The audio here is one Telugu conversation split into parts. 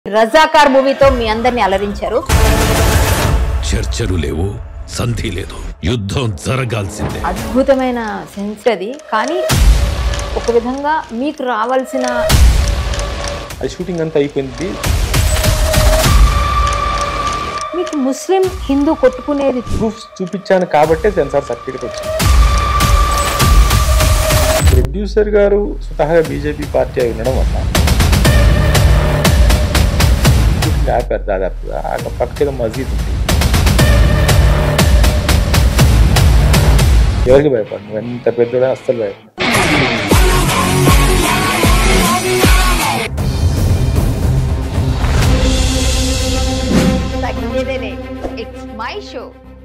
రజాకార్ మూవీతో మీ అందరిని అలరించారు చర్చలు లేవు సంధి లేదు యుద్ధం జరగాల్సిందే అద్భుతమైన సెన్స్ అది కానీ ఒక విధంగా మీకు రావాల్సిన అది షూటింగ్ అంతా అయిపోయింది మీకు ముస్లిం హిందూ కొట్టుకునేది ప్రూఫ్స్ చూపించాను కాబట్టే సెన్సార్ సర్టిఫికేట్ వచ్చింది ప్రొడ్యూసర్ గారు స్వతహాగా బీజేపీ పార్టీ అయి ఉండడం వల్ల షూటింగ్ ఆపారు దాదాపుగా ఆ పక్కన మసీద్ ఉంది ఎవరికి భయపడు నువ్వు ఎంత పెద్దదా అస్సలు భయపడు ఇట్స్ మై షో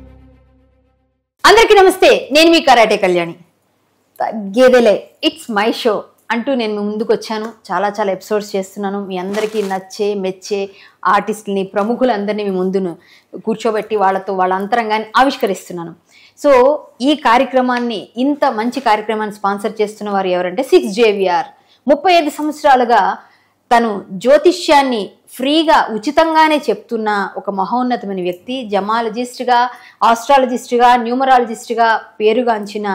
అందరికీ నమస్తే నేను మీ కరాటే కళ్యాణి తగ్గేదేలే ఇట్స్ మై షో అంటూ నేను మీ ముందుకు వచ్చాను చాలా చాలా ఎపిసోడ్స్ చేస్తున్నాను మీ అందరికీ నచ్చే మెచ్చే ఆర్టిస్టులని ప్రముఖులందరినీ మీ ముందును కూర్చోబెట్టి వాళ్ళతో వాళ్ళ అంతరంగాన్ని ఆవిష్కరిస్తున్నాను సో ఈ కార్యక్రమాన్ని ఇంత మంచి కార్యక్రమాన్ని స్పాన్సర్ చేస్తున్న వారు ఎవరంటే సిక్స్ జేవిఆర్ ముప్పై ఐదు సంవత్సరాలుగా తను జ్యోతిష్యాన్ని ఫ్రీగా ఉచితంగానే చెప్తున్న ఒక మహోన్నతమైన వ్యక్తి జమాలజిస్ట్గా ఆస్ట్రాలజిస్ట్గా న్యూమరాలజిస్ట్గా పేరుగాంచిన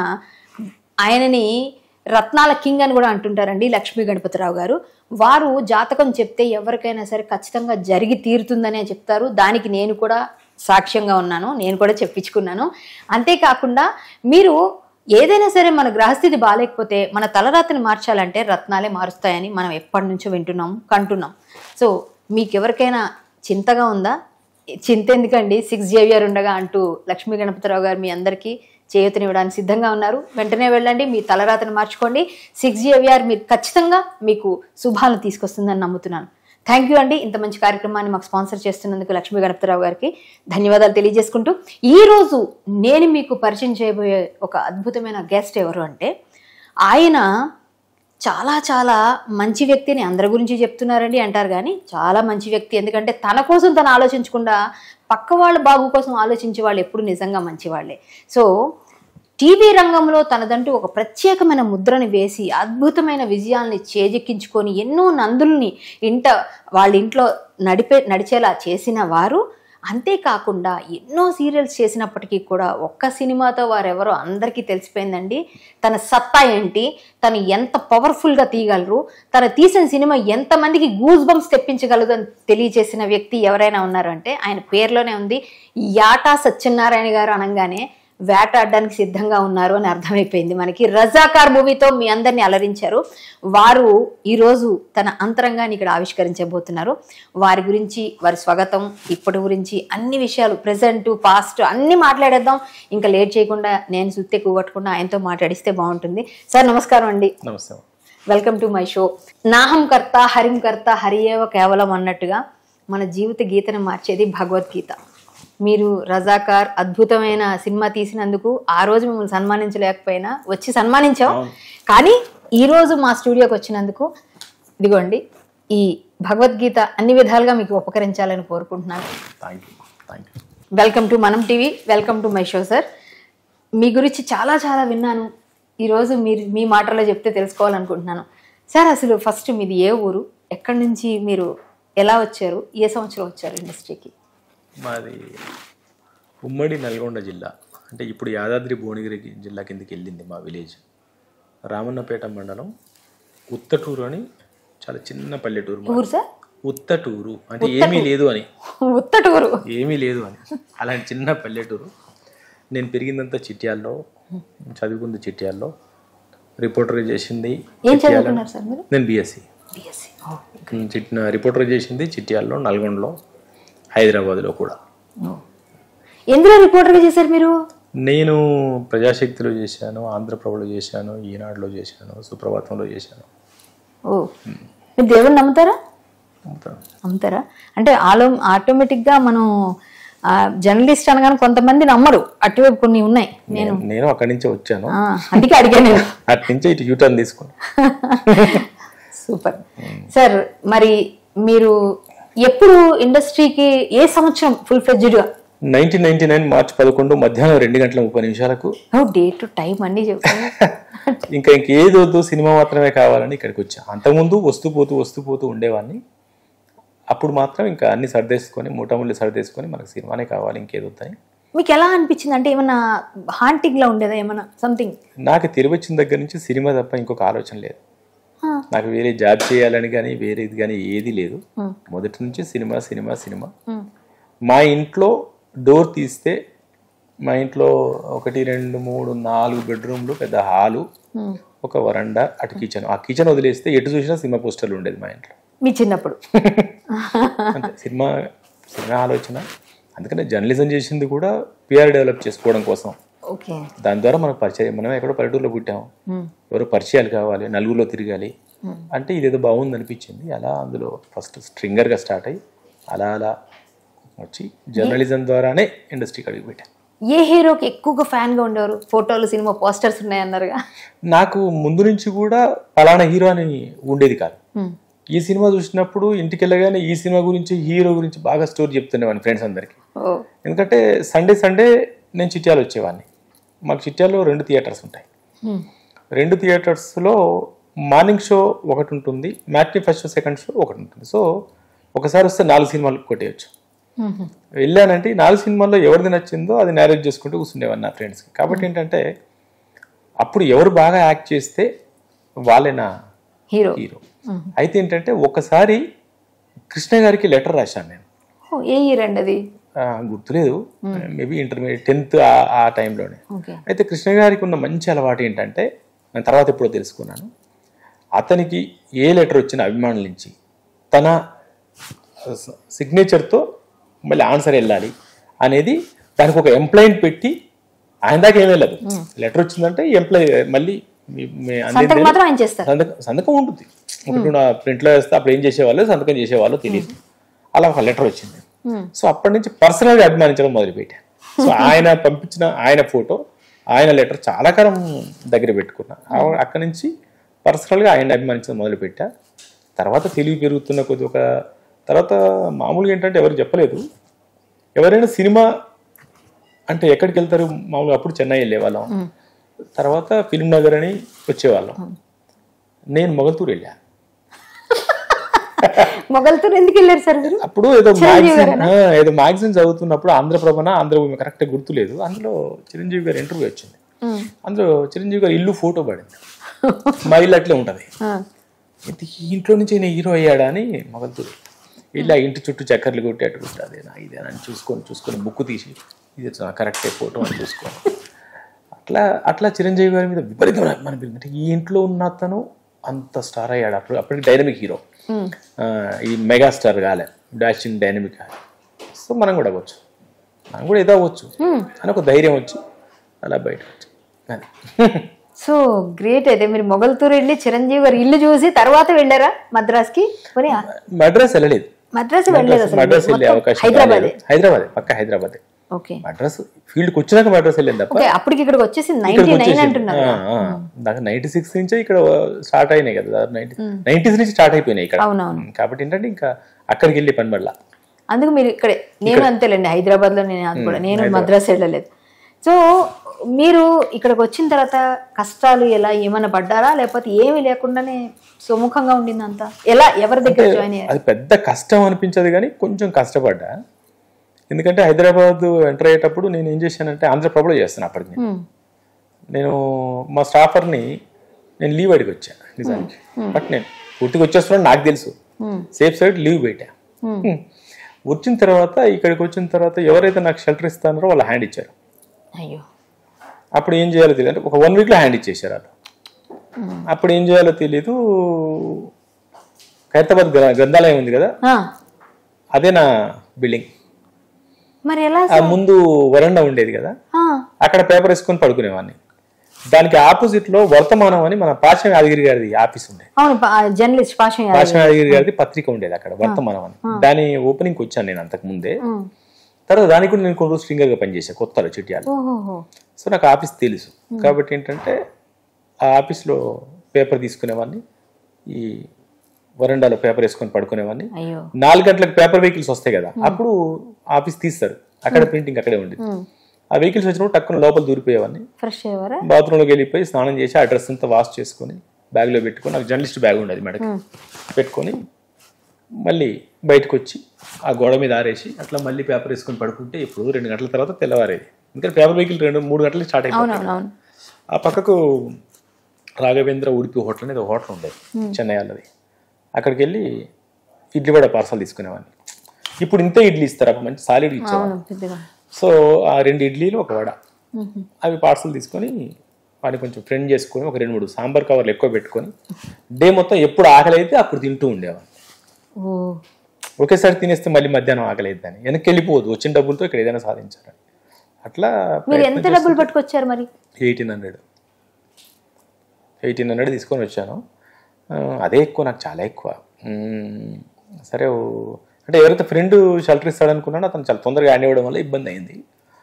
ఆయనని రత్నాల కింగ్ అని కూడా అంటుంటారండి లక్ష్మీ గణపతిరావు గారు వారు జాతకం చెప్తే ఎవరికైనా సరే ఖచ్చితంగా జరిగి తీరుతుందనే చెప్తారు దానికి నేను కూడా సాక్ష్యంగా ఉన్నాను నేను కూడా చెప్పించుకున్నాను అంతేకాకుండా మీరు ఏదైనా సరే మన గ్రహస్థితి బాగాలేకపోతే మన తలరాతిని మార్చాలంటే రత్నాలే మారుస్తాయని మనం ఎప్పటి నుంచో వింటున్నాం కంటున్నాం సో మీకు ఎవరికైనా చింతగా ఉందా చింత ఎందుకండి సిక్స్ జేవియర్ ఉండగా అంటూ లక్ష్మీ గణపతిరావు గారు మీ అందరికీ చేయూతనివ్వడానికి సిద్ధంగా ఉన్నారు వెంటనే వెళ్ళండి మీ తలరాతను మార్చుకోండి సిక్స్ జేవిఆర్ మీరు ఖచ్చితంగా మీకు శుభాలను తీసుకొస్తుందని నమ్ముతున్నాను థ్యాంక్ యూ అండి ఇంత మంచి కార్యక్రమాన్ని మాకు స్పాన్సర్ చేస్తున్నందుకు లక్ష్మీ గణపతిరావు గారికి ధన్యవాదాలు తెలియజేసుకుంటూ ఈ రోజు నేను మీకు పరిచయం చేయబోయే ఒక అద్భుతమైన గెస్ట్ ఎవరు అంటే ఆయన చాలా చాలా మంచి వ్యక్తిని అందరి గురించి చెప్తున్నారండి అంటారు కానీ చాలా మంచి వ్యక్తి ఎందుకంటే తన కోసం తను ఆలోచించకుండా పక్క వాళ్ళ బాగు కోసం ఆలోచించే వాళ్ళు ఎప్పుడు నిజంగా మంచివాళ్ళే సో టీవీ రంగంలో తనదంటూ ఒక ప్రత్యేకమైన ముద్రని వేసి అద్భుతమైన విజయాల్ని చేజెక్కించుకొని ఎన్నో నందుల్ని ఇంట వాళ్ళ ఇంట్లో నడిపే నడిచేలా చేసిన వారు అంతేకాకుండా ఎన్నో సీరియల్స్ చేసినప్పటికీ కూడా ఒక్క సినిమాతో వారెవరో అందరికీ తెలిసిపోయిందండి తన సత్తా ఏంటి తను ఎంత పవర్ఫుల్గా తీయగలరు తను తీసిన సినిమా ఎంతమందికి గూస్ బంప్స్ తెప్పించగలదు అని తెలియజేసిన వ్యక్తి ఎవరైనా ఉన్నారంటే ఆయన పేరులోనే ఉంది యాటా సత్యనారాయణ గారు అనగానే వేటాడడానికి సిద్ధంగా ఉన్నారు అని అర్థమైపోయింది మనకి రజాకార్ మూవీతో మీ అందరిని అలరించారు వారు ఈరోజు తన అంతరంగాన్ని ఇక్కడ ఆవిష్కరించబోతున్నారు వారి గురించి వారి స్వాగతం ఇప్పటి గురించి అన్ని విషయాలు ప్రజెంట్ పాస్ట్ అన్ని మాట్లాడేద్దాం ఇంకా లేట్ చేయకుండా నేను సుత్తే కూగొట్టకుండా ఆయనతో మాట్లాడిస్తే బాగుంటుంది సార్ నమస్కారం అండి నమస్తే వెల్కమ్ టు మై షో నాహం కర్త హరిం కర్త హరియేవ కేవలం అన్నట్టుగా మన జీవిత గీతను మార్చేది భగవద్గీత మీరు రజాకార్ అద్భుతమైన సినిమా తీసినందుకు ఆ రోజు మిమ్మల్ని సన్మానించలేకపోయినా వచ్చి సన్మానించాం కానీ ఈ రోజు మా స్టూడియోకి వచ్చినందుకు ఇదిగోండి ఈ భగవద్గీత అన్ని విధాలుగా మీకు ఉపకరించాలని కోరుకుంటున్నాను thank you thank you welcome to మనం TV welcome to my show sir మీ గురించి చాలా చాలా విన్నాను ఈరోజు మీరు మీ మాటలో చెప్తే తెలుసుకోవాలనుకుంటున్నాను సార్ అసలు ఫస్ట్ మీది ఏ ఊరు ఎక్కడి నుంచి మీరు ఎలా వచ్చారు ఏ సంవత్సరం వచ్చారు ఇండస్ట్రీకి మాది ఉమ్మడి నల్గొండ జిల్లా అంటే ఇప్పుడు యాదాద్రి భువనగిరి జిల్లా కిందకి వెళ్ళింది మా విలేజ్ రామన్నపేట మండలం ఉత్తటూరు అని చాలా చిన్న పల్లెటూరు మాది. ఊరు సార్ ఉత్తటూరు అంటే ఏమీ లేదు అని ఉత్తటూరు ఏమీ లేదు అని అలాంటి చిన్న పల్లెటూరు నేను పెరిగిందంతా చిట్యాల్లో చదువుకుంది చిట్యాల్లో రిపోర్టర్ చేసింది ఏం చదువుకున్నారు సార్ మీరు నేను బీఎస్సీ బిఎస్సి చిట్న రిపోర్టర్ చేసింది చిట్యాల్లో నల్గొండలో హైదరాబాద్లో కూడా ఎందులో రిపోర్టర్గా చేశారు మీరు నేను ప్రజాశక్తిలో చేశాను ఆంధ్రప్రభలో చేశాను ఈనాడులో చేశాను సుప్రభాతంలో చేశాను ఓ మీరు దేవుని నమ్ముతారా అంతా. నమ్ముతారా అంటే ఆలో ఆటోమేటిక్గా మనం జర్నలిస్ట్ అనగానే కొంతమంది నమ్మరు అటువైపు కొన్ని ఉన్నాయి నేను నేను అక్కడి నుంచే వచ్చాను ఆ, అందుకే అడిగాను నేను అటు నుంచే ఇటు యూటర్న్ తీసుకున్నాను సూపర్ సార్ మరి మీరు ఎప్పుడు ఇండస్ట్రీకి ఏ సంవత్సరం ఫుల్ ఫ్లెడ్జ్డ్గా నైన్టీన్ నైన్టీ నైన్ మార్చి పదకొండు మధ్యాహ్నం రెండు గంటల ముప్పై నిమిషాలకు డేట్ టైం అన్ని చెప్తాను ఇంకా ఇంకేది వద్దు సినిమా మాత్రమే కావాలని ఇక్కడికి వచ్చా అంతకుముందు వస్తూ పోతూ వస్తూ పోతూ ఉండేవాడిని అప్పుడు మాత్రం ఇంకా అన్ని సర్దేసుకొని మూటముళ్ళు సర్దేసుకొని మనకు సినిమానే కావాలి ఇంకేదో వద్దని మీకు ఎలా అనిపించింది అంటే ఏమన్నా హాంటింగ్ లా ఉండేదా ఏమన్నా సంథింగ్ నాకు తెలివి వచ్చిన దగ్గర నుంచి సినిమా తప్ప ఇంకొక ఆలోచన లేదు నాకు వేరే జాబ్ చేయాలని కానీ వేరేది కానీ ఏది లేదు మొదటి నుంచి సినిమా సినిమా సినిమా మా ఇంట్లో డోర్ తీస్తే మా ఇంట్లో ఒకటి రెండు మూడు నాలుగు బెడ్రూమ్లు పెద్ద హాలు ఒక వరండా అటు కిచెన్ ఆ కిచెన్ వదిలేస్తే ఎటు చూసినా సినిమా పోస్టర్లు ఉండేది మా ఇంట్లో మీ చిన్నప్పుడు అంతే సినిమా సినిమా ఆలోచన అందుకనే జర్నలిజం చేసింది కూడా పిఆర్ డెవలప్ చేసుకోవడం కోసం ఓకే దాని ద్వారా మనకు పరిచయం మనం ఎక్కడో పల్లెటూరులో పుట్టాం ఎవరో పరిచయాలు కావాలి నలుగురిలో తిరగాలి అంటే ఇదేదో బాగుంది అనిపించింది అలా అందులో ఫస్ట్ స్ట్రింగర్గా స్టార్ట్ అయ్యి అలా అలా వచ్చి జర్నలిజం ద్వారానే ఇండస్ట్రీకి అడుగు పెట్టాను ఏ హీరోకి ఎక్కువగా ఫ్యాన్ గా ఉండేవారు ఫోటోలు సినిమా పోస్టర్స్ ఉన్నాయన్నారుగా నాకు ముందు నుంచి కూడా పలానా హీరో అని ఉండేది కాదు ఈ సినిమా చూసినప్పుడు ఇంటికి వెళ్ళగానే ఈ సినిమా గురించి హీరో గురించి బాగా స్టోరీ చెప్తుండేవాడిని ఫ్రెండ్స్ అందరికి ఓ ఎందుకంటే సండే సండే నేను చిట్యాలు వచ్చేవాడిని మాకు చిట్యాల్లో రెండు థియేటర్స్ ఉంటాయి రెండు థియేటర్స్లో మార్నింగ్ షో ఒకటి ఉంటుంది matinee first show second show ఒకటి ఉంటుంది సో ఒకసారి వస్తే నాలుగు సినిమాలు కొట్టేయచ్చు వెళ్ళానంటే ఈ నాలుగు సినిమాల్లో ఎవరిది నచ్చిందో అది మ్యారేజ్ చేసుకుంటూ కూర్చుండేవాడిని నా ఫ్రెండ్స్కి కాబట్టి ఏంటంటే అప్పుడు ఎవరు బాగా యాక్ట్ చేస్తే వాళ్ళే నా హీరో హీరో అయితే ఏంటంటే ఒకసారి కృష్ణ గారికి లెటర్ రాశాను నేను ఓ, ఏ హీరో అండి అది ఆ, గుర్తులేదు మేబీ ఇంటర్మీడియట్ టెన్త్ ఆ టైంలోనే ఓకే అయితే కృష్ణ గారికి ఉన్న మంచి అలవాటు ఏంటంటే నేను తర్వాత ఎప్పుడో తెలుసుకున్నాను అతనికి ఏ లెటర్ వచ్చిన అభిమానుల నుంచి తన సిగ్నేచర్తో మళ్ళీ ఆన్సర్ వెళ్ళాలి అనేది దానికి ఒక ఎంప్లాయిని పెట్టి ఆయన దాకా ఏం వెళ్ళదు లెటర్ వచ్చిందంటే ఎంప్లాయ్ మళ్ళీ మీ- మీ అందేది సంతకం మాత్రం ఆయన చేస్తారు సంతకం సంతకం ఉంటుంది ఇప్పుడు నా ప్రింట్లో వేస్తే అప్పుడు ఏం చేసేవాళ్ళు సంతకం చేసేవాళ్ళు తెలియదు అలా ఒక లెటర్ వచ్చింది సో అప్పటి నుంచి పర్సనల్గా అభిమానించడం మొదలుపెట్టాను సో ఆయన పంపించిన ఆయన ఫోటో ఆయన లెటర్ చాలా కాలం దగ్గర పెట్టుకున్నా ఆ- అక్కడి నుంచి పర్సనల్గా ఆయన అభిమానించడం మొదలుపెట్టా తర్వాత తెలివి పెరుగుతున్న కొద్ది ఒక తర్వాత మామూలుగా ఏంటంటే ఎవరు చెప్పలేదు ఎవరైనా సినిమా అంటే ఎక్కడికి వెళ్తారు మామూలుగా అప్పుడు చెన్నై వెళ్ళేవాళ్ళం తర్వాత ఫిలిం నగర్ అని వచ్చేవాళ్ళం నేను మొగల్తూరు వెళ్ళా మొగల్తో ఎందుకు వెళ్ళారు సార్ మీరు అప్పుడు ఏదో మ్యాగజైన్ ఏదో మ్యాగజైన్ చదువుతున్నప్పుడు ఆంధ్రప్రభన ఆంధ్రభూమి కరెక్ట్ గుర్తులేదు అందులో చిరంజీవి గారి ఇంటర్వ్యూ వచ్చింది అందులో చిరంజీవి గారి ఇల్లు ఫోటో పడింది మా ఇల్లు అట్లే ఉంటది ఇది ఈ ఇంట్లో నుంచి నేను హీరో అయ్యాడా అని మొగల్తూరు ఇలా ఇంటి చుట్టూ చక్కర్లు కొట్టి అటు కొట్టి అదేనా ఇదేనా అని చూసుకొని చూసుకొని బుక్ తీసి ఇది కరెక్టే ఫోటో అని చూసుకొని అట్లా అట్లా చిరంజీవి గారి మీద విపరీతమైన అభిమానం పెరిగింది అంటే ఈ ఇంట్లో ఉన్న అతను అంత స్టార్ అయ్యాడు అప్పుడు అప్పటికి డైనమిక్ హీరో ఆ, ఈ మెగా స్టార్ కాలే డాషింగ్ డైనమిక్ కాలే సో మనం కూడా అవ్వచ్చు మనం కూడా ఏదో అవ్వచ్చు అని ఒక ధైర్యం వచ్చి అలా బయటకు వచ్చి అది. సో గ్రేట్ అయితే మీరు మొగల్తూరు వెళ్ళి చిరంజీవి గారి ఇల్లు చూసి తర్వాత వెళ్ళారా మద్రాస్కి పోనీ మద్రాస్ వెళ్ళలేదు మద్రాస్ వెళ్ళలేదు అసలు మద్రాస్ వెళ్ళే మొత్తం అవకాశం హైదరాబాద్ రాలేదు. హైదరాబాద్ పక్క హైదరాబాద్ ఓకే మద్రాస్ ఫీల్డ్కి వచ్చినాక మద్రాస్ వెళ్ళింది తప్ప ఓకే అప్పటికి ఇక్కడికి వచ్చేసి నైన్టీ ఇక్కడికి నైన్ వచ్చేసింది. అంటున్నారు ఆ, ఆ. దాకా నైన్టీ సిక్స్ నుంచే ఇక్కడ స్టార్ట్ అయినాయి కదా నైన్టీ నైన్టీస్ నుంచి స్టార్ట్ అయిపోయినాయి ఇక్కడ అవునవును కాబట్టి ఏంటంటే ఇంకా అక్కడికి వెళ్ళి పని పడలా అందుకు మీరు ఇక్కడే నేను అంతేలేండి హైదరాబాద్ లో నేను అది కూడా నేను మద్రాస్ వెళ్ళలేదు సో మీరు ఇక్కడికి వచ్చిన తర్వాత కష్టాలు ఎలా ఏమైనా పడ్డారా లేకపోతే ఏమీ లేకుండానే సుముఖంగా ఉండింది అంతా ఎలా ఎవరి దగ్గర జాయిన్ అయ్యారు అది పెద్ద కష్టం అనిపించదు కానీ కొంచెం కష్టపడ్డా ఎందుకంటే హైదరాబాద్ ఎంటర్ అయ్యేటప్పుడు నేను ఏం చేశానంటే ఆంధ్రప్రభలో చేస్తాను అప్పటికి నేను. Hmm. నేను మా స్టాఫర్ని నేను లీవ్ అడిగి వచ్చా నిజానికి బట్ నేను పూర్తిగా వచ్చేస్తున్నాను నాకు తెలుసు సేఫ్ సైడ్ లీవ్ పెట్టా Hmm. వచ్చిన తర్వాత ఇక్కడికి వచ్చిన తర్వాత ఎవరైతే నాకు షెల్టర్ ఇస్తారో వాళ్ళు హ్యాండ్ ఇచ్చారు అయ్యో అప్పుడు ఏం చేయాలో తెలియదు అంటే ఒక వన్ వీక్లో హ్యాండ్ ఇచ్చేసారు వాళ్ళు అప్పుడు ఏం చేయాలో తెలీదు ఖైరతాబాద్ గ్ర- గ్రంథాలయం ఉంది కదా ఆ, అదే నా బిల్డింగ్ మరి ఎలా ఆ ముందు వరండా ఉండేది కదా ఆ, అక్కడ పేపర్ వేసుకొని పడుకునేవాడిని దానికి ఆపోజిట్ లో వర్తమానం అని మన పాశం యాదగిరి గారిది ఆఫీస్ ఉండే అవును జర్నలిస్ట్ పాషం యాదవ్. పాశం యాదగిరి గారిది పత్రిక ఉండేది అక్కడ వర్తమానం అని దాని ఓపెనింగ్ వచ్చాను నేను అంతకు ముందే ఉమ్. తర్వాత దానికి కూడా నేను కొన్ని రోజు స్ట్రింగర్ గా పనిచేసాను కొత్తలో చిట్యాలు ఓహోహో సో నాకు ఆఫీస్ తెలుసు కాబట్టి ఏంటంటే ఆ ఆఫీస్లో పేపర్ తీసుకునేవాడిని ఈ వరండాలో పేపర్ వేసుకొని పడుకునేవాడిని అయ్యో నాలుగు గంటలకు పేపర్ వెహికల్స్ వస్తాయి కదా అప్పుడు ఆఫీస్ తీస్తారు అక్కడ ప్రింటింగ్ అక్కడే ఉండేది ఆ వెహికల్స్ వచ్చినప్పుడు టక్కున లోపల దూరిపోయేవాడిని ఫ్రెష్ అయ్యేవారా బాత్రూంలోకి వెళ్ళిపోయి స్నానం చేసి ఆ డ్రెస్ అంతా వాష్ చేసుకొని బ్యాగ్లో పెట్టుకొని నాకు జర్నలిస్ట్ బ్యాగ్ ఉండేది మేడకి పెట్టుకొని మళ్ళీ బయటకు వచ్చి ఆ గోడ మీద ఆరేసి అట్లా మళ్ళీ పేపర్ వేసుకొని పడుకుంటే ఇప్పుడు రెండు గంటల తర్వాత తెల్లవారేది ఇంకా పేపర్ వెహికల్ రెండు మూడు గంటలకు స్టార్ట్ అయిపోయింది అవునవును ఆ పక్కకు రాఘవేంద్ర ఉడిపి హోటల్ అనేది ఒక హోటల్ ఉండేది చెన్నై వాళ్ళది అక్కడికి వెళ్ళి ఇడ్లీ వడ పార్సల్ తీసుకునేవాడిని ఇప్పుడు ఇంతే ఇడ్లీ ఇస్తారు అప్పుడు మంచి సాలిడ్ ఇచ్చేవాడు అవును పెద్దగా సో ఆ రెండు ఇడ్లీలు ఒక వడ అవి పార్సల్ తీసుకొని వాడిని కొంచెం ఫ్రెండ్ చేసుకొని ఒక రెండు మూడు సాంబార్ కవర్లు ఎక్కువ పెట్టుకొని డే మొత్తం ఎప్పుడు ఆకలి అయితే అప్పుడు తింటూ ఉండేవాడిని ఓ ఒకేసారి తినేస్తే మళ్ళీ మధ్యాహ్నం ఆకలి అయిద్దని వెనక్కి వెళ్ళిపోవద్దు వచ్చిన డబ్బులతో ఇక్కడ ఏదైనా సాధించాలని అట్లా మీరు ఎంత డబ్బులు పట్టుకొచ్చారు మరి ఎయిటీన్ హండ్రెడ్ ఎయిటీన్ హండ్రెడ్ తీసుకొని వచ్చాను ఆ, అదే ఎక్కువ నాకు చాలా ఎక్కువ మ్మ్. సరే ఓ- అంటే ఎవరైతే ఫ్రెండ్ షెల్టర్ ఇస్తాడు అనుకున్నాడో అతను చాలా తొందరగా హ్యాండ్ ఇవ్వడం వల్ల ఇబ్బంది అయింది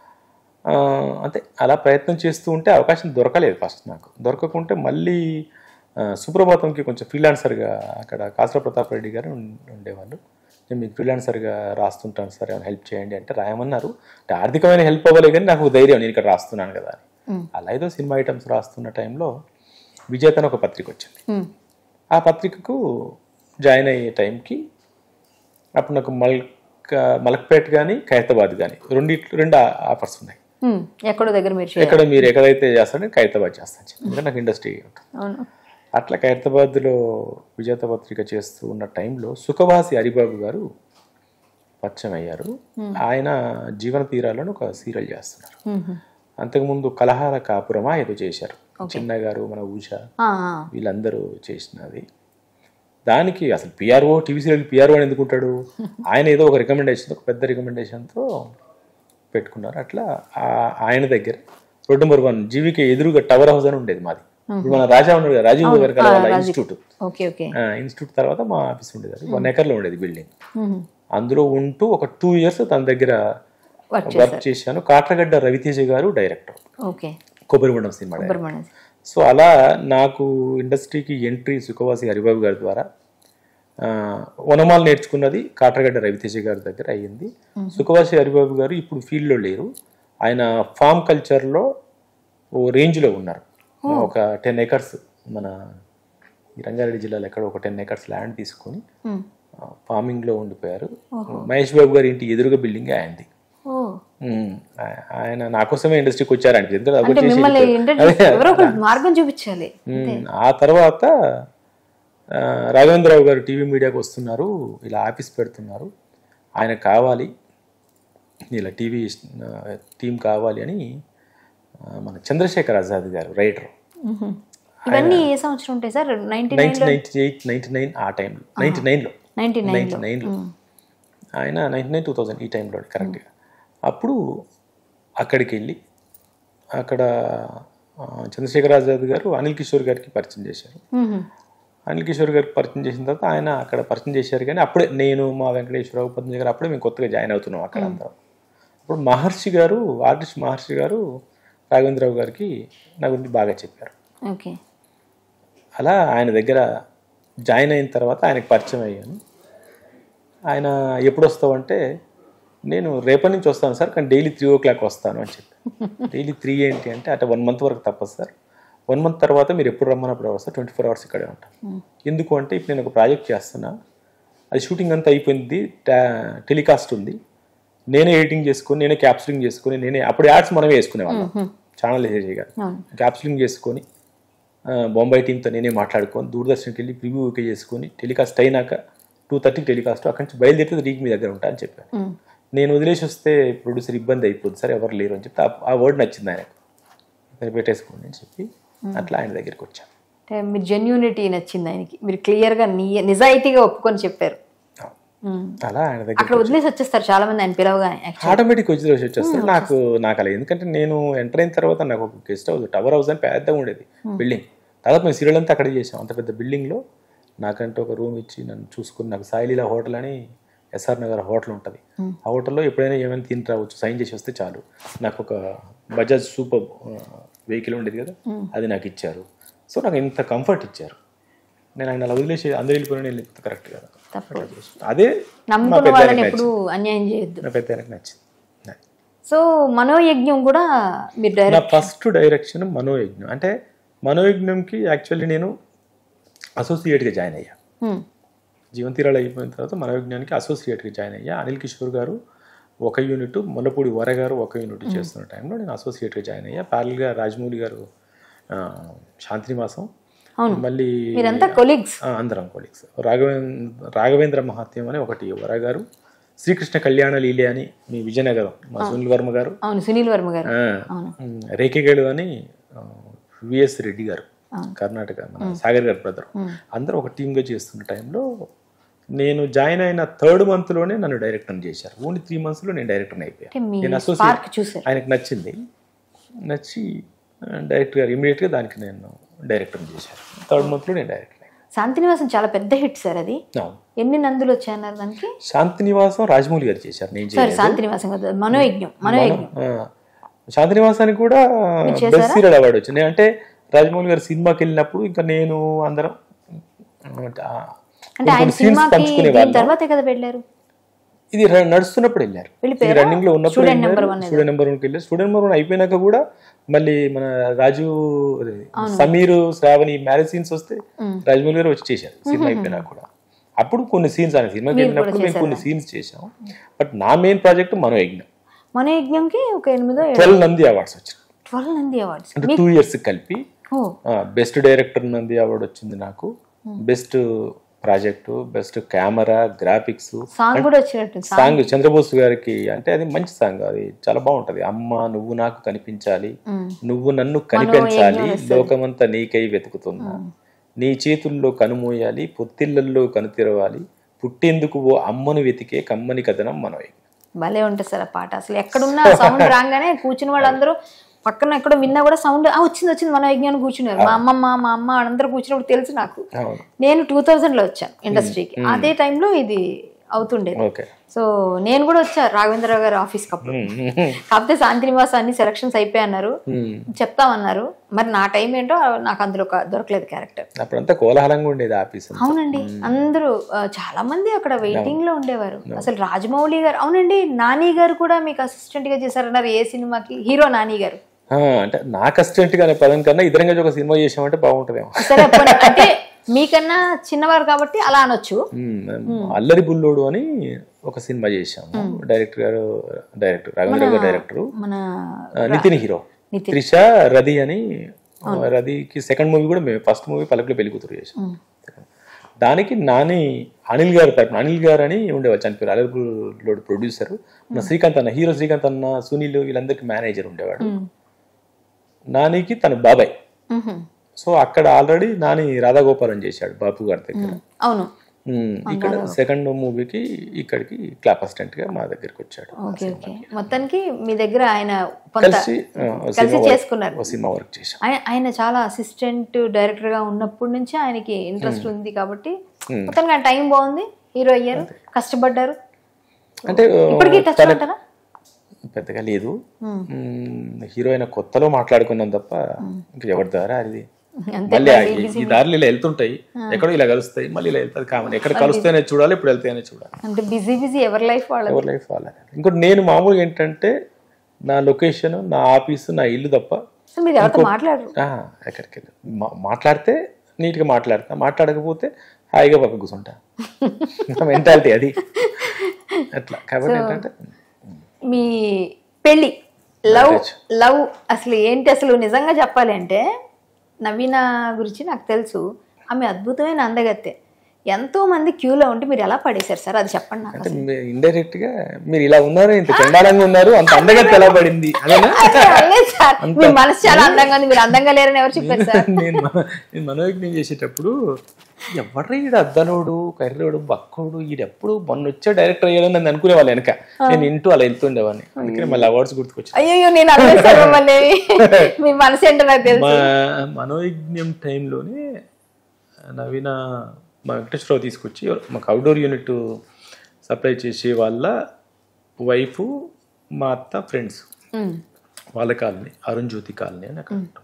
ఆ, అంతే అలా ప్రయత్నం చేస్తూ ఉంటే అవకాశం దొరకలేదు ఫస్ట్ నాకు దొరకకుంటే మళ్ళీ ఆ, సుప్రభాతంకి కొంచెం ఫ్రీలాన్సర్గా అక్కడ కాసర ప్రతాప్ రెడ్డి గారు ఉం- ఉండేవాళ్ళు నేను మీకు ఫ్రీలాన్సర్గా రాస్తుంటాను సార్ ఏమైనా హెల్ప్ చేయండి అంటే రాయమన్నారు అంటే ఆర్థికమైన హెల్ప్ అవ్వలే కానీ నాకు ధైర్యం నేను ఇక్కడ రాస్తున్నాను కదా అని అలా ఏదో సినిమా ఐటమ్స్ రాస్తున్న టైంలో విజేత అని ఒక పత్రిక వచ్చింది ఉమ్. ఆ పత్రికకు జాయిన్ అయ్యే టైంకి అప్పుడు నాకు మల్క మలక్పేట్ కానీ ఖైరతాబాద్ కానీ రెండిట్లు రెండు ఆఫర్స్ ఉన్నాయి ఉమ్. ఎక్కడో దగ్గర మీరు చేయాలి ఎక్కడ మీరు ఎక్కడైతే చేస్తారో ఖైరతాబాద్ చేస్తాను చెప్పి. ఎందుకంటే నాకు ఇండస్ట్రీ ఉంటుంది అవును అట్లా ఖైరతాబాద్లో విజేత పత్రిక చేస్తూ ఉన్న టైంలో సుఖవాసి హరిబాబు గారు పరిచయం అయ్యారు ఆయన జీవన తీరాలను ఒక సీరియల్ చేస్తున్నారు ఉమ్. అంతకుముందు కలహార కాపురమా ఏదో చేశారు చిన్న గారు మన ఉష ఆ, ఆ. వీళ్ళందరూ చేసినది దానికి అసలు పిఆర్ఓ టీవీ సీరియల్ పిఆర్ఓ అని ఎందుకుంటాడు ఆయన ఏదో ఒక రికమెండేషన్ ఒక పెద్ద రికమెండేషన్తో పెట్టుకున్నారు అట్లా ఆ- ఆయన దగ్గర రోడ్ నెంబర్ వన్ జీవికి ఎదురుగా టవర్ హౌస్ అని ఉండేది మాది ఇప్పుడు మన రాజా ఉన్నాడు కదా రాజీవ్ గారి వాళ్ళ ఇన్స్టిట్యూట్ ఓకే ఓకే ఆ, ఇన్స్టిట్యూట్ తర్వాత మా ఆఫీస్ ఉండేది అది వన్ ఎకర్లో ఉండేది బిల్డింగ్ ఉమ్. అందులో ఉంటూ ఒక టూ ఇయర్స్ తన దగ్గర వర్క్ వర్క్ చేశాను కాట్రగడ్డ రవితేజ గారు డైరెక్టర్ ఓకే కొబ్బరిమండం సినిమా డైరెక్టర్. సుబ్రహ్మణ్యం సో అలా నాకు ఇండస్ట్రీకి ఎంట్రీ సుఖవాసి హరిబాబు గారి ద్వారా ఆ, వనమాలు నేర్చుకున్నది కాట్రగడ్డ రవితేజ గారి దగ్గర అయ్యింది సుఖవాసి హరిబాబు గారు ఇప్పుడు ఫీల్డ్లో లేరు ఆయన ఫామ్ కల్చర్లో ఓ రేంజ్లో ఉన్నారు ఒక టెన్ ఎకర్స్ మన ఈ రంగారెడ్డి జిల్లాలో ఎక్కడ ఒక టెన్ ఎకర్స్ ల్యాండ్ తీసుకొని ఉమ్. ఫార్మింగ్లో ఉండిపోయారు మహేష్ బాబు గారి ఇంటి ఎదురుగా బిల్డింగ్ ఆయనది ఓ ఉమ్, ఆ- ఆయన నా కోసమే ఇండస్ట్రీకి వచ్చారండి ఎందుకంటే అంటే అప్పుడు చేసి మిమ్మల్ని వెళ్ళిపోయారు. ఇంట్రడ్యూస్ ఎవరో ఒక మార్గం చూపించాలి ఉమ్, ఆ తర్వాత ఆ, రాఘవేంద్రరావు గారు టీవీ మీడియాకి వస్తున్నారు ఇలా ఆఫీస్ పెడుతున్నారు ఆయన కావాలి ఇలా టీవీ టీం కావాలి అని ఆ, మన చంద్రశేఖర్ ఆజాద్ గారు రైటర్ ఉహు. ఇవన్నీ ఏ సంవత్సరం ఉంటాయి sir ninety nineteen ninety eight ninety nine ఆ టైంలో నైన్టీ నైన్లో నైన్టీ నైన్ నైన్టీ నైన్లో ఆయన నైన్టీ నైన్ టూ థౌజండ్ ఈ టైంలో కరెక్ట్గా అప్పుడు అక్కడికి వెళ్ళి అక్కడ ఆ, చంద్రశేఖర్ ఆజాద్ గారు అనిల్ కిషోర్ గారికి పరిచయం చేశారు అనిల్ కిషోర్ గారికి పరిచయం చేసిన తర్వాత ఆయన అక్కడ పరిచయం చేశారు కానీ అప్పుడే నేను మా వెంకటేశ్వరరావు పద్మజ గారు అప్పుడే మేము కొత్తగా జాయిన్ అవుతున్నాం అక్కడ అందరం అప్పుడు మహర్షి గారు ఆర్టిస్ట్ మహర్షి గారు రాఘవేంద్రరావు గారికి నా గురించి బాగా చెప్పారు ఓకే అలా ఆయన దగ్గర జాయిన్ అయిన తర్వాత ఆయనకు పరిచయం అయ్యాను ఆయన ఎప్పుడు వస్తావంటే నేను రేపటి నుంచి వస్తాను సార్ కానీ డైలీ త్రీ ఓ క్లాక్ వస్తాను అని చెప్పి డైలీ త్రీ ఏంటి అంటే అంటే వన్ మంత్ వరకు తప్పదు సార్ వన్ మంత్ తర్వాత మీరు ఎప్పుడు రమ్మన్నప్పుడు వస్తారు ట్వంటీ ఫోర్ అవర్స్ ఇక్కడే ఉంటాను ఎందుకు అంటే ఇప్పుడు నేను ఒక ప్రాజెక్ట్ చేస్తున్నా అది షూటింగ్ అంతా అయిపోయింది టెలికాస్ట్ ఉంది నేనే ఎడిటింగ్ చేసుకొని నేనే క్యాప్చరింగ్ చేసుకొని నేనే అప్పుడు యాడ్స్ మనమే వేసుకునేవాళ్ళం ఛానల్ వేసేసి గారు అవును. క్యాప్చరింగ్ చేసుకొని ఆ, బొంబాయి టీంతో నేనే మాట్లాడుకొని దూరదర్శన్కి వెళ్ళి ప్రివ్యూ ఓకే చేసుకొని టెలికాస్ట్ అయినాక టూ థర్టీకి టెలికాస్ట్ అక్కడి నుంచి బయలుదేరితే రీక్ మీ దగ్గర ఉంటా అని చెప్పాను నేను వదిలేసి వస్తే ప్రొడ్యూసర్ ఇబ్బంది అయిపోద్ది సార్ ఎవరు లేరు అని చెప్తే ఆ- ఆ వర్డ్ నచ్చింది ఆయనకు మీరు పెట్టేసుకోండి అని చెప్పి అట్లా ఆయన దగ్గరికి వచ్చాను అంటే మీ జెన్యూనిటీ నచ్చింది ఆయనకి మీరు క్లియర్గా నీ నిజాయితీగా ఒప్పుకొని చెప్పారు ఉమ్. అలా ఆయన దగ్గర అక్కడ వదిలేసి వచ్చేస్తారు చాలా మంది ఆయన పిలవగానే actually. ఆటోమేటిక్ వచ్చి వచ్చేస్తారు నాకు నాకు అలా ఎందుకంటే నేను ఎంటర్ అయిన తర్వాత నాకు ఒక గెస్ట్ హౌస్ టవర్ హౌస్ అని పెద్దగా ఉండేది బిల్డింగ్ దాదాపు మేము సీరియల్ అంతా అక్కడే చేసాం అంత పెద్ద బిల్డింగ్లో నాకంటే ఒక రూమ్ ఇచ్చి నన్ను చూసుకుని నాకు సాయిలీలా హోటల్ అని ఎస్ఆర్ నగర్ హోటల్ ఉంటుంది ఆ హోటల్లో ఎప్పుడైనా ఏమైనా తిని రావచ్చు సైన్ చేసి వస్తే చాలు నాకు ఒక బజాజ్ సూపర్ వెహికల్ ఉండేది కదా అది నాకు ఇచ్చారు సో నాకు ఇంత కంఫర్ట్ ఇచ్చారు నేను ఆయన అలా వదిలేసి అందరూ వెళ్ళిపోయిన నేను వెళ్ళిపోతే కరెక్ట్ కదా తప్పు అదే మా నమ్ముకున్న పెద్ద వాళ్ళని ఆయనకి ఎప్పుడు అన్యాయం చేయొద్దు నా పెద్ద ఆయనకి నచ్చింది సో మనోయజ్ఞం కూడా మీరు నా డైరెక్ట్ ఫస్ట్ డైరెక్షన్ మనోయజ్ఞం అంటే మనోయజ్ఞంకి యాక్చువల్లీ నేను అసోసియేట్గా జాయిన్ అయ్యా జీవంతీరాలు అయిపోయిన తర్వాత మన విజ్ఞానికి అసోసియేట్గా జాయిన్ అయ్యా అనిల్ కిషోర్ గారు ఒక యూనిట్ ముల్లపూడి వర గారు ఒక యూనిట్ చేస్తున్న టైంలో నేను అసోసియేట్గా జాయిన్ అయ్యా ప్యారల్గా రాజమౌళి గారు ఆ, శాంతినివాసం అవును. మళ్ళీ మీరంతా కొలీగ్స్ ఆ, అందరం కొలీగ్స్ రాఘవేంద్ర రాఘవేంద్ర మహాత్యం అని ఒకటి వర గారు శ్రీకృష్ణ కళ్యాణ లీలే అని మీ విజయనగరం మా సునీల్ వర్మ గారు అవును సునీల్ వర్మ గారు ఆ, అవును. ఉమ్, రేఖగేడు అని ఆ, విఎస్ రెడ్డి గారు కర్ణాటక మన సాగర్ గారి బ్రదర్ అందరూ ఒక టీమ్గా చేస్తున్న టైంలో నేను జాయిన్ అయిన థర్డ్ మంత్లోనే నన్ను డైరెక్టర్ చేశారు ఓన్లీ త్రీ మంత్స్లో నేను డైరెక్టర్ అయిపోయాను అంటే మీ నేను స్పార్క్ అసోసియేట్ చూసారు ఆయనకు నచ్చింది నచ్చి డైరెక్టర్ గారు ఇమీడియట్గా దానికి నేను డైరెక్టర్ చేశాను థర్డ్ మంత్లో నేను డైరెక్టర్ అయ్యాను శాంతినివాసం చాలా పెద్ద హిట్ సార్ అది అవును. ఎన్ని నందులు వచ్చాయన్నారు దానికి శాంతి నివాసం రాజమౌళి గారు చేశారు నేను సారీ చేయలేదు శాంతినివాసం కదా మనోయజ్ఞం మనోయజ్ఞం ఆ, శాంతి నివాసానికి కూడా బెస్ట్ సీరియల్ అవార్డు వచ్చింది అంటే రాజమౌళి గారి సినిమాకి వెళ్ళినప్పుడు ఇంకా నేను అందరం అంటే ఆ, అంటే ఆయన కొన్ని scenes సినిమాకి పంచుకునే దీని వాళ్ళం. తర్వాతే కదా వెళ్ళారు ఇది ర- నడుస్తున్నప్పుడు వెళ్ళారు వెళ్ళిపోయారా? ఇది రన్నింగ్ లో ఉన్నప్పుడు Student number one student number వన్కి వెళ్ళారు స్టూడెంట్ నెంబర్ వన్ అయిపోయినాక కూడా మళ్ళీ మన రాజు అదే, సమీర్ శ్రావణి మ్యారేజ్ సీన్స్ వస్తే రాజమౌళి గారు వచ్చి చేశారు సినిమా అయిపోయినా కూడా అప్పుడు కొన్ని సీన్స్ ఆయన సినిమాకి వెళ్ళినప్పుడు మేము కొన్ని సీన్స్ చేసాం బట్ నా మెయిన్ ప్రాజెక్ట్ మనోయజ్ఞం మనోయజ్ఞంకి ఒక ఎనిమిదో ట్వెల్వ్ నంది అవార్డ్స్ వచ్చినాయి ట్వెల్వ్ నంది అవార్డ్స్ అంటే టూ ఇయర్స్ కలిపి ఓ బెస్ట్ డైరెక్టర్ నంది అవార్డు వచ్చింది నాకు best project best camera graphics song కూడా వచ్చినట్టు సాంగ్ చంద్రబోస్ గారికి అంటే అది మంచి సాంగ్ అది చాలా బాగుంటది అమ్మ నువ్వు నాకు కనిపించాలి నువ్వు నన్ను కనిపించాలి లోకమంతా నీకై వెతుకుతున్నా నీ చేతుల్లో కనుమూయాలి పొత్తిళ్లల్లో కనుతిరవాలి పుట్టేందుకు ఓ అమ్మను వెతికే కమ్మని కథనం మనవి భలే ఉంటుంది సార్ ఆ పాట అసలు ఎక్కడున్నా సౌండ్ రాగానే కూర్చుని వాళ్ళందరూ పక్కన ఎక్కడో విన్నా కూడా సౌండ్ ఆ వచ్చింది వచ్చింది మన యజ్ఞాన్ని కూర్చున్నారు మా అమ్మమ్మ మా అమ్మ వాళ్ళందరూ కూర్చున్నప్పుడు తెలుసు నాకు అవును నేను టూ థౌజండ్ లో వచ్చాను ఇండస్ట్రీకి అదే టైంలో ఇది అవుతుండేది ఓకే సో నేను కూడా వచ్చా రాఘవేంద్రరావు గారి ఆఫీస్కి అప్పుడు కాకపోతే శాంతినివాస్ అన్ని సెలక్షన్స్ అయిపోయన్నారు చెప్తామన్నారు మరి నా టైం ఏంటో నాకు అందులో ఒక దొరకలేదు క్యారెక్టర్ అప్పుడంతా కోలాహలంగా ఉండేది ఆఫీస్ అవునండి అందరూ ఆ, చాలా మంది అక్కడ వెయిటింగ్ లో ఉండేవారు అసలు రాజమౌళి గారు అవునండి నాని గారు కూడా మీకు అసిస్టెంట్ గా చేశారన్నారు ఏ సినిమాకి హీరో నాని గారు ఆ, అంటే నాకు అసిస్టెంట్ గా అనే పదం కన్నా ఇద్దరం కలిసి ఒక సినిమా చేసామంటే బాగుంటుందేమో సరే పోనీ, అంటే మీకన్నా చిన్నవారు కాబట్టి అలా అనొచ్చు మ్మ్. అల్లరి బుల్లోడు అని ఒక సినిమా చేశాము డైరెక్టర్ గారు డైరెక్టర్ రాఘవేంద్ర గారు డైరెక్టర్ మన నితిన్ హీరో త్రిష రది అని రదికి సెకండ్ మూవీ కూడా మేము ఫస్ట్ మూవీ పలకలో పెళ్లి కూతురు చేసాం దానికి నాని అనిల్ గారు తరపున అనిల్ గారు అని ఉండేవారు చనిపోయారు అల్లరి బుల్లోడు ప్రొడ్యూసర్ మన శ్రీకాంత్ అన్న హీరో శ్రీకాంత్ అన్న సునీల్ వీళ్ళందరికీ మేనేజర్ ఉండేవాడు నానికి తన బాబాయ్ మ్హూ. సో అక్కడ ఆల్రెడీ నాని రాధాగోపాలం చేశాడు బాపు గారి దగ్గర అవును మ్మ్. ఇక్కడ సెకండ్ మూవీకి ఇక్కడికి క్లాప్ అసిస్టెంట్ గా మా దగ్గరికి వచ్చాడు ఓకే ఓకే మొత్తానికి మీ దగ్గర ఆయన కొంత కలిసి ఆ, ఓ కలిసి సినిమా వర్క్- చేసుకున్నారు ఓ సినిమా వర్క్ చేశాం ఆయన ఆయన చాలా అసిస్టెంట్ డైరెక్టర్ గా ఉన్నప్పటి నుంచి ఆయనకి ఇంట్రెస్ట్ ఉంది కాబట్టి మొత్తానికి ఆయన టైం బాగుంది హీరో అయ్యారు కష్టపడ్డారు అంటే ఆ, ఇప్పటికీ టచ్ తన- ఉంటారా పెద్దగా లేదు మ్మ్. హీరో అయిన కొత్తలో మాట్లాడుకున్నాం తప్ప ఇంకా ఎవరి ద్వారా అది అంతే మళ్ళీ ఆ- ఈ- ఈ దారులు ఇలా వెళ్తుంటాయి ఎక్కడో ఇలా కలుస్తాయి మళ్ళీ ఇలా వెళ్తుంది కామన్ ఎక్కడ కలుస్తాయనే చూడాలి ఇప్పుడు వెళ్తాయనే చూడాలి అంటే బిజీ బిజీ ఎవరి లైఫ్ వాళ్ళది ఎవరి లైఫ్ వాళ్ళ ఇంకోటి నేను మామూలుగా ఏంటంటే నా లొకేషన్ నా ఆఫీసు నా ఇల్లు తప్ప సో మీరు ఎవరితో మాట్లాడరు ఆ, ఎక్కడికి వెళ్ళి మా- మాట్లాడితే నీట్గా మాట్లాడతా మాట్లాడకపోతే హాయిగా పక్క కూర్చుంటా నా మెంటాలిటీ అది అట్లా కాబట్టి ఏంటంటే మీ పెళ్ళి లవ్ లవ్ అసలు ఏంటి అసలు నిజంగా చెప్పాలి అంటే నవీన గురించి నాకు తెలుసు ఆమె అద్భుతమైన అందగత్తే ఎంతో మంది క్యూలో ఉంటే మీరు ఎలా పడేశారు సార్ అది చెప్పండి నాకు అంటే ఇండైరెక్ట్ గా మీరు ఇలా ఉన్నారు ఇంత చండాలంగా ఉన్నారు అంత అందగా తెలబడింది అదేనా అదే, లేదు సార్ మీ మనసు చాలా అందంగా ఉంది మీరు అందంగా లేరని ఎవరు చెప్పారు సార్ నేను మన- నేను మనోజ్ఞం చేసేటప్పుడు ఎవడ్రా ఈడు అద్దనోడు కర్రోడు బక్కోడు ఈడెప్పుడు మొన్న వచ్చే డైరెక్టర్ అయ్యాడని నన్ను అనుకునేవాళ్ళు వెనక నేను ఇంటూ అలా వెళ్తుండేవాడిని అందుకని మళ్ళీ అవార్డ్స్ గుర్తుకొచ్చాయి అయ్యో నేను అనలేదు సార్ మిమ్మల్ని మీ మనసు ఏంటో నాకు తెలుసు మా మనోయజ్ఞం టైంలోనే నవీన మా వెంకటేశ్వరరావు తీసుకొచ్చి మాకు అవుట్డోర్ యూనిట్ సప్లై చేసే వాళ్ళ వైఫ్ మా అత్త ఫ్రెండ్స్ ఉమ్, వాళ్ళ కాలనీ అరుణ్ జ్యోతి కాలనీ అని అక్కడ ఉంటుంది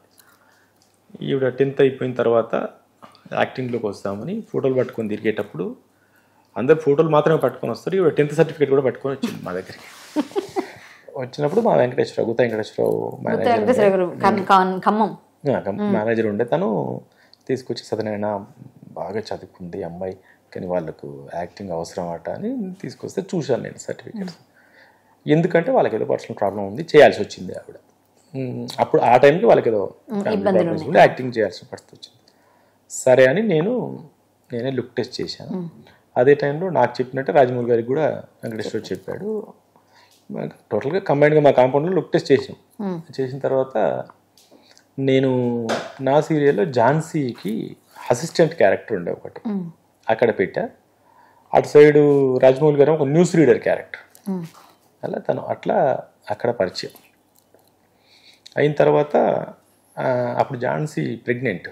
ఈవిడ టెన్త్ అయిపోయిన తర్వాత యాక్టింగ్లోకి వస్తామని ఫోటోలు పట్టుకొని తిరిగేటప్పుడు అందరు ఫోటోలు మాత్రమే పట్టుకొని వస్తారు ఈవిడ టెన్త్ సర్టిఫికేట్ కూడా పట్టుకొని వచ్చింది మా దగ్గరికి వచ్చినప్పుడు మా వెంకటేశ్వరరావు గుత్త వెంకటేశ్వరరావు మేనేజర్ వెంకటేశ్వర గారు కన్- కన్- ఖమ్మం మేనేజర్ ఉండే తను తీసుకొచ్చి సదనైనా బాగా చదువుకుంది అమ్మాయి కానీ వాళ్ళకు యాక్టింగ్ అవసరం అట అని తీసుకొస్తే చూశాను నేను సర్టిఫికేట్స్ ఎందుకంటే వాళ్ళకి ఏదో పర్సనల్ ప్రాబ్లం ఉంది చేయాల్సి వచ్చింది ఆవిడ ఉమ్, అప్పుడు ఆ టైంకి వాళ్ళకి ఏదో ప్రాబ్లమ్స్ ఉండి యాక్టింగ్ చేయాల్సిన పరిస్థితి వచ్చింది సరే అని నేను నేనే లుక్ టెస్ట్ చేశాను అదే టైంలో నాకు చెప్పినట్టే రాజమౌళి గారికి కూడా వెంకటేశ్వర చెప్పాడు టోటల్గా కంబైన్డ్గా మా కాంపౌండ్లో లుక్ టెస్ట్ చేసాం చేసిన తర్వాత నేను నా సీరియల్లో ఝాన్సీకి అసిస్టెంట్ క్యారెక్టర్ ఉండే ఒకటి అక్కడ పెట్టా అటు సైడు రాజమౌళి గారు ఒక న్యూస్ రీడర్ క్యారెక్టర్ అలా తను అట్లా అక్కడ పరిచయం అయిన తర్వాత ఆ, అప్పుడు ఝాన్సీ ప్రెగ్నెంట్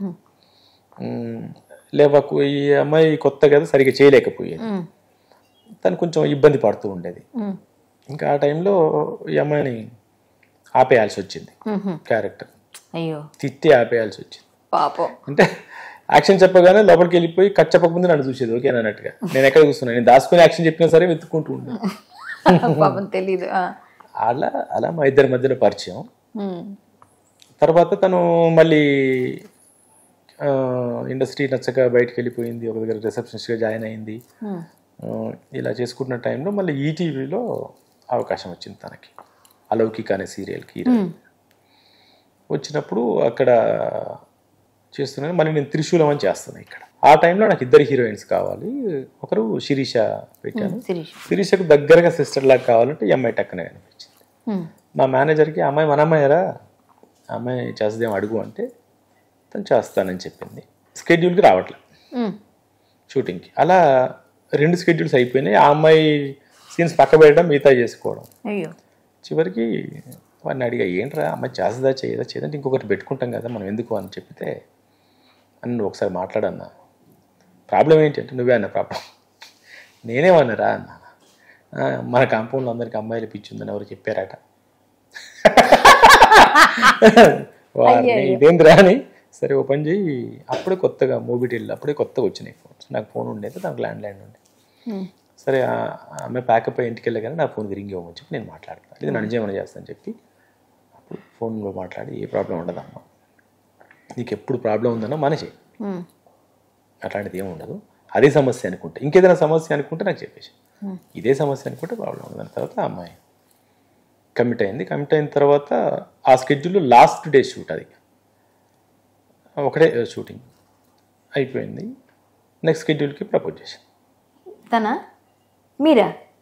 లేవకు ఈ అమ్మాయి కొత్త కదా సరిగ్గా చేయలేకపోయేది తను కొంచెం ఇబ్బంది పడుతూ ఉండేది ఇంకా ఆ టైంలో ఈ అమ్మాయిని ఆపేయాల్సి వచ్చింది క్యారెక్టర్ అయ్యో తిట్టి ఆపేయాల్సి వచ్చింది పాపం అంటే యాక్షన్ చెప్పగానే లోపలికి వెళ్ళిపోయి కట్ చెప్పకముందు నన్ను చూసేది ఓకే అన్నట్టుగా నేను ఎక్కడ చూస్తున్నాను నేను దాచుకుని యాక్షన్ చెప్పినా సరే వెతుక్కుంటూ ఉండే పాపం తెలీదు ఆ. అలా అలా మా ఇద్దరి మధ్యలో పరిచయం ఉమ్. తర్వాత తను మళ్ళీ ఆ, ఇండస్ట్రీ నచ్చక బయటకు వెళ్ళిపోయింది ఒక దగ్గర రిసెప్షనిస్ట్గా జాయిన్ అయింది ఆ, ఇలా చేసుకుంటున్న టైంలో మళ్ళీ ఈటీవీలో అవకాశం వచ్చింది తనకి అలౌకిక అనే సీరియల్కి వచ్చినప్పుడు అక్కడ చేస్తున్నాను మళ్ళీ నేను త్రిశూలం అని చేస్తాను ఇక్కడ ఆ టైంలో నాకు ఇద్దరు హీరోయిన్స్ కావాలి ఒకరు శిరీష పెట్టాను శిరీష్ శిరీషకు దగ్గరగా సిస్టర్ లాగా కావాలంటే ఈ అమ్మాయి టక్కనే అనిపించింది ఉమ్. మా మేనేజర్కి అమ్మాయి మన అమ్మాయిరా ఆ అమ్మాయి చేస్తుందేమో అడుగు అంటే తను చేస్తానని చెప్పింది స్కెడ్యూల్కి రావట్లే ఉమ్. షూటింగ్కి అలా రెండు స్కెడ్యూల్స్ అయిపోయినాయి ఆ అమ్మాయి సీన్స్ పక్క పెట్టడం మిగతా చేసుకోవడం అయ్యో చివరికి వాడిని అడిగా ఏంట్రా అమ్మాయి చేస్తుందా చేయదా చేయదంటే ఇంకొకటి పెట్టుకుంటాం కదా మనం ఎందుకు అని చెప్తే అని నువ్వు ఒకసారి మాట్లాడన్నా ప్రాబ్లం ఏంటి అంటే నువ్వే అన్న ప్రాబ్లం నేనేమన్నారా అన్నా "ఆ, మన కాంపౌండ్లో అందరికి అమ్మాయిలు పిచ్చిందని ఎవరు చెప్పారట వారిని ఇదేంద్రా అని సరే ఓ పని చేయి అప్పుడే కొత్తగా మోబిటెల్ అప్పుడే కొత్తగా వచ్చినాయి ఫోన్స్ నాకు ఫోన్ ఉండేది నాకు ల్యాండ్ లైన్ ఉండే ఉమ్. సరే ఆ ఆమె ప్యాకప్ అయ్యి ఇంటికి వెళ్ళగానే నా ఫోన్ రింగ్ ఇవ్వమని చెప్పి నేను మాట్లాడతాను ఇది నన్ను చేయమని చేస్తాను చెప్పి అప్పుడు ఫోన్లో మాట్లాడి ఏ ప్రాబ్లం ఉండదమ్మా నీకు ఎప్పుడు ప్రాబ్లం ఉందన్నా మనిషి ఉమ్. అట్లాంటిది ఏమి ఉండదు అదే సమస్య అనుకుంటే ఇంకేదైనా సమస్య అనుకుంటే నాకు చెప్పేసి ఇదే సమస్య అనుకుంటే ప్రాబ్లం ఉండదు దాని తర్వాత ఆ అమ్మాయి కమిట్ అయింది కమిట్ అయిన తర్వాత ఆ స్కెడ్యూల్లో లాస్ట్ డే షూట్ అది ఒకటే షూటింగ్ అయిపోయింది నెక్స్ట్ స్కెడ్యూల్కి ప్రపోజ్ చేశాను తనా మీరా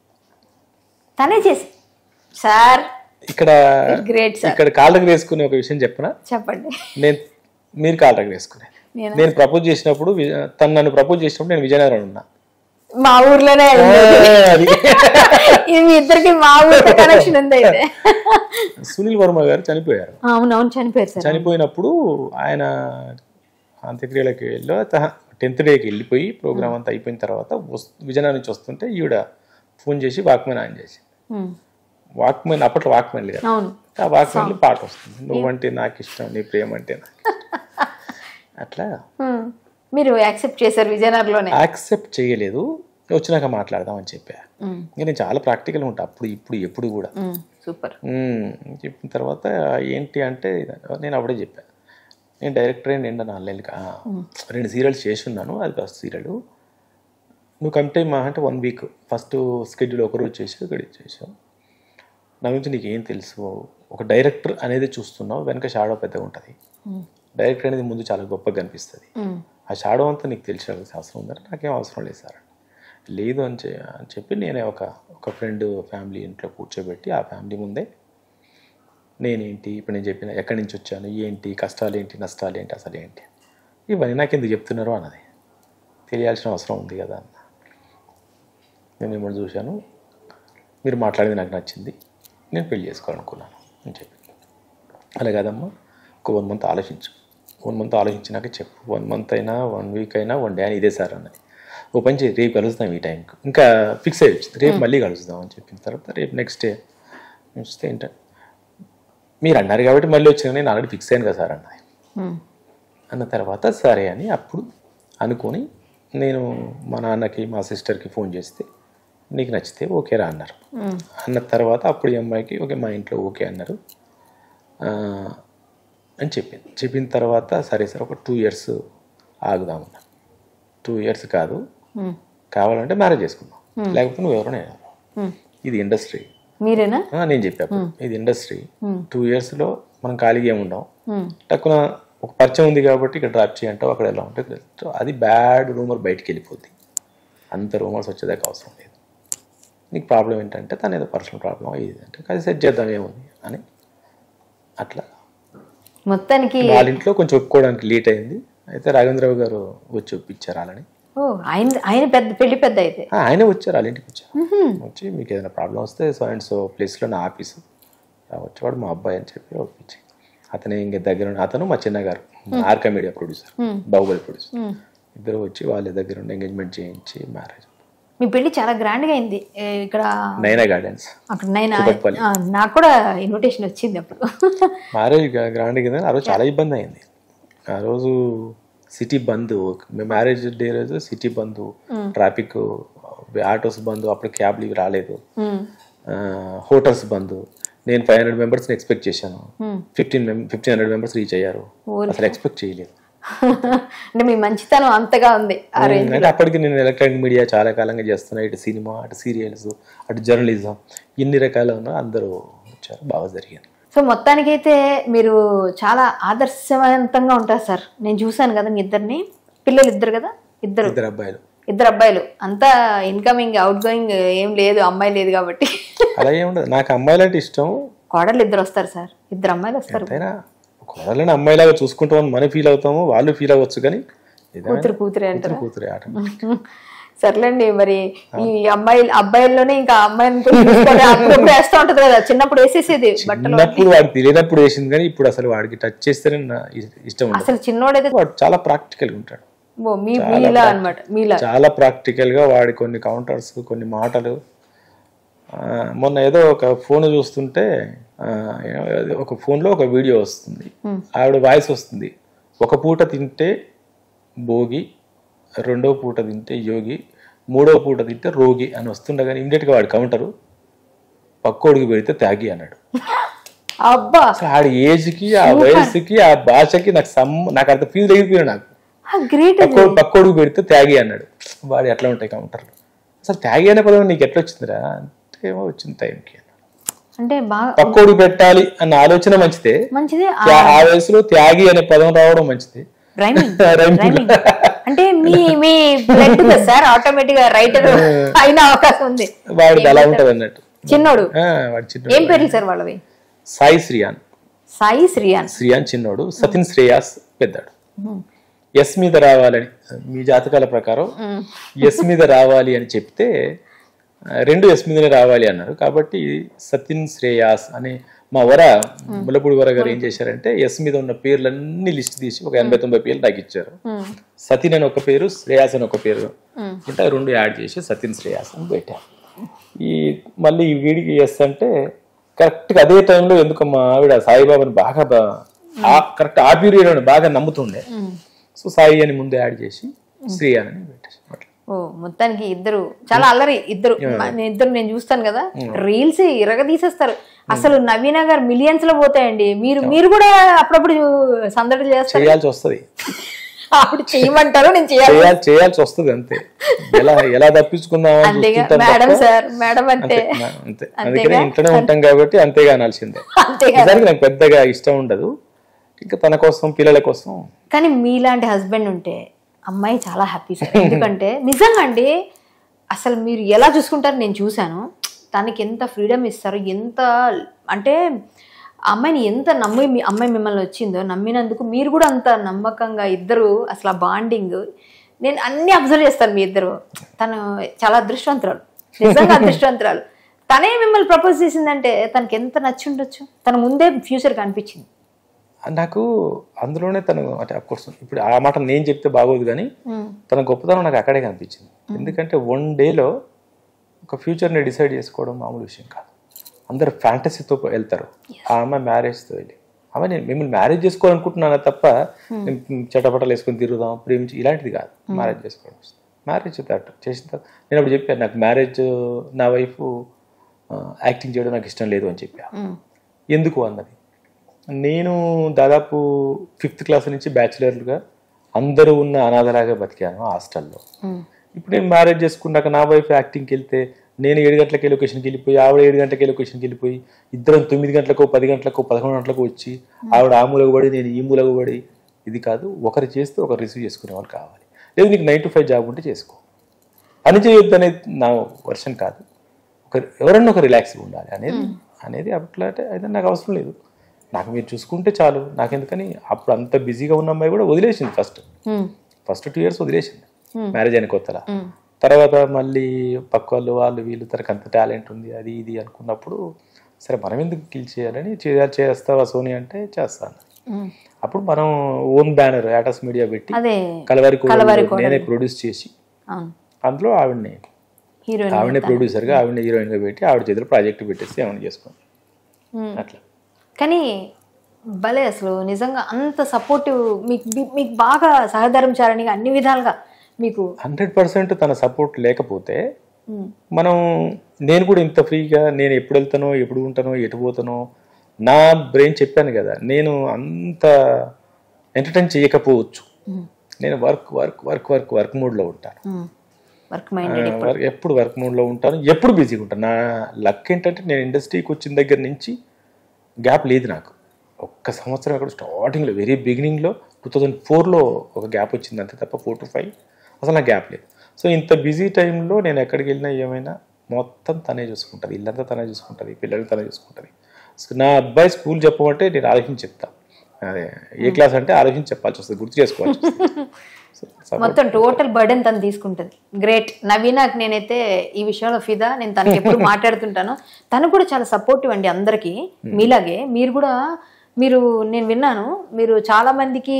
తనే చేసి సార్ ఇక్కడ గ్రేట్ సార్ ఇక్కడ కాళ్ళ దగ్గర వేసుకునే ఒక విషయం చెప్పనా చెప్పండి నేను మీరు కాళ్ళ దగ్గర వేసుకునే నేనా? నేను ప్రపోజ్ చేసినప్పుడు వి- తను నన్ను ప్రపోజ్ చేసినప్పుడు నేను విజయనగరం ఉన్నా మా ఊర్లోనే అయింది. అది ఇది మీ ఇద్దరికి మా ఊరితో కనెక్షన్ ఉంది అయితే సునీల్ వర్మ గారు చనిపోయారు అవునవును చనిపోయారు సార్ చనిపోయినప్పుడు ఆయన అంత్యక్రియలకు వెళ్ళి టెన్త్ డేకి వెళ్ళిపోయి ప్రోగ్రామ్ అంతా అయిపోయిన తర్వాత వస్- విజయనగరం నుంచి వస్తుంటే ఈవిడ ఫోన్ చేసి వాక్మెన్ ఆన్ చేసి ఉమ్. వాక్మెన్ అప్పట్లో వాక్మెన్ లేదు అవును ఆ వాక్మెన్లో పాట వస్తుంది నువ్వంటే నాకు ఇష్టం నీ ప్రేమ అంటే నాకు ఇష్టం. అట్లా ఉమ్. మీరు యాక్సెప్ట్ చేశారు విజయనగరంలోనే యాక్సెప్ట్ చేయలేదు వచ్చినాక మాట్లాడదామని చెప్పా ఉమ్. ఇంకా నేను చాలా ప్రాక్టికల్ ఉంటా అప్పుడు ఇప్పుడు ఎప్పుడు కూడా ఉమ్. సూపర్ మ్మ్. చెప్పిన తర్వాత ఏంటి అంటే నేను అప్పుడే చెప్పా నేను డైరెక్టర్ నిండా నాలుగేళ్ళకి "ఆ, రెండు సీరియల్స్ చేసి ఉన్నాను అది ఫస్ట్ సీరియల్ నువ్వు కమిట్ అయ్యి మా అంటే వన్ వీక్ ఫస్ట్ స్కెడ్యూల్ ఒక రోజు చేసావు ఇక్కడ చేసావు నా గురించి నీకు ఏం తెలుసు ఒక డైరెక్టర్ అనేది చూస్తున్నావు వెనక షాడో పెద్దగా ఉంటుంది డైరెక్టర్ అనేది ముందు చాలా గొప్పగా కనిపిస్తుంది ఉమ్. ఆ షాడో అంతా నీకు తెలిసాల్సిన అవసరం ఉందంటే నాకేం అవసరం లేదు సార్ లేదు అని చె- అని చెప్పి నేనే ఒక ఒక ఫ్రెండ్ ఫ్యామిలీ ఇంట్లో కూర్చోబెట్టి ఆ ఫ్యామిలీ ముందే నేనేంటి ఇప్పుడు నేను చెప్పిన ఎక్కడి నుంచి వచ్చాను ఏంటి కష్టాలు ఏంటి నష్టాలు ఏంటి అసలు ఏంటి ఇవన్నీ నాకు ఎందుకు చెప్తున్నారు అన్నది తెలియాల్సిన అవసరం ఉంది కదా అన్న నేను మిమ్మల్ని చూశాను మీరు మాట్లాడింది నాకు నచ్చింది నేను పెళ్లి చేసుకోవాలనుకున్నాను అని చెప్పి అలా కాదమ్మా ఒక వన్ మంత్ ఆలోచించు వన్ మంత్ ఆలోచించినాక చెప్పు వన్ మంత్ అయినా వన్ వీక్ అయినా వన్ డే అని ఇదే సార్ అన్నది ఓ పని చేయి రేపు కలుస్తాం ఈ టైంకి ఇంకా ఫిక్స్ అయ్యి వచ్చింది రేపు మళ్ళీ కలుస్తాం అని చెప్పిన తర్వాత రేపు నెక్స్ట్ డే వస్తే ఏంటంటే మీరు అన్నారు కాబట్టి మళ్ళీ వచ్చిన నేను ఆల్రెడీ ఫిక్స్ అయ్యాను కదా సార్ అన్నది ఉమ్. అన్న తర్వాత సరే అని అప్పుడు అనుకొని నేను మా నాన్నకి మా సిస్టర్కి ఫోన్ చేస్తే నీకు నచ్చితే ఓకే రా అన్నారు ఉమ్. అన్న తర్వాత అప్పుడు ఈ అమ్మాయికి ఓకే మా ఇంట్లో ఓకే అన్నారు ఆ, అని చెప్పింది చెప్పిన తర్వాత సరే సార్ ఒక టూ ఇయర్స్ ఆగుదామన్నా టూ ఇయర్స్ కాదు కావాలంటే మ్యారేజ్ చేసుకుందాం లేకపోతే నువ్వు ఎవరో నేను ఎవరో. ఇది ఇండస్ట్రీ మీరేనా ఆ, నేను చెప్పాను ఇది ఇండస్ట్రీ టూ ఇయర్స్లో మనం ఖాళీగా ఏమి ఉండం టక్కున ఒక పరిచయం ఉంది కాబట్టి ఇక్కడ డ్రాప్ చేయంటావు అక్కడ ఎలా ఉంటే ఇక్కడ వెళ్తావు. అది బ్యాడ్ రూమర్ బయటికి వెళ్ళిపోద్ది అంత రూమర్స్ వచ్చేదాకా అవసరం లేదు నీకు ప్రాబ్లం ఏంటంటే తన ఏదో పర్సనల్ ప్రాబ్లం ఇది అంటే అది సెట్ చేద్దాం ఏముంది అని అట్లా మొత్తానికి వాళ్ళ ఇంట్లో కొంచెం ఒప్పుకోవడానికి లేట్ అయింది అయితే రాఘవేంద్రరావు గారు వచ్చి ఒప్పించారు వాళ్ళని ఓ ఆయన ఆయన పెద్ద పెళ్లి పెద్ద అయితే ఆ, ఆయనే వచ్చారు వాళ్ళ ఇంటికి వచ్చారు వచ్చి మీకు ఏదైనా ప్రాబ్లం వస్తే సో అండ్ సో ప్లేస్లో నా ఆఫీసు రావచ్చు వాడు మా అబ్బాయి అని చెప్పి ఒప్పించి అతని ఇంక దగ్గర ఉండి- అతను మా చిన్నగారు Arka media producer Baahubali producer ఇద్దరు వచ్చి వాళ్ళ దగ్గర ఉండి ఎంగేజ్మెంట్ చేయించి మ్యారేజ్ మీ పెళ్లి చాలా గ్రాండ్ గా అయింది ఏ, ఇక్కడ నైనా గార్డెన్స్ అక్కడ నేను ఆ, నాకు కూడా ఇన్విటేషన్ వచ్చింది అప్పుడు మ్యారేజ్ గ్రాండ్ కింద ఆ రోజు చాలా ఇబ్బంది అయింది ఆ రోజు సిటీ బంద్ మేము మ్యారేజ్ డే రోజు city bandh traffic autos bandh అప్పుడు క్యాబ్లు ఇవి రాలేదు ఉమ్, హోటల్స్ బంద్ నేను ఫైవ్ హండ్రెడ్ మెంబర్స్ని ఎక్స్పెక్ట్ చేశాను fifteen fifteen hundred members reach అయ్యారు అసలు ఎక్స్పెక్ట్ చేయలేదు అంటే మీ మంచితనం అంతగా ఉంది ఆ రేంజ్ అంటే అప్పటికి నేను ఎలక్ట్రానిక్ మీడియా చాలా కాలంగా చేస్తున్నా ఇటు సినిమా అటు సీరియల్స్ అటు జర్నలిజం ఇన్ని రకాల ఉన్నా అందరూ వచ్చారు బాగా జరిగింది సో మొత్తానికైతే మీరు చాలా ఆదర్శవంతంగా ఉంటారు సార్ నేను చూశాను కదా మీ ఇద్దరిని పిల్లలు ఇద్దరు కదా ఇద్దరు ఇద్దరు అబ్బాయిలు ఇద్దరు అబ్బాయిలు అంతా ఇన్కమింగ్ అవుట్ గోయింగ్ ఏం లేదు అమ్మాయి లేదు కాబట్టి అలా ఏమి ఉండదు నాకు అమ్మాయిలంటే ఇష్టం కోడలు ఇద్దరు వస్తారు సార్ ఇద్దరు అమ్మాయిలు వస్తారు ఎంతైనా కోడలని అమ్మాయిలాగా చూసుకుంటామని మనం ఫీల్ అవుతాము వాళ్ళు ఫీల్ అవ్వచ్చు కానీ ఏదైనా కూతురు కూతురే అంటారు కూతురే ఆట సర్లేండి మరి ఈ అమ్మాయి అబ్బాయిల్లోనే ఇంకా అమ్మాయిని చూసుకొని అప్పుడప్పుడు వేస్తూ ఉంటది కదా చిన్నప్పుడు వేసేసేది బట్టలు చిన్నప్పుడు వాడికి తెలియనప్పుడు వేసింది కానీ ఇప్పుడు అసలు వాడికి టచ్ చేస్తేనే నా ఇ- ఇష్టం ఉండదు అసలు చిన్నోడైతే వాడు చాలా ప్రాక్టికల్గా ఉంటాడు ఓ, మీ మీలా అన్నమాట మీలా చాలా ప్రాక్టికల్గా వాడి కొన్ని కౌంటర్స్ కొన్ని మాటలు ఆ, మొన్న ఏదో ఒక ఫోన్ చూస్తుంటే ఆ, ఏదో ఒక ఫోన్లో ఒక వీడియో వస్తుంది ఆవిడ వాయిస్ వస్తుంది ఒక పూట తింటే భోగి రెండో పూట తింటే యోగి మూడో పూట తింటే రోగి అని వస్తుండగానే ఇమీడియట్గా వాడి కౌంటరు పక్కోడికి పెడితే త్యాగి అన్నాడు అబ్బా అసలు ఆడి ఏజ్కి ఆ వయసుకి ఆ భాషకి నాకు సమ్ నాకు అంత ఫీల్ తగిలిపోయాడు నాకు గ్రేట్ పక్కోడు పక్కోడికి పెడితే త్యాగి అన్నాడు వాడు ఎట్లా ఉంటాయి కౌంటర్లు అసలు త్యాగి అనే పదం నీకు ఎట్లా వచ్చిందిరా అంటే ఏమో వచ్చింది టైంకి అంటే బాగా పక్కోడికి పెట్టాలి అన్న ఆలోచన మంచిదే మంచిది త్యా- ఆ వయసులో త్యాగి అనే పదం రావడం మంచిది రైమింగ్ Rhyming. రైమింగ్ అంటే మీ మీ బ్లడ్ కదా సార్ ఆటోమేటిక్ గా రైటర్ అయిన అవకాశం ఉంది వాడిది అలా ఉంటది అన్నట్టు చిన్నోడు ఆ, వాడు చిన్నోడు ఏం పేర్లు సార్ వాళ్ళవి సాయి శ్రీయాన్ సాయి శ్రీయాన్ శ్రీయాన్ చిన్నోడు సతిన్ శ్రేయాస్ పెద్దాడు ఎస్ మీద రావాలని మీ జాతకాల ప్రకారం ఎస్ మీద రావాలి అని చెప్తే ఆ, రెండు ఎస్ మీదనే రావాలి అన్నారు కాబట్టి సతిన్ శ్రేయాస్ అనే మా వర ములపూడి వర గారు ఏం చేశారంటే ఎస్ మీద ఉన్న పేర్లన్నీ లిస్ట్ తీసి ఒక ఎనభై తొంభై పేర్లు నాకు ఇచ్చారు సతిన్ అని ఒక పేరు శ్రేయాస్ అని ఒక పేరు ఇంకా రెండు యాడ్ చేసి సతిన్ శ్రేయాస్ అని పెట్టారు ఈ మళ్ళీ ఈ వీడికి ఎస్ అంటే కరెక్ట్గా అదే టైంలో ఎందుకు మా ఆవిడ సాయిబాబాని బాగా కరెక్ట్ ఆ పీరియడ్ బాగా నమ్ముతుండే సో సాయి అని ముందు యాడ్ చేసి శ్రీ అని పెట్టేసి అట్లా ఓ మొత్తానికి ఇద్దరు చాలా అల్లరి ఇద్దరు మా- నేను ఇద్దరు నేను చూస్తాను కదా రీల్స్ ఇరగ తీసేస్తారు అసలు నవీన గారు మిలియన్స్ లో పోతాయండి మీరు మీరు కూడా అప్పుడప్పుడు సందడి చేస్తారు చేయాల్సి వస్తుంది ఆవిడ చేయమంటారు నేను చేయాలి చేయాలి చేయాల్సి వస్తుంది అంతే ఎలా ఎలా తప్పించుకుందాం అని అంతేగా చూస్తుంటాం మేడం తప్ప సార్ మేడం అంటే అంతే అంతే అందుకని ఇంట్లోనే ఉంటాం కాబట్టి అంతేగా అనాల్సిందే అంతేగా నిజానికి నాకు పెద్దగా ఇష్టం ఉండదు ఇంకా తన కోసం పిల్లల కోసం కానీ మీలాంటి హస్బెండ్ ఉంటే అమ్మాయి చాలా హ్యాపీ సార్ ఎందుకంటే నిజంగా అండి అసలు మీరు ఎలా చూసుకుంటారు నేను చూశాను తనకి ఎంత ఫ్రీడమ్ ఇస్తారు ఎంత అంటే ఆ అమ్మాయిని ఎంత నమ్మి మీ అమ్మాయి మిమ్మల్ని వచ్చిందో నమ్మినందుకు మీరు కూడా అంత నమ్మకంగా ఇద్దరు అసలు ఆ బాండింగ్ నేను అన్ని అబ్జర్వ్ చేస్తాను మీ ఇద్దరు తను చాలా అదృష్టవంతురాలు నిజంగా అదృష్టవంతురాలు తనే మిమ్మల్ని ప్రపోజ్ చేసిందంటే తనకి ఎంత నచ్చి ఉండొచ్చు తన ముందే ఫ్యూచర్ కనిపించింది నాకు అందులోనే తను అంటే కోర్స్ ఇప్పుడు ఆ మాట నేను చెప్తే బాగోదు కానీ తన గొప్పతనం నాకు అక్కడే కనిపించింది ఎందుకంటే వన్ డేలో ఒక ఫ్యూచర్ని డిసైడ్ చేసుకోవడం మామూలు విషయం కాదు అందరు ఫ్యాంటసీతో వెళ్తారు ఆ అమ్మాయి మ్యారేజ్తో వెళ్ళి ఆమె నేను మిమ్మల్ని మ్యారేజ్ చేసుకోవాలనుకుంటున్నాను తప్ప నేను చటపటలు వేసుకొని తిరుగుదాం ప్రేమించి ఇలాంటిది కాదు మ్యారేజ్ చేసుకోవడం మ్యారేజ్ దాట్ చేసిన తర్వాత నేను అప్పుడు చెప్పాను నాకు మ్యారేజ్ నా వైఫ్ యాక్టింగ్ చేయడం నాకు ఇష్టం లేదు అని చెప్పా ఎందుకు అన్నది నేను దాదాపు ఫిఫ్త్ క్లాస్ నుంచి బ్యాచిలర్లుగా అందరూ ఉన్న అనాథలాగా బతికాను హాస్టల్లో ఇప్పుడు నేను మ్యారేజ్ చేసుకున్నాక నా వైఫ్ యాక్టింగ్కి వెళ్తే నేను ఏడు గంటలకి లొకేషన్కి వెళ్ళిపోయి ఆవిడ ఏడు గంటలకి లొకేషన్కి వెళ్ళిపోయి ఇద్దరం తొమ్మిది గంటలకు పది గంటలకు పదకొండు గంటలకు వచ్చి ఆవిడ ఆ మూలకు పడి నేను ఈ మూలకు పడి ఇది కాదు ఒకరు చేస్తే ఒకరు రిసీవ్ చేసుకునే వాళ్ళు కావాలి లేదు నీకు నైన్ టు ఫైవ్ జాబ్ ఉంటే చేసుకో పని చేయొద్దు అనేది నా వర్షన్ కాదు ఒక ఎవరన్నా ఒక రిలాక్స్ ఉండాలి అనేది అనేది అట్లా అంటే అయితే నాకు అవసరం లేదు నాకు మీరు చూసుకుంటే చాలు నాకెందుకని అప్పుడు అంత బిజీగా ఉన్న అమ్మాయి కూడా వదిలేసింది first um, first two years వదిలేసింది మ్యారేజ్ అయిన కొత్తలా తర్వాత మళ్ళీ పక్క వాళ్ళు వాళ్ళు వీళ్ళు తనకు అంత టాలెంట్ ఉంది అది ఇది అనుకున్నప్పుడు సరే మనం ఎందుకు కిల్ చేయాలని చేయాలి చేస్తావా సోని అంటే చేస్తాను ఉమ్. అప్పుడు మనం ఓన్ బ్యానర్ యాటస్ మీడియా పెట్టి అదే కలవారి కలవారి కోడలు నేనే ప్రొడ్యూస్ చేసి అవును అందులో ఆవిడని హీరోయిన్ ఆవిడనే ప్రొడ్యూసర్గా ఆవిడని హీరోయిన్గా పెట్టి ఆవిడ చేతిలో ప్రాజెక్ట్ పెట్టేసి ఏమైనా చేసుకోండి అట్లా కానీ భలే అసలు నిజంగా అంత సపోర్టివ్ మీకు మీ- మీకు బాగా సహధరించారని అన్ని విధాలుగా మీకు హండ్రెడ్ పర్సెంట్ తన సపోర్ట్ లేకపోతే ఉమ్, మనం నేను కూడా ఇంత ఫ్రీగా నేను ఎప్పుడు వెళ్తానో ఎప్పుడు ఉంటానో ఎటు పోతానో నా బ్రెయిన్ చెప్పాను కదా నేను అంత ఎంటర్టైన్ చేయకపోవచ్చు నేను work work work work work మోడ్లో ఉంటాను ఉమ్. వర్క్ మైండెడ్ వర్క్ ఎప్పుడు వర్క్ మోడ్లో ఉంటాను ఎప్పుడు బిజీగా ఉంటాను నా లక్ ఏంటంటే నేను ఇండస్ట్రీకి వచ్చిన దగ్గర నుంచి గ్యాప్ లేదు నాకు ఒక్క సంవత్సరం అక్కడ స్టార్టింగ్లో వెరీ బిగినింగ్లో టూ థౌజండ్ ఫోర్లో ఒక గ్యాప్ వచ్చింది అంతే తప్ప ఫోర్ టు ఫైవ్ అసలు నాకు గ్యాప్ లేదు సో ఇంత బిజీ టైంలో నేను ఎక్కడికి వెళ్ళినా ఏమైనా మొత్తం తనే చూసుకుంటుంది ఇల్లంతా తనే చూసుకుంటుంది పిల్లల్ని తనే చూసుకుంటుంది సో నా అబ్బాయి స్కూల్ చెప్పమంటే నేను ఆలోచించి చెప్తా అదే ఏ క్లాస్ అంటే ఆలోచించి చెప్పాల్సి వస్తుంది గుర్తు చేసుకోవాల్సి వస్తుంది సో మొత్తం టోటల్ బర్డెన్ తను తీసుకుంటుంది గ్రేట్ నవీనాకి నేనైతే ఈ విషయంలో ఫిదా నేను తనకి ఎప్పుడు మాట్లాడుతుంటాను తను కూడా చాలా సపోర్టివ్ అండి అందరికీ మీలాగే మీరు కూడా మీరు నేను విన్నాను మీరు చాలా మందికి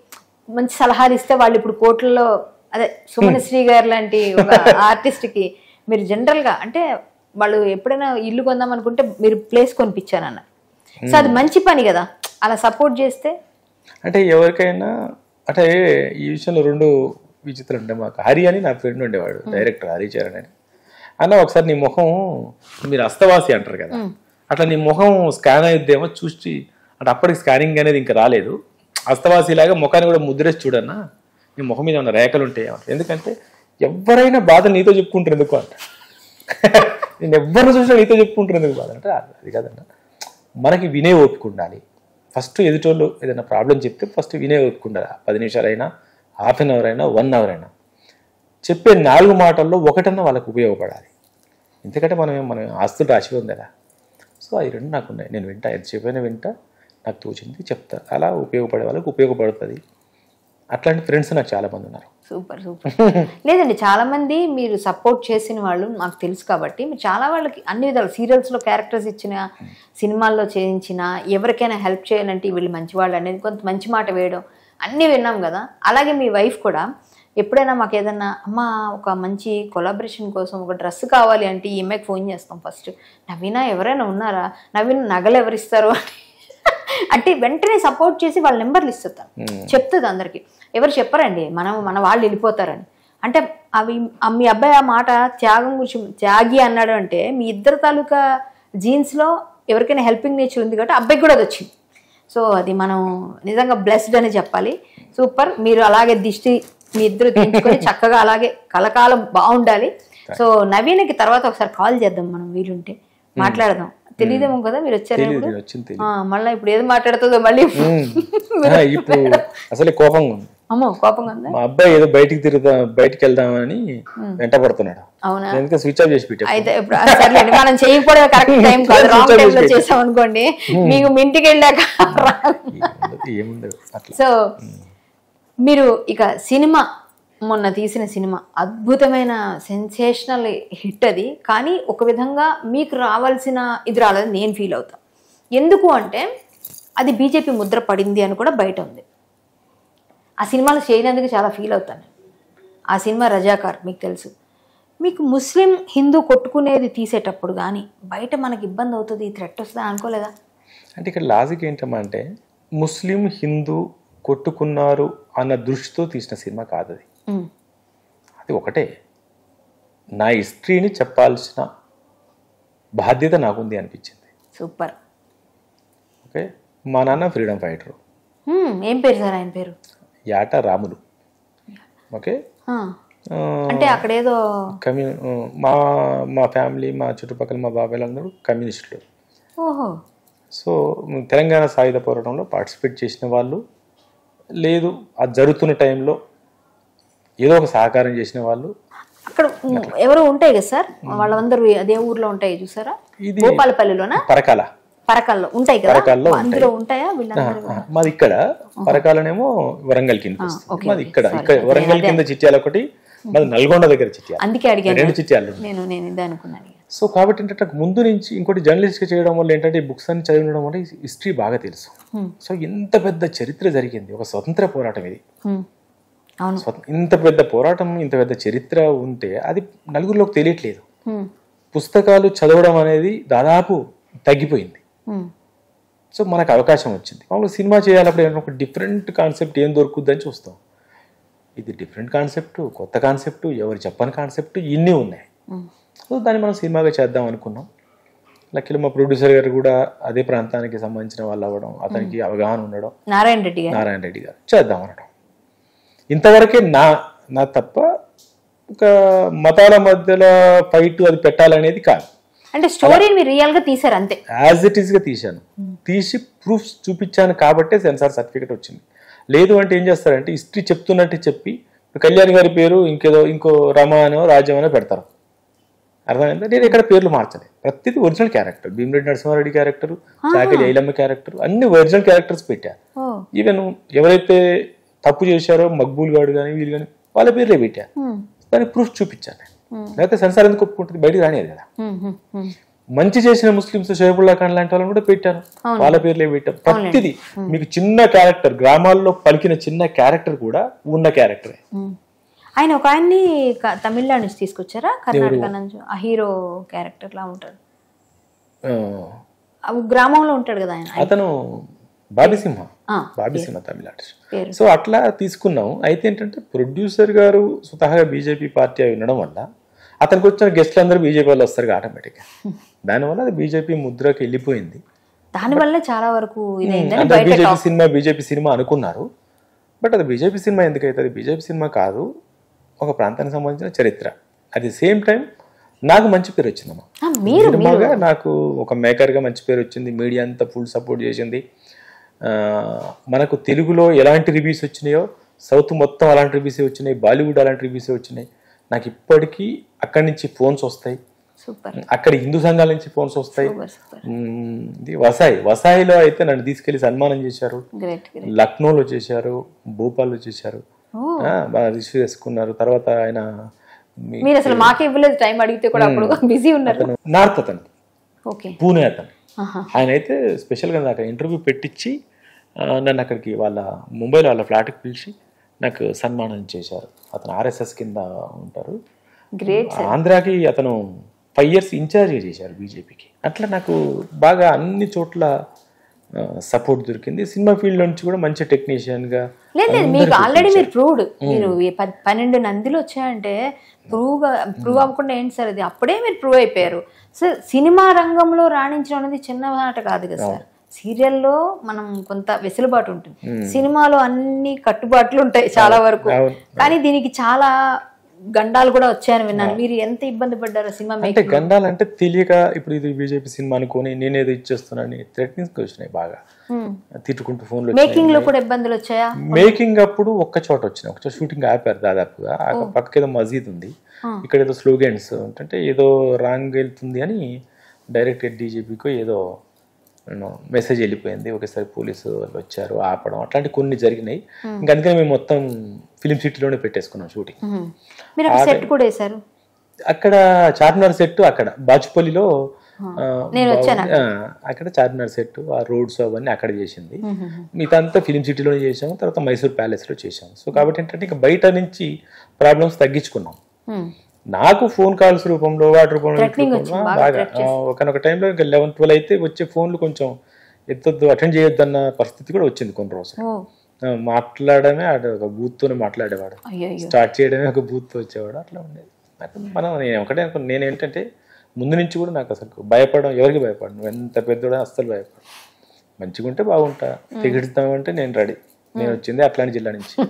మంచి సలహాలు ఇస్తే వాళ్ళు ఇప్పుడు కోట్లలో అదే సుమనశ్రీ గారు లాంటి ఒక ఆర్టిస్ట్ కి మీరు జనరల్ గా అంటే వాళ్ళు ఎప్పుడైనా ఇల్లు కొందాం అనుకుంటే మీరు ప్లేస్ కొనిపించారన్న సో అది మంచి పని కదా అలా సపోర్ట్ చేస్తే అంటే ఎవరికైనా అంటే ఈ విషయంలో రెండు విచిత్రం ఉండే మాకు హరి అని నా ఫ్రెండ్ ఉండేవాడు డైరెక్టర్ హరిచరణ్ అని అన్న ఒకసారి నీ ముఖం మీరు అస్తవాసి అంటారు కదా అట్లా నీ ముఖం స్కాన్ అయిద్దేమో చూసి అంటే అప్పటికి స్కానింగ్ అనేది ఇంకా రాలేదు అస్తవాసి లాగా ముఖాన్ని కూడా ముద్రేసి చూడన్నా నీ ముఖం మీద ఉన్న రేఖలు ఉంటాయి ఏమంటారు. ఎందుకంటే ఎవరైనా బాధ నీతో చెప్పుకుంటారు ఎందుకు అంట నేను ఎవరిని చూసినా నీతో చెప్పుకుంటారు ఎందుకు బాధ అంటే అది కాదన్న మనకి వినే ఓపిక ఉండాలి ఫస్ట్ ఎదుటోళ్ళు ఏదైనా ప్రాబ్లం చెప్తే ఫస్ట్ వినే ఓపిక ఉండాలి పది నిమిషాలైనా హాఫ్ అన్ అవర్ అయినా వన్ అవర్ అయినా చెప్పే నాలుగు మాటల్లో ఒకటన్నా వాళ్ళకి ఉపయోగపడాలి ఎందుకంటే మనం ఏం- మనం ఆస్తులు రాసి ఉంది కదా సో అవి రెండు నాకు ఉన్నాయి నేను వింటా ఎంత చెప్పైనా వింటా నాకు తోచింది చెప్తా అలా ఉపయోగపడే వాళ్ళకి ఉపయోగపడుతుంది అట్లాంటి ఫ్రెండ్స్ నాకు చాలా మంది ఉన్నారు సూపర్ సూపర్ లేదండి చాలా మంది మీరు సపోర్ట్ చేసిన వాళ్ళు నాకు తెలుసు కాబట్టి మీరు చాలా వాళ్ళకి అన్ని విధాలు సీరియల్స్ లో క్యారెక్టర్స్ ఇచ్చిన సినిమాల్లో చేయించిన ఎవరికైనా హెల్ప్ చేయాలంటే వీళ్ళు మంచి వాళ్ళు అనేది కొంత మంచి మాట వేయడం అన్నీ విన్నాం కదా అలాగే మీ వైఫ్ కూడా ఎప్పుడైనా మాకు ఏదన్నా అమ్మ ఒక మంచి కొలాబరేషన్ కోసం ఒక డ్రెస్ కావాలి అంటే ఈ అమ్మాయికి ఫోన్ చేస్తాం ఫస్ట్ నవీనా ఎవరైనా ఉన్నారా నవీన్ నగలు ఎవరిస్తారు అని అంటే వెంటనే సపోర్ట్ చేసి వాళ్ళ నెంబర్లు ఇస్తాను చెప్తుంది అందరికి ఎవరు చెప్పరండి మనం మన వాళ్ళు వెళ్ళిపోతారని అంటే అవి ఆ మీ అబ్బాయి ఆ మాట త్యాగం గురించి త్యాగి అన్నాడు అంటే మీ ఇద్దరు తాలూకా జీన్స్లో ఎవరికైనా హెల్పింగ్ నేచర్ ఉంది కాబట్టి అబ్బాయికి కూడా అది వచ్చింది సో అది మనం నిజంగా బ్లెస్డ్ అని చెప్పాలి సూపర్ మీరు అలాగే దిష్టి మీ ఇద్దరు తెంచుకొని చక్కగా అలాగే కలకాలం బాగుండాలి సో నవీన్కి తర్వాత ఒకసారి కాల్ చేద్దాం మనం వీలుంటే మాట్లాడదాం తెలియదేమో కదా మీరు వచ్చారు తెలియదు ఇప్పుడు నేను వచ్చింది తెలియదు ఆ, మళ్ళీ ఇప్పుడు ఏది మాట్లాడుతుందో మళ్ళీ ఆ, ఇప్పుడు అసలే కోపంగా ఉంది అమ్మో కోపంగా ఉందా మా అబ్బాయి ఏదో బయటికి తిరుగుదాం బయటికి వెళ్దామని వెంట పడుతున్నాడు అవునా ఎందుకంటే స్విచ్ ఆఫ్ చేసి పెట్టా అయితే ఇప్పుడు ఆ, సర్లేండి మనం చేయకపోవడం కరెక్ట్ టైం కాదు రాంగ్ టైం లో చేసాం అనుకోండి మీకు మీ ఇంటికి వెళ్ళాక ఏముండదు ఏముండదు అట్లా సో మీరు ఇక సినిమా మొన్న తీసిన సినిమా అద్భుతమైన సెన్సేషనల్ హిట్ అది కానీ ఒక విధంగా మీకు రావాల్సిన ఇది రాలేదు నేను ఫీల్ అవుతా ఎందుకు అంటే అది బీజేపీ ముద్ర పడింది అని కూడా బయట ఉంది ఆ సినిమాలో చేయనందుకు చాలా ఫీల్ అవుతాను ఆ సినిమా రజాకార్ మీకు తెలుసు మీకు ముస్లిం హిందూ కొట్టుకునేది తీసేటప్పుడు కానీ బయట మనకి ఇబ్బంది అవుతుంది థ్రెట్ వస్తుందా అనుకోలేదా అంటే ఇక్కడ లాజిక్ ఏంటమ్మా అంటే ముస్లిం హిందూ కొట్టుకున్నారు అన్న దృష్టితో తీసిన సినిమా కాదు అది ఉమ్, అది ఒకటే నా హిస్టరీని చెప్పాల్సిన బాధ్యత నాకుంది అనిపించింది సూపర్ ఓకే మా నాన్న ఫ్రీడమ్ ఫైటర్ హ్మ్, ఏం పేరు సార్ ఆయన పేరు యాట రాములు ఓకే ఆ, ఆ, అంటే అక్కడ ఏదో కమ్యూ ఆ, మా మా ఫ్యామిలీ మా చుట్టుపక్కల మా బాబాయ్లందరూ కమ్యూనిస్టులు ఓహో సో తెలంగాణ సాయుధ పోరాటంలో పార్టిసిపేట్ చేసిన వాళ్ళు లేదు అది జరుగుతున్న టైంలో ఏదో ఒక సహకారం చేసిన వాళ్ళు అక్కడ ఎవరో ఉంటాయి కదా సార్ వాళ్ళందరూ అదే ఊర్లో ఉంటాయి చూసారా ఇది భూపాలపల్లిలోనా పరకాల పరకల్లో ఉంటాయి కదా పరకాల్లో అందులో ఉంటాయా వీళ్ళందరూ ఆ, మాది ఇక్కడ పరకాలనేమో వరంగల్ కింద ఓకే, మాది ఇక్కడ ఇక్కడ వరంగల్ కింద చిట్యాల ఒకటి మాది నల్గొండ దగ్గర చిట్యాల అందుకే అడిగాను రెండు చిట్యాలు నేను నేను ఇదే అనుకున్నాను సో కాబట్టి ఏంటంటే ముందు నుంచి ఇంకోటి జర్నలిస్ట్గా చేయడం వల్ల ఏంటంటే ఈ బుక్స్ అన్ని చదివడం వల్ల హిస్టరీ బాగా తెలుసు సో ఇంత పెద్ద చరిత్ర జరిగింది ఒక స్వతంత్ర పోరాటం ఇది హ్మ్. అవును స్వత- ఇంత పెద్ద పోరాటం ఇంత పెద్ద చరిత్ర ఉంటే అది నలుగురిలోకి తెలియట్లేదు హ్మ్. పుస్తకాలు చదవడం అనేది దాదాపు తగ్గిపోయింది హ్మ్. సో మనకు అవకాశం వచ్చింది మామూలుగా సినిమా చేయాలప్పుడు ఏమైనా ఒక డిఫరెంట్ కాన్సెప్ట్ ఏం దొరుకుద్దని చూస్తాం ఇది డిఫరెంట్ కాన్సెప్ట్ కొత్త కాన్సెప్ట్ ఎవరు చెప్పని కాన్సెప్ట్ ఇన్ని ఉన్నాయి హ్మ్. సో దాన్ని మనం సినిమాగా చేద్దాం అనుకున్నాం లక్కీలో మా ప్రొడ్యూసర్ గారు కూడా అదే ప్రాంతానికి సంబంధించిన వాళ్ళు అవ్వడం అతనికి అవగాహన ఉండడం నారాయణ రెడ్డి గారు నారాయణ రెడ్డి గారు చేద్దాం అనడం ఇంతవరకే నా నా తప్ప ఒక మతాల మధ్యలో ఫైట్ అది పెట్టాలనేది కాదు అంటే స్టోరీని మీరు రియల్ గా తీసారు అంతే యాజ్ ఇట్ ఈస్గా తీశాను తీసి ప్రూఫ్స్ చూపించాను కాబట్టే సెన్సార్ సర్టిఫికేట్ వచ్చింది లేదు అంటే ఏం చేస్తారంటే హిస్టరీ చెప్తున్నట్టు చెప్పి ఇప్పుడు కళ్యాణ్ గారి పేరు ఇంకేదో ఇంకో రమానో రాజ్యం అనో పెడతారు అర్థమైందా నేను ఇక్కడ పేర్లు మార్చలేదు ప్రతిదీ original character Bhimareddy Narasimhareddy character Chakali Ailamma character అన్ని ఒరిజినల్ క్యారెక్టర్స్ పెట్టా ఓ ఈవెన్ ఎవరైతే తప్పు చేశారో మక్బూల్ గాడు కానీ వీళ్ళు కానీ వాళ్ళ పేర్లే పెట్టా హ్మ్. దానికి ప్రూఫ్ చూపించాను నేను. లేకపోతే సెన్సార్ ఎందుకు ఒప్పుకుంటుంది బయటికి రానిది కదా హ్మ్. హ్మ్. హ్మ్. మంచి చేసిన ముస్లిమ్స్ షేబుల్లా ఖాన్ లాంటి వాళ్ళని కూడా పెట్టాను వాళ్ళ పేర్లే పెట్టాను ప్రతిదీ మీకు చిన్న క్యారెక్టర్ గ్రామాల్లో పలికిన చిన్న క్యారెక్టర్ కూడా ఉన్న క్యారెక్టరే హ్మ్. ఆయన ఒక ఆయన్ని క- తమిళనాడు నుంచి తీసుకొచ్చారా కర్ణాటక నుంచి ఆ హీరో క్యారెక్టర్ లా ఉంటాడు ఆ, ఆ గ్రామంలో ఉంటాడు కదా ఆయన అతను బాబిసింహ ఆ, బాబిసింహ తమిళ ఆర్టిస్ట్ పేరు సో అట్లా తీసుకున్నాం అయితే ఏంటంటే ప్రొడ్యూసర్ గారు స్వతహాగా బీజేపీ పార్టీ అయి ఉండడం వల్ల అతనికి వచ్చిన గెస్ట్లు అందరూ బీజేపీ వాళ్ళు వస్తారు ఆటోమేటిక్గా దానివల్ల అది బీజేపీ ముద్రకి వెళ్ళిపోయింది దానివల్లే చాలా వరకు ఇదైందని అంటే బయట బీజేపీ సినిమా బీజేపీ సినిమా అనుకున్నారు బట్ అది బీజేపీ సినిమా ఎందుకైతే అది బీజేపీ సినిమా కాదు ఒక ప్రాంతానికి సంబంధించిన చరిత్ర అట్ ది సేమ్ టైం నాకు మంచి పేరు వచ్చిందమ్మా ఆ, మీరు సినిమాగా నాకు ఒక మేకర్గా మంచి పేరు వచ్చింది మీడియా అంతా ఫుల్ సపోర్ట్ చేసింది ఆ, మనకు తెలుగులో ఎలాంటి రివ్యూస్ వచ్చినాయో సౌత్ మొత్తం అలాంటి రివ్యూస్ వచ్చినాయి బాలీవుడ్ అలాంటి రివ్యూస్ వచ్చినాయి నాకు ఇప్పటికీ అక్కడి నుంచి ఫోన్స్ వస్తాయి సూపర్ అక్కడ హిందూ సంఘాల నుంచి ఫోన్స్ వస్తాయి సూపర్ సూపర్ మ్మ్, ఇది వసాయి వసాయిలో అయితే నన్ను తీసుకెళ్లి సన్మానం చేశారు గ్రేట్ గ్రేట్ లక్నోలో చేశారు భోపాల్లో చేశారు ఓ ఆ, బాగా రిసీవ్ చేసుకున్నారు తర్వాత ఆయన మీ- మీరు అసలు మాకే ఇవ్వలేదు టైం అడిగితే కూడా అప్పుడు బిజీ ఉన్నారు అతను నార్త్ అతను ఓకే పూణే అతను ఆహా. ఆయన అయితే స్పెషల్గా నాకు ఇంటర్వ్యూ పెట్టించి ఆ, నన్ను అక్కడికి వాళ్ళ ముంబైలో వాళ్ళ ఫ్లాట్కి పిలిచి నాకు సన్మానం చేశారు అతను ఆర్ఎస్ఎస్ కింద ఉంటారు గ్రేట్ ఆంధ్రాకి అతను ఫైవ్ ఇయర్స్ ఇన్ఛార్జ్ చేశారు బీజేపీకి అట్లా నాకు బాగా అన్ని చోట్ల సపోర్ట్ దొరికింది సినిమా ఫీల్డ్ నుంచి కూడా మంచి టెక్నీషియన్గా లేదు లేదు మీకు ఆల్రెడీ మీరు ప్రూవ్డ్ మీరు ఈ పద్- పన్నెండు నందిలు వచ్చాయంటే ప్రూవ్ ప్రూవ్ అవ్వకుండా ఏంటి సార్ ఇది అప్పుడే మీరు ప్రూవ్ అయిపోయారు సార్ సినిమా రంగంలో రాణించడం అనేది చిన్న మాట కాదు కదా సార్ సీరియల్లో మనం కొంత వెసులుబాటు ఉంటుంది సినిమాలో అన్ని కట్టుబాట్లు ఉంటాయి చాలా వరకు అవును. కానీ దీనికి చాలా గండాలు కూడా వచ్చాయని విన్నాను మీరు ఎంత ఇబ్బంది పడ్డారో సినిమా అంటే గండాలంటే తెలియక ఇప్పుడు ఇది బీజేపీ సినిమా అనుకొని నేనేదో ఇచ్చేస్తున్నాను థ్రెటనింగ్స్ వచ్చినాయి బాగా తిట్టుకుంటూ ఫోన్లో మేకింగ్ లో కూడా ఇబ్బందులు వచ్చాయా మేకింగ్ అప్పుడు ఒక్క చోట వచ్చినాయి ఒక చోట షూటింగ్ ఆపారు దాదాపుగా ఆ పక్కకి ఏదో మసీద్ ఉంది ఇక్కడ ఏదో స్లోగన్స్ అంటే ఏదో రాంగ్ వెళ్తుంది అని డైరెక్ట్ డీజీపీకో ఏదో మెసేజ్ వెళ్ళిపోయింది ఒకేసారి పోలీసు వాళ్ళు వచ్చారు ఆపడం అట్లాంటి కొన్ని జరిగినాయి ఇంకా అందుకని మేము మొత్తం ఫిలిం సిటీలోనే పెట్టేసుకున్నాం షూటింగ్ మ్మ్. మీరు అక్కడ సెట్ కూడా వేశారు అక్కడ చార్మినార్ సెట్ అక్కడ బాచుపల్లిలో ఆ, నేను వచ్చాను ఆ, అక్కడ చార్మినార్ సెట్ ఆ రోడ్స్ అవన్నీ అక్కడ చేసింది మిగతా అంతా ఫిలిం సిటీలోనే చేసాము తర్వాత మైసూర్ ప్యాలెస్ లో చేసాము సో కాబట్టి ఏంటంటే ఇంకా బయట నుంచి ప్రాబ్లమ్స్ తగ్గించుకున్నాం మ్మ్. నాకు ఫోన్ కాల్స్ రూపంలో వాటి రూపంలో వీటి Threatening రూపంలో, వచ్చింది, ఆ, బాగా బాగా ఆ, ఒకనొక టైంలో ఇంకా లెవెన్ ట్వెల్వ్ అయితే వచ్చే ఫోన్లు కొంచెం ఎత్తొద్దు అటెండ్ చేయొద్దన్న పరిస్థితి కూడా వచ్చింది కొన్ని రోజులు ఓ ఆ, మాట్లాడమే ఆడ ఒక booth తోనే మాట్లాడేవాడు అయ్యో అయ్యో స్టార్ట్ చేయడమే ఒక బూత్ వచ్చేవాడు అట్లా ఉండేది నాకు మనం నేను ఒకటే అనుకున్నా నేను ఏంటంటే ముందు నుంచి కూడా నాకు అసలు భయపడడం ఎవరికి భయపడను నువ్వు ఎంత పెద్దోడా అస్సలు భయపడు మంచిగా ఉంటే బాగుంటా తెగిడతామంటే నేను రెడీ నేను వచ్చింది అట్లాంటి జిల్లా నుంచి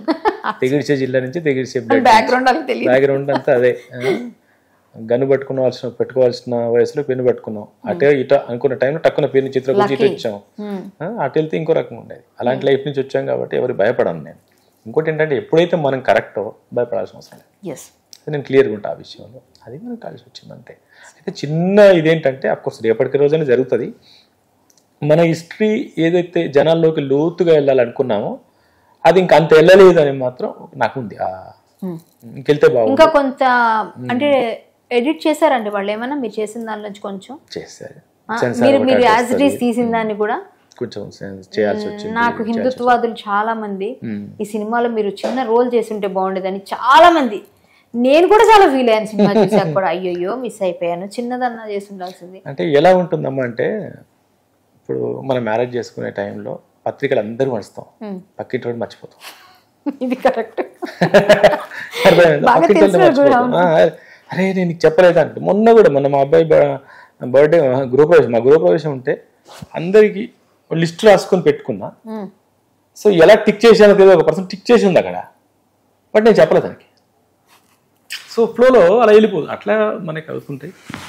తెగిడిచే జిల్లా నుంచి తెగిడిచే బ్లడ్ బ్యాక్గ్రౌండ్ వాళ్ళకి తెలియదు బ్యాక్గ్రౌండ్ అంతా అదే ఆ? గన్ను పట్టుకోవాల్సిన పెట్టుకోవాల్సిన వయసులో పెన్ను పట్టుకున్నాం అటే ఇట అనుకున్న టైంలో టక్కున పెన్ను చిత్రం గురించి ఇటు వచ్చాం ఆ, అటు వెళ్తే ఇంకో రకం ఉండేది అలాంటి లైఫ్ నుంచి వచ్చాం కాబట్టి ఎవరు భయపడను నేను ఇంకోటి ఏంటంటే ఎప్పుడైతే మనం కరెక్టో భయపడాల్సిన అవసరం లేదు ఎస్ అది నేను క్లియర్గా ఉంటా ఆ విషయంలో అది మనకు కలిసి వచ్చింది అంతే అయితే చిన్న ఇదేంటంటే అఫ్కోర్స్ రేపటికి రోజైనా జరుగుతుంది మన హిస్టరీ ఏదైతే జనాల్లోకి లోతుగా వెళ్ళాలనుకున్నామో అది ఇంకా అంత వెళ్ళలేదు అని మాత్రం నాకు ఉంది ఆ, ఇంకెళ్తే బాగుంది ఇంకా కొంత అంటే ఎడిట్ చేశారండి వాళ్ళు ఏమన్నా మీరు చేసిన దాని నుంచి కొంచెం చేస్తారు ఆ, సెన్సార్ మీరు ఒకటి మీరు అడ్డు యాజ్ ఇట్ ఈస్ వస్తది. తీసిన దాన్ని కూడా కొంచెం సెన్స్ చేయాల్సి వచ్చింది నాకు హిందుత్వాదులు చాలా మంది మ్మ్. ఈ సినిమాలో మీరు చిన్న రోల్ చేసి ఉంటే బాగుండేదని చాలా మంది నేను కూడా చాలా ఫీల్ అయ్యాను సినిమా చూసాక కూడా అయ్యయ్యో మిస్ అయిపోయాను చిన్నదన్నా చేసి ఉండాల్సింది అంటే ఎలా ఉంటుందమ్మా అంటే ఇప్పుడు మనం మ్యారేజ్ చేసుకునే టైంలో పత్రికలు అందరూ మర్చుతాం మ్మ్. పక్కింటి వాడు మర్చిపోతాం ఇది కరెక్ట్ అర్థమైందా? బాగా పక్కింటి వాళ్ళు తెలిసిన కూడా మర్చిపోతాం. ఆ, అరే నేను నీకు చెప్పలేదు అంటే మొన్న కూడా మొన్న మా అబ్బాయి బర్త్డే గృహప్రవేశం మా గృహప్రవేశం ఉంటే అందరికి లిస్ట్ రాసుకొని పెట్టుకున్నా సో ఎలా టిక్ చేసానో తెలియదు ఒక పర్సన్ టిక్ చేసి ఉంది అక్కడ బట్ నేను చెప్పలేదు దానికి సో ఫ్లోలో అలా వెళ్ళిపోదు అట్లా మనకి అవుతుంటాయి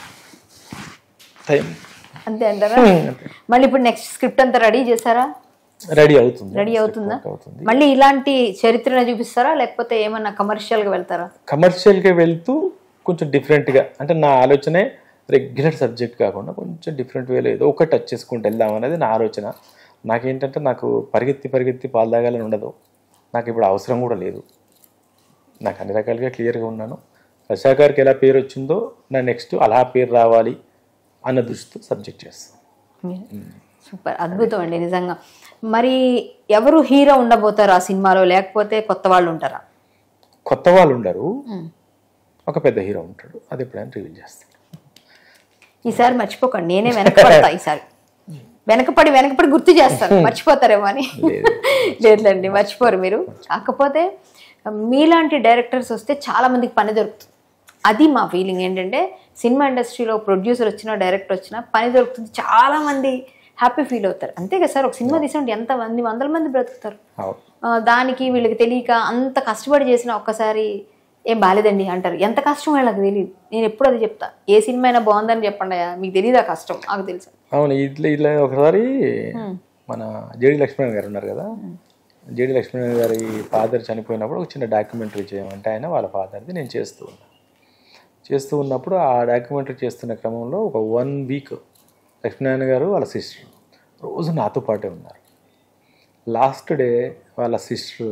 టైం అంతే అంటారా మళ్ళీ ఇప్పుడు నెక్స్ట్ స్క్రిప్ట్ అంతా రెడీ చేశారా రెడీ అవుతుంది రెడీ అవుతుందా అవుతుంది మళ్ళీ ఇలాంటి చరిత్రను చూపిస్తారా లేకపోతే ఏమన్నా కమర్షియల్ గా వెళ్తారా కమర్షియల్గా వెళ్తూ కొంచెం డిఫరెంట్గా అంటే నా ఆలోచనే రెగ్యులర్ సబ్జెక్ట్ కాకుండా కొంచెం డిఫరెంట్ వేలో ఏదో ఒకటి టచ్ చేసుకుంటూ వెళ్దాం అనేది నా ఆలోచన నాకేంటంటే నాకు పరిగెత్తి పరిగెత్తి పాలు తాగాలని ఉండదు నాకు ఇప్పుడు అవసరం కూడా లేదు నాకు అన్ని రకాలుగా క్లియర్గా ఉన్నాను రషాకార్కి ఎలా పేరు వచ్చిందో నా నెక్స్ట్ అలా పేరు రావాలి అన్న దృష్టితో సబ్జెక్ట్ చేస్తాను సూపర్ అద్భుతం అండి నిజంగా మరి ఎవరు హీరో ఉండబోతారు ఆ సినిమాలో లేకపోతే కొత్త వాళ్ళు ఉంటారా కొత్త వాళ్ళు ఉండరు ఒక పెద్ద హీరో ఉంటాడు అది ఎప్పుడైనా రివీల్ చేస్తాను ఈసారి మర్చిపోకండి నేనే వెనకపడతా ఈసారి వెనకపడి వెనకపడి గుర్తు చేస్తాను మర్చిపోతారేమో అని లేదులేండి మర్చిపోరు మీరు కాకపోతే మీలాంటి డైరెక్టర్స్ వస్తే చాలా మందికి పని దొరుకుతుంది అది మా ఫీలింగ్ ఏంటంటే సినిమా ఇండస్ట్రీలో ప్రొడ్యూసర్ వచ్చినా డైరెక్టర్ వచ్చినా పని దొరుకుతుంది చాలా మంది హ్యాపీ ఫీల్ అవుతారు అంతే కదా సార్ ఒక సినిమా తీసినప్పుడు ఎంత మంది వందల మంది బ్రతుకుతారు అవును ఆ, దానికి వీళ్ళకి తెలియక అంత కష్టపడి చేసిన ఒక్కసారి ఏం బాలేదండి అంటారు ఎంత కష్టం వాళ్ళకి తెలియదు నేను ఎప్పుడు అది చెప్తా ఏ సినిమా అయినా బాగుందని చెప్పండి అయ్యా. మీకు తెలియదు ఆ కష్టం నాకు తెలుసు అవును ఇట్లా ఇట్లా ఒకసారి మన జేడి లక్ష్మణ్ గారు ఉన్నారు కదా జేడి లక్ష్మణ్ గారి ఫాదర్ చనిపోయినప్పుడు ఒక చిన్న డాక్యుమెంటరీ చేయమంటే ఆయన వాళ్ళ ఫాదర్ది నేను చేస్తూ ఉన్నా చేస్తూ ఉన్నప్పుడు ఆ డాక్యుమెంటరీ చేస్తున్న క్రమంలో ఒక వన్ వీక్ లక్ష్మీనారాయణ గారు వాళ్ళ సిస్టర్ రోజు నాతో పాటే ఉన్నారు లాస్ట్ డే వాళ్ళ సిస్టర్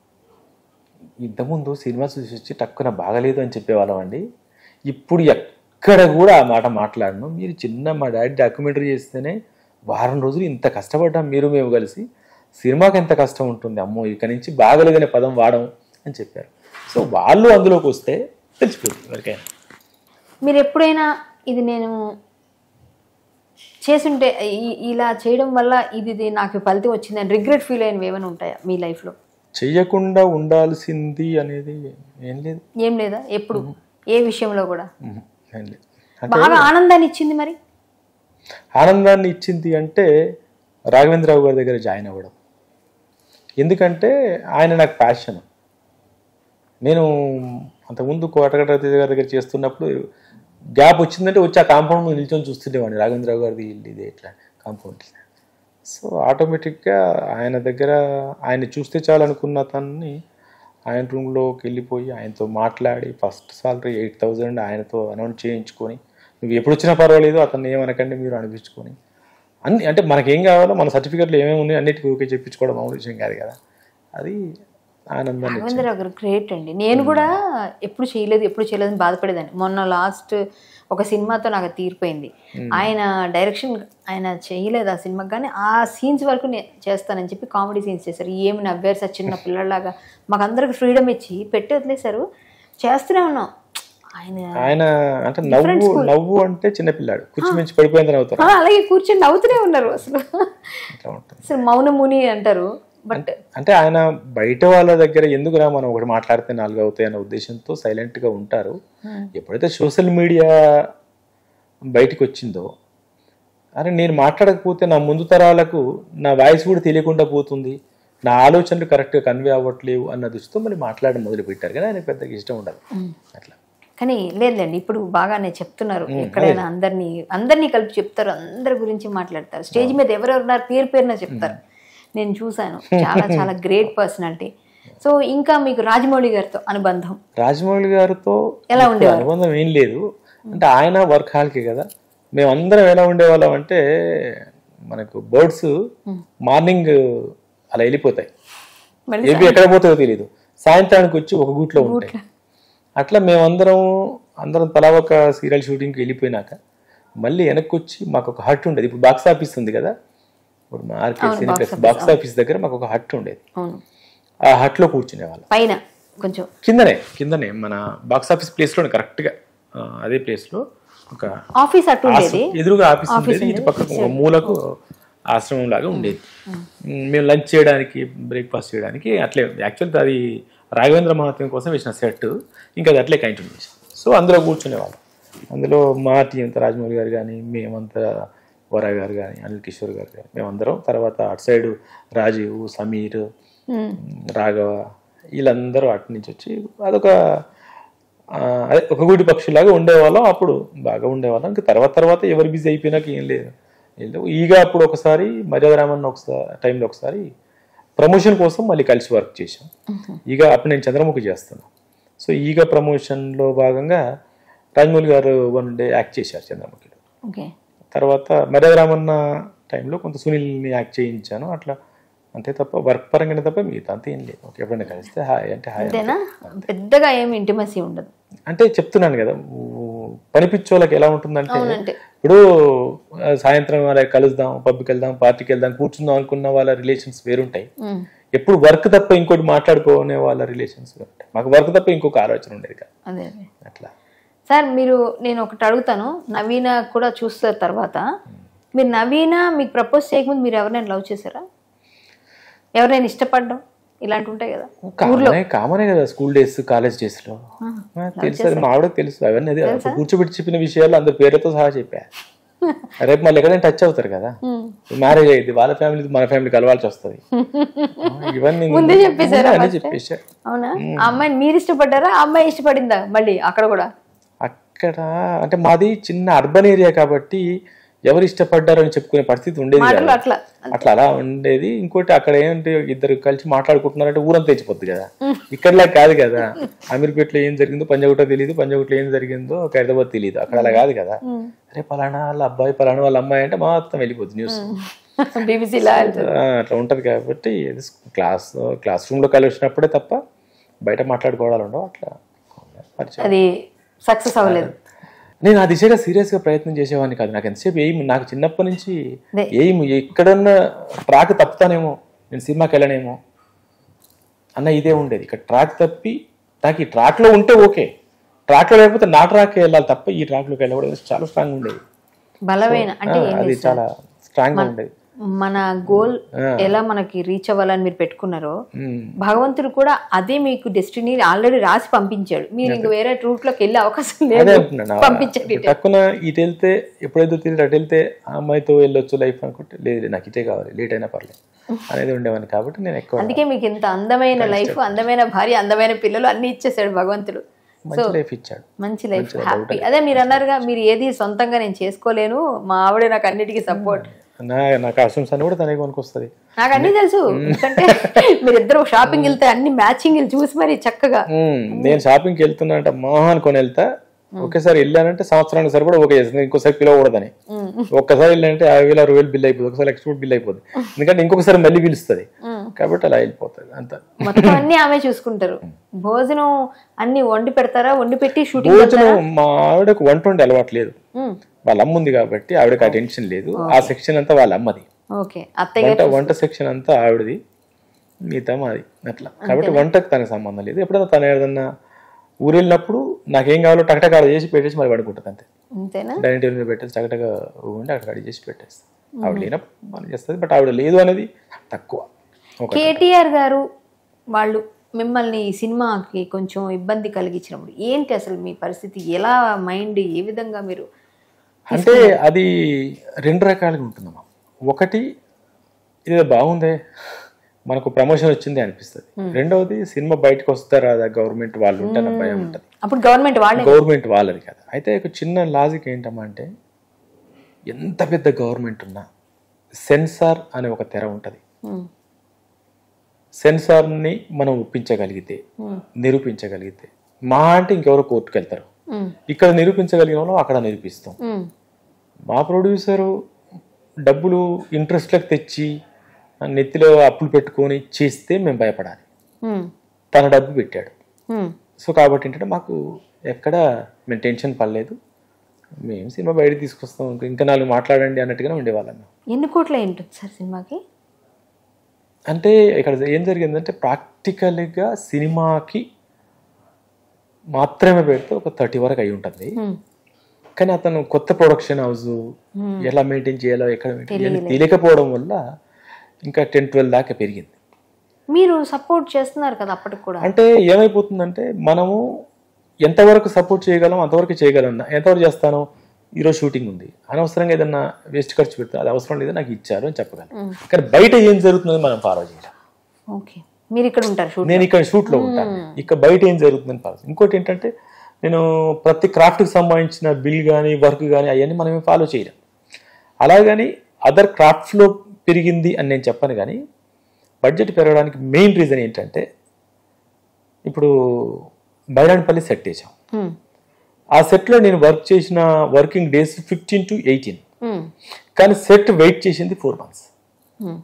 ఇంతకుముందు సినిమా చూసి వచ్చి టక్కున బాగలేదు అని చెప్పేవాళ్ళం అండి ఇప్పుడు ఎక్కడ కూడా ఆ మాట మాట్లాడను మీరు చిన్న మా డాడీ డాక్యుమెంటరీ చేస్తేనే వారం రోజులు ఇంత కష్టపడ్డాం మీరు మేము కలిసి సినిమాకి ఎంత కష్టం ఉంటుంది అమ్మో ఇక నుంచి బాగలేదనే పదం వాడం అని చెప్పారు సో వాళ్ళు అందులోకి వస్తే తెలిసిపోతుంది ఎవరికైనా మీరు ఎప్పుడైనా ఇది నేను చేసుంటే ఈ- ఇలా చేయడం వల్ల ఇది ఇది నాకు ఫలితం వచ్చిందని రిగ్రెట్ ఫీల్ అయినవి ఏమైనా ఉంటాయా మీ లైఫ్లో చెయ్యకుండా ఉండాల్సింది అనేది ఏం లేదు ఏం లేదా ఎప్పుడు ఏ విషయంలో కూడా ఉహు, ఏం లేదు బాగా ఆనందాన్ని ఇచ్చింది మరి ఆనందాన్ని ఇచ్చింది అంటే రాఘవేంద్రరావు గారి దగ్గర జాయిన్ అవ్వడం ఎందుకంటే ఆయన నాకు ప్యాషన్ నేను అంతకుముందు కోటగడ్డ రతీష్ గారి దగ్గర చేస్తున్నప్పుడు గ్యాప్ వచ్చిందంటే వచ్చి ఆ కాంపౌండ్ మీద నిల్చొని చూస్తుండేవాడిని రాఘవేంద్రరావు గారిది ఇల్లు ఇది ఇట్లా కాంపౌండ్ సో ఆటోమేటిక్గా ఆయన దగ్గర ఆయన చూస్తే చాలనుకున్న తనని ఆయన రూమ్లోకి వెళ్ళిపోయి ఆయనతో మాట్లాడి ఫస్ట్ సాలరీ ఎయిట్ థౌజండ్ ఆయనతో అనౌన్స్ చేయించుకొని నువ్వు ఎప్పుడు వచ్చినా పర్వాలేదు అతన్ని ఏమనకండి మీరు అనిపించుకొని అన్ని అంటే మనకేం కావాలో మన సర్టిఫికెట్లు ఏమేమి ఉన్నాయి అన్నిటికీ ఓకే చెప్పించుకోవడం మామూలు విషయం కాదు కదా అది ఆనందాన్ని ఇచ్చింది. రవీంద్ర గారు గ్రేట్ అండి నేను కూడా ఎప్పుడు చేయలేదు ఎప్పుడు చేయలేదు అని బాధపడేదాన్ని మొన్న లాస్ట్ ఒక సినిమాతో నాకు అది తీరిపోయింది ఆయన డైరెక్షన్ ఆయన చేయలేదు ఆ సినిమాకి కానీ ఆ సీన్స్ వరకు నేను చేస్తానని చెప్పి కామెడీ సీన్స్ చేశారు ఏమి నవ్వారు సార్ చిన్న పిల్లలాగా మాకు అందరికి ఫ్రీడమ్ ఇచ్చి పెట్టి వదిలేశారు చేస్తూనే ఉన్నాం ఆయన ఆయన అంటే నవ్వు నవ్వు అంటే చిన్నపిల్లాడు కూర్చుమించి పడిపోయిందని అవుతారు ఆ, అలాగే కూర్చొని నవ్వుతూనే ఉన్నారు అసలు అట్లా ఉంటుంది అసలు మౌనముని అంటారు బట్ అంటే ఆయన బయట వాళ్ళ దగ్గర ఎందుకురా మనం ఒకటి మాట్లాడితే నాలుగు అవుతాయి అనే ఉద్దేశంతో silent గా ఉంటారు ఎప్పుడైతే సోషల్ మీడియా బయటికి వచ్చిందో అరే నేను మాట్లాడకపోతే నా ముందు తరాలకు నా వాయిస్ కూడా తెలియకుండా పోతుంది నా ఆలోచనలు కరెక్ట్గా కన్వే అవ్వట్లేవు అన్న దృష్టితో మళ్ళీ మాట్లాడడం మొదలు పెట్టారు కానీ ఆయనకు పెద్దగా ఇష్టం ఉండదు అట్లా కానీ లేదులేండి ఇప్పుడు బాగానే చెప్తున్నారు ఎక్కడైనా అందరినీ అందరినీ కలిపి చెప్తారు అందరి గురించి మాట్లాడతారు స్టేజ్ మీద ఎవరెవరు ఉన్నారు పేరు పేరున చెప్తారు నేను చూశాను చాలా చాలా గ్రేట్ పర్సనాలిటీ సో ఇంకా మీకు రాజమౌళి గారితో అనుబంధం రాజమౌళి గారితో ఎలా ఎక్కువ అనుబంధం ఏం లేదు అంటే ఆయన వర్క్ హాల్కి కదా మేమందరం ఎలా ఉండేవాళ్ళం అంటే మనకు బర్డ్స్ మార్నింగ్ అలా వెళ్ళిపోతాయి మళ్ళీ ఏవి ఎక్కడ పోతాయో తెలియదు సాయంత్రానికి వచ్చి ఒక గూట్లో ఉంటాయి అట్లా మేమందరం అందరం తలా ఒక సీరియల్ షూటింగ్కి వెళ్ళిపోయినాక మళ్ళీ వెనక్కి వచ్చి మాకు ఒక హట్ ఉండేది ఇప్పుడు బాక్స్ ఆఫీస్ ఉంది కదా ఇప్పుడు మా ఆర్కే సినిప్లెక్స్ బాక్స్ ఆఫీస్ దగ్గర మాకు ఒక హట్ ఉండేది అవును ఆ హట్లో కూర్చునే వాళ్ళం పైన కొంచెం కిందనే కిందనే మన బాక్స్ ఆఫీస్ ప్లేస్లోనే కరెక్ట్గా అదే ప్లేస్లో ఒక ఆఫీస్ అటు ఉండేది ఆశ్రమం- ఎదురుగా ఆఫీస్ ఉండేది ఇటు పక్కకు ఒక మూలకు ఆశ్రమం లాగా ఉండేది మ్, మేము లంచ్ చేయడానికి బ్రేక్ఫాస్ట్ చేయడానికి అట్లే యాక్చువల్ అది రాఘవేంద్ర మహాత్మ్యం కోసం వేసిన సెట్ ఇంకా అది అట్లే కంటిన్యూ చేసాం సో అందులో కూర్చునేవాళ్ళం అందులో మా టీం అంతా రాజమౌళి గారు కానీ మేమంతా వరా గారు కానీ అనిల్ కిషోర్ గారు కానీ మేమందరం తర్వాత అటు సైడ్ రాజీవ్ సమీర్ ఉమ్. రాఘవ వీళ్ళందరూ అటు నుంచి వచ్చి అదొక ఆ, అదే ఒక గూటి పక్షిలాగా ఉండేవాళ్ళం అప్పుడు బాగా ఉండేవాళ్ళం ఇంకా తర్వాత తర్వాత ఎవరు బిజీ అయిపోయినాక ఏం లేదు ఏం లేవు ఈగ అప్పుడు ఒకసారి మర్యాద రామన్న ఒకసారి టైంలో ఒకసారి ప్రమోషన్ కోసం మళ్ళీ కలిసి వర్క్ చేశాం ఈగ అప్పుడు నేను చంద్రముఖి చేస్తున్నాను సో ఈగ ప్రమోషన్లో భాగంగా రాజమౌళి గారు వన్ డే యాక్ట్ చేశారు చంద్రముఖిలో ఓకే తర్వాత మర్యాద రామన్న టైంలో కొంత సునీల్ని యాక్ట్ చేయించాను అట్లా అంతే తప్ప వర్క్ పరంగానే తప్ప మిగతా అంతా ఏం లేదు ఓకే ఎప్పుడైనా కలిస్తే హాయ్ అంటే హాయ్ అంతేనా పెద్దగా ఏం ఇంటిమసీ ఉండదు అంటే చెప్తున్నాను కదా ఊ- పని పిచ్చోళ్ళకి ఎలా ఉంటుందంటే అవునంటే ఇప్పుడు ఆ, సాయంత్రం అలా కలుద్దాం పబ్కి వెళ్దాం పార్టీకి వెళ్దాం కూర్చుందాం అనుకున్న వాళ్ళ రిలేషన్స్ వేరుంటాయి ఉమ్. ఎప్పుడు వర్క్ తప్ప ఇంకోటి మాట్లాడుకోనే వాళ్ళ రిలేషన్స్ వేరుంటాయి మాకు వర్క్ తప్ప ఇంకొక ఆలోచన ఉండేది కాదు అదే అదే అట్లా సార్ మీరు నేను ఒకటి అడుగుతాను నవీన కూడా చూస్తారు తర్వాత మీరు నవీన మీకు ప్రపోజ్ చేయకముందు మీరు ఎవరైనా లవ్ చేశారా ఎవరైనా ఇష్టపడడం ఇలాంటి ఉంటాయి కదా కామనే కామనే కదా స్కూల్ డేస్ కాలేజ్ డేస్ లో ఆ, తెలుసు అది మా ఆవిడకి తెలుసు అవన్నీ అది అప్పుడు కూర్చోబెట్టి చెప్పిన విషయాలు అందరి పేర్లతో సహా చెప్పా రేపు మళ్ళీ ఎక్కడైనా టచ్ అవుతారు కదా మ్యారేజ్ అయ్యింది వాళ్ళ ఫ్యామిలీ మన ఫ్యామిలీ కలవాల్సి వస్తుంది ఇవన్నీ ముందే చెప్పేశారా అన్నీ first? చెప్పేశా అవునా ఆ అమ్మాయిని మీరు ఇష్టపడ్డారా ఆ అమ్మాయి ఇష్టపడిందా మళ్ళీ అక్కడ కూడా అక్కడ అంటే మాది చిన్న అర్బన్ ఏరియా కాబట్టి ఎవరు ఇష్టపడ్డారు అని చెప్పుకునే పరిస్థితి ఉండేది మాటలు కాదు. అట్లా అట్లా అలా ఉండేది ఇంకోటి అక్కడ ఏంటి ఇద్దరు కలిసి మాట్లాడుకుంటున్నారంటే ఊరంతా తెచ్చిపోద్ది కదా ఇక్కడలా కాదు కదా అమీర్పేటలో ఏం జరిగిందో పంజాగుట్ట తెలియదు పంజాగుట్లో ఏం జరిగిందో ఖైరదాబాద్ తెలియదు అక్కడ అలా కాదు కదా అరే పలానా వాళ్ళ అబ్బాయి పలానా వాళ్ళ అమ్మాయి అంటే మొత్తం వెళ్ళిపోద్ది న్యూస్ బీబీసీలా అట్లా ఉంటది కాబట్టి ఇది క్లాస్ క్లాస్ రూమ్ లో కలిసినప్పుడే తప్ప బయట మాట్లాడుకోవడాలు ఉండవు అట్లా పరిచయం అది సక్సెస్ అవ్వలేదు నేను ఆ దిశగా సీరియస్ గా ప్రయత్నం చేసేవాడిని కాదు నాకు ఎంతసేపు ఎయిమ్ నాకు చిన్నప్పటి నుంచి అదే. ఎయిమ్ ఎక్కడన్నా ట్రాక్ తప్పుతానేమో నేను సినిమాకి వెళ్ళనేమో అన్న ఇదే ఉండేది ఇక్కడ ట్రాక్ తప్పి నాకు ఈ track లో ఉంటే ఓకే track లో లేకపోతే నా ట్రాక్ వెళ్ళాలి తప్ప ఈ track లోకి వెళ్ళకూడదు చాలా స్ట్రాంగ్ ఉండేది బలమైన అంటే ఆ, ఏం అది లేదు సార్. చాలా స్ట్రాంగ్ గా ఉండేది మన గోల్ ఎలా మనకి రీచ్ అవ్వాలని మీరు పెట్టుకున్నారో ఉమ్. భగవంతుడు కూడా అదే మీకు డెస్టినీ ఆల్రెడీ రాసి పంపించాడు మీరు ఇంక వేరే రూట్ లోకి వెళ్ళే అవకాశం అదే లేదు అంటున్నాను పంపించండి తక్కువ ఇటు వెళ్తే ఎప్పుడైతే తిరిగి అటు వెళ్తే ఆ అమ్మాయితో వెళ్ళొచ్చు లైఫ్ అనుకుంటే లేదు లేదు, నాకు ఇటే కావాలి లేట్ అయినా పర్లేదు అనేది ఉండేవాడిని కాబట్టి నేను ఎక్కువ అందుకే మీకు ఇంత అందమైన లైఫ్ అందమైన భార్య అందమైన పిల్లలు అన్ని ఇచ్చేసాడు భగవంతుడు మంచి లైఫ్ ఇచ్చాడు మంచి లైఫ్ హ్యాపీ అదే మీరు అన్నారుగా మీరు ఏది సొంతంగా నేను చేసుకోలేను మా ఆవిడే నాకు అన్నిటికీ సపోర్ట్ నా నాకు అసమ్స్ అని కూడా తనే కొనుక్కొస్తుంది నాకు అన్ని తెలుసు ఎందుకంటే మీరిద్దరు షాపింగ్ వెళ్తే అన్ని మ్యాచింగ్ చూసి మరి చక్కగా ఉమ్, నేను షాపింగ్కి వెళ్తున్నా అంటే మహా అనుకొని వెళ్తా ఒకేసారి వెళ్ళానంటే సంవత్సరానికి సరిపడా ఓకే చేస్తుంది ఇంకోసారి పిలవకూడదని ఒక్కసారి వెళ్ళానంటే యాభై వేలు అరవై వేలు బిల్ అయిపోతుంది ఒకసారి ఎక్స్పోర్ట్ బిల్ అయిపోతుంది ఎందుకంటే ఇంకొకసారి మళ్ళీ పిలుస్తుంది కాబట్టి అలా వెళ్ళిపోతుంది అంత మొత్తం అన్ని ఆమె చూసుకుంటారు భోజనం అన్ని వండి పెడతారా వండి పెట్టి షూటింగ్ భోజనం మా ఆవిడకు వంట వండి అలవాటు లేదు వాళ్ళ అమ్మ ఉంది కాబట్టి ఆవిడకి ఆ టెన్షన్ లేదు ఆ సెక్షన్ అంతా వాళ్ళ అమ్మది ఓకే అత్తయ్య వంట వంట సెక్షన్ అంతా ఆవిడది మిగతా మాది అట్లా కాబట్టి వంటకు తనకు సంబంధం లేదు ఎప్పుడైనా తను ఏదన్నా ఊరు వెళ్ళినప్పుడు నాకేం కావాలో టకటక చేసి పెట్టేసి మరి పడుకుంటుంది అంతే అంతేనా డైనింగ్ టేబుల్ మీద పెట్టేసి టకటక ఉండి అక్కడ అడిగి చేసి పెట్టేస్తాను ఆవిడ లేనప్పుడు పని చేస్తుంది బట్ ఆవిడ లేదు అనేది తక్కువ ఒక కేటీఆర్ గారు వాళ్ళు మిమ్మల్ని ఈ సినిమాకి కొంచెం ఇబ్బంది కలిగించినప్పుడు ఏంటి అసలు మీ పరిస్థితి ఎలా మైండ్ ఏ విధంగా మీరు అంటే అది రెండు రకాలుగా ఉంటుందమ్మా ఒకటి ఇది బాగుందే మనకు ప్రమోషన్ వచ్చింది అనిపిస్తుంది రెండవది సినిమా బయటకు వస్తారా గవర్నమెంట్ వాళ్ళు ఉంటారు భయం ఉంటుంది అప్పుడు గవర్నమెంట్ వాళ్ళే గవర్నమెంట్ వాళ్ళది కదా అయితే ఒక చిన్న లాజిక్ ఏంటమ్మా అంటే ఎంత పెద్ద గవర్నమెంట్ ఉన్నా సెన్సార్ అనే ఒక తెర ఉంటుంది ఉమ్, సెన్సార్ని మనం ఒప్పించగలిగితే ఉమ్, నిరూపించగలిగితే మా అంటే ఇంకెవరో కోర్టుకు వెళ్తారు ఉమ్, ఇక్కడ నిరూపించగలిగిన వాళ్ళం అక్కడ నిరూపిస్తాం ఉమ్, మా ప్రొడ్యూసరు డబ్బులు ఇంట్రెస్ట్లకు తెచ్చి నెత్తిలో అప్పులు పెట్టుకొని చేస్తే మేము భయపడాలి ఉమ్, తన డబ్బు పెట్టాడు ఉమ్. సో కాబట్టి ఏంటంటే మాకు ఎక్కడ మేము టెన్షన్ పడలేదు మేము సినిమా బయట తీసుకొస్తాం ఇంకా- ఇంకా నాలుగు మాట్లాడండి అన్నట్టుగానే ఉండేవాళ్ళం మేము. ఎన్ని కోట్ల ఉంటుంది సార్ సినిమాకి అంటే ఇక్కడ ఏం జరిగిందంటే ప్రాక్టికల్గా సినిమాకి మాత్రమే పెడితే ఒక థర్టీ వరకు అయి ఉంటుంది ఉమ్, కానీ అతను కొత్త ప్రొడక్షన్ హౌస్ ఎలా మెయింటైన్ చేయాలో ఎక్కడ మెయింటైన్ చేయాలో తెలియకపోవడం వల్ల ఇంకా టెన్ ట్వెల్వ్ దాకా పెరిగింది మీరు సపోర్ట్ చేస్తున్నారు కదా అప్పటికి కూడా అంటే ఏమైపోతుందంటే మనము ఎంతవరకు సపోర్ట్ చేయగలం అంతవరకు చేయగలం ఎంతవరకు చేస్తాను ఈరోజు షూటింగ్ ఉంది అనవసరంగా ఏదన్నా వేస్ట్ ఖర్చు పెడతా అది అవసరం లేదు నాకు ఇచ్చారు అని చెప్పగలను కానీ బయట ఏం జరుగుతుందని మనం ఫాలో చేయలేం ఓకే మీరు ఇక్కడ ఉంటారు షూట్ నేను ఇక్కడ షూట్లో ఉంటాను ఇక్కడ బయట ఏం జరుగుతుందని ఫాలో ఇంకోటి ఏంటంటే నేను ప్రతి క్రాఫ్ట్కి సంబంధించిన బిల్ కానీ వర్క్ కానీ అవన్నీ మనం ఫాలో చేయలేం అలాగని అదర్ క్రాఫ్ట్స్లో పెరిగింది అని నేను చెప్పను కానీ బడ్జెట్ పెరగడానికి మెయిన్ రీజన్ ఏంటంటే ఇప్పుడు బైరాన్పల్లి సెట్ వేసాం ఉమ్, ఆ సెట్లో నేను వర్క్ చేసిన working days fifteen to eighteen um, కానీ సెట్ వెయిట్ చేసింది ఫోర్ మంత్స్ ఉమ్,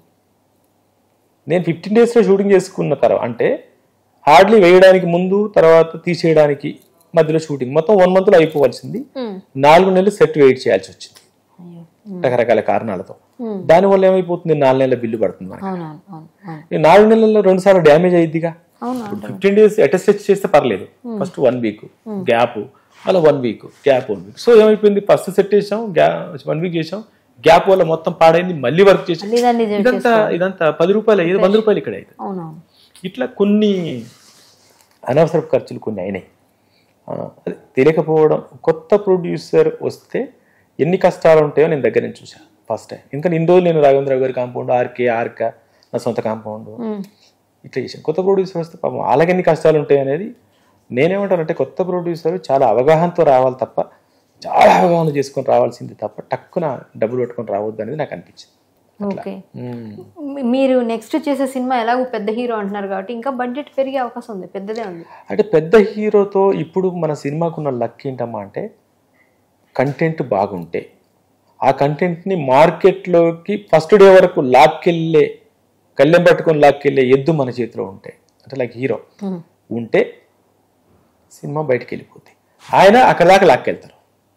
నేను ఫిఫ్టీన్ డేస్లో షూటింగ్ చేసుకున్న తర్వాత అంటే హార్డ్లీ వేయడానికి ముందు తర్వాత తీసేయడానికి మధ్యలో షూటింగ్ మొత్తం వన్ మంత్లో అయిపోవాల్సింది ఉమ్. నాలుగు నెలలు సెట్ వెయిట్ చేయాల్సి వచ్చింది అయ్యో రకరకాల కారణాలతో Hmm. దానివల్ల ఏమైపోతుంది నాలుగు నెలల బిల్లు పడుతుంది మనకి అవునవును అవును అవును ఈ నాలుగు నెలల్లో రెండు సార్లు డ్యామేజ్ అయ్యిద్దిగా అవును ఫిఫ్టీన్ డేస్ అటెస్ట్ చేస్తే పర్లేదు ఫస్ట్ వన్ వీక్ గ్యాప్ అలా one week gap one week so ఏమైపోయింది ఫస్ట్ సెట్ చేసాం వన్ వీక్ చేసాం గ్యాప్ వల్ల మొత్తం పాడైంది మళ్ళీ వర్క్ చేసాం మళ్ళీ దాన్ని జ- ఇదంతా ఇదంతా పది రూపాయలు ఐదు వంద రూపాయలు ఇక్కడ అయితే అవునవును ఇట్లా కొన్ని అనవసరపు ఖర్చులు కొన్ని అయినాయి ఆ, అది తెలియకపోవడం కొత్త ప్రొడ్యూసర్ వస్తే ఎన్ని కష్టాలు ఉంటాయో నేను దగ్గర నుంచి చూసాను ఫస్ట్ టైం ఇంకా ఇన్ని రోజులు నేను రాఘవేంద్రరావు గారి కాంపౌండ్ ఆర్కే ఆర్క నా సొంత కాంపౌండ్ ఉమ్, ఇట్లా చేశాను కొత్త ప్రొడ్యూసర్ వస్తే పాపం వాళ్ళకి ఎన్ని కష్టాలు ఉంటాయి అనేది నేనేమంటానంటే కొత్త ప్రొడ్యూసర్ చాలా అవగాహనతో రావాలి తప్ప చాలా అవగాహన చేసుకొని రావాల్సింది తప్ప టక్కున డబ్బులు పట్టుకొని రావద్దు అనేది నాకు అనిపించింది ఓకే మ్మ్. మీ- మీరు నెక్స్ట్ చేసే సినిమా ఎలాగో పెద్ద హీరో అంటున్నారు కాబట్టి ఇంకా బడ్జెట్ పెరిగే అవకాశం ఉంది పెద్దదే ఉంది అంటే పెద్ద హీరోతో ఇప్పుడు మన సినిమాకున్న లక్ ఏంటమ్మా అంటే కంటెంట్ బాగుంటే ఆ కంటెంట్ని మార్కెట్లోకి ఫస్ట్ డే వరకు లాక్కెళ్ళే కళ్ళెం పట్టుకొని లాక్కెళ్ళే ఎద్దు మన చేతిలో ఉంటే అంటే లైక్ హీరో ఉమ్, ఉంటే సినిమా బయటికి వెళ్ళిపోద్ది ఆయన అక్కడ దాకా లాక్కెళ్తారు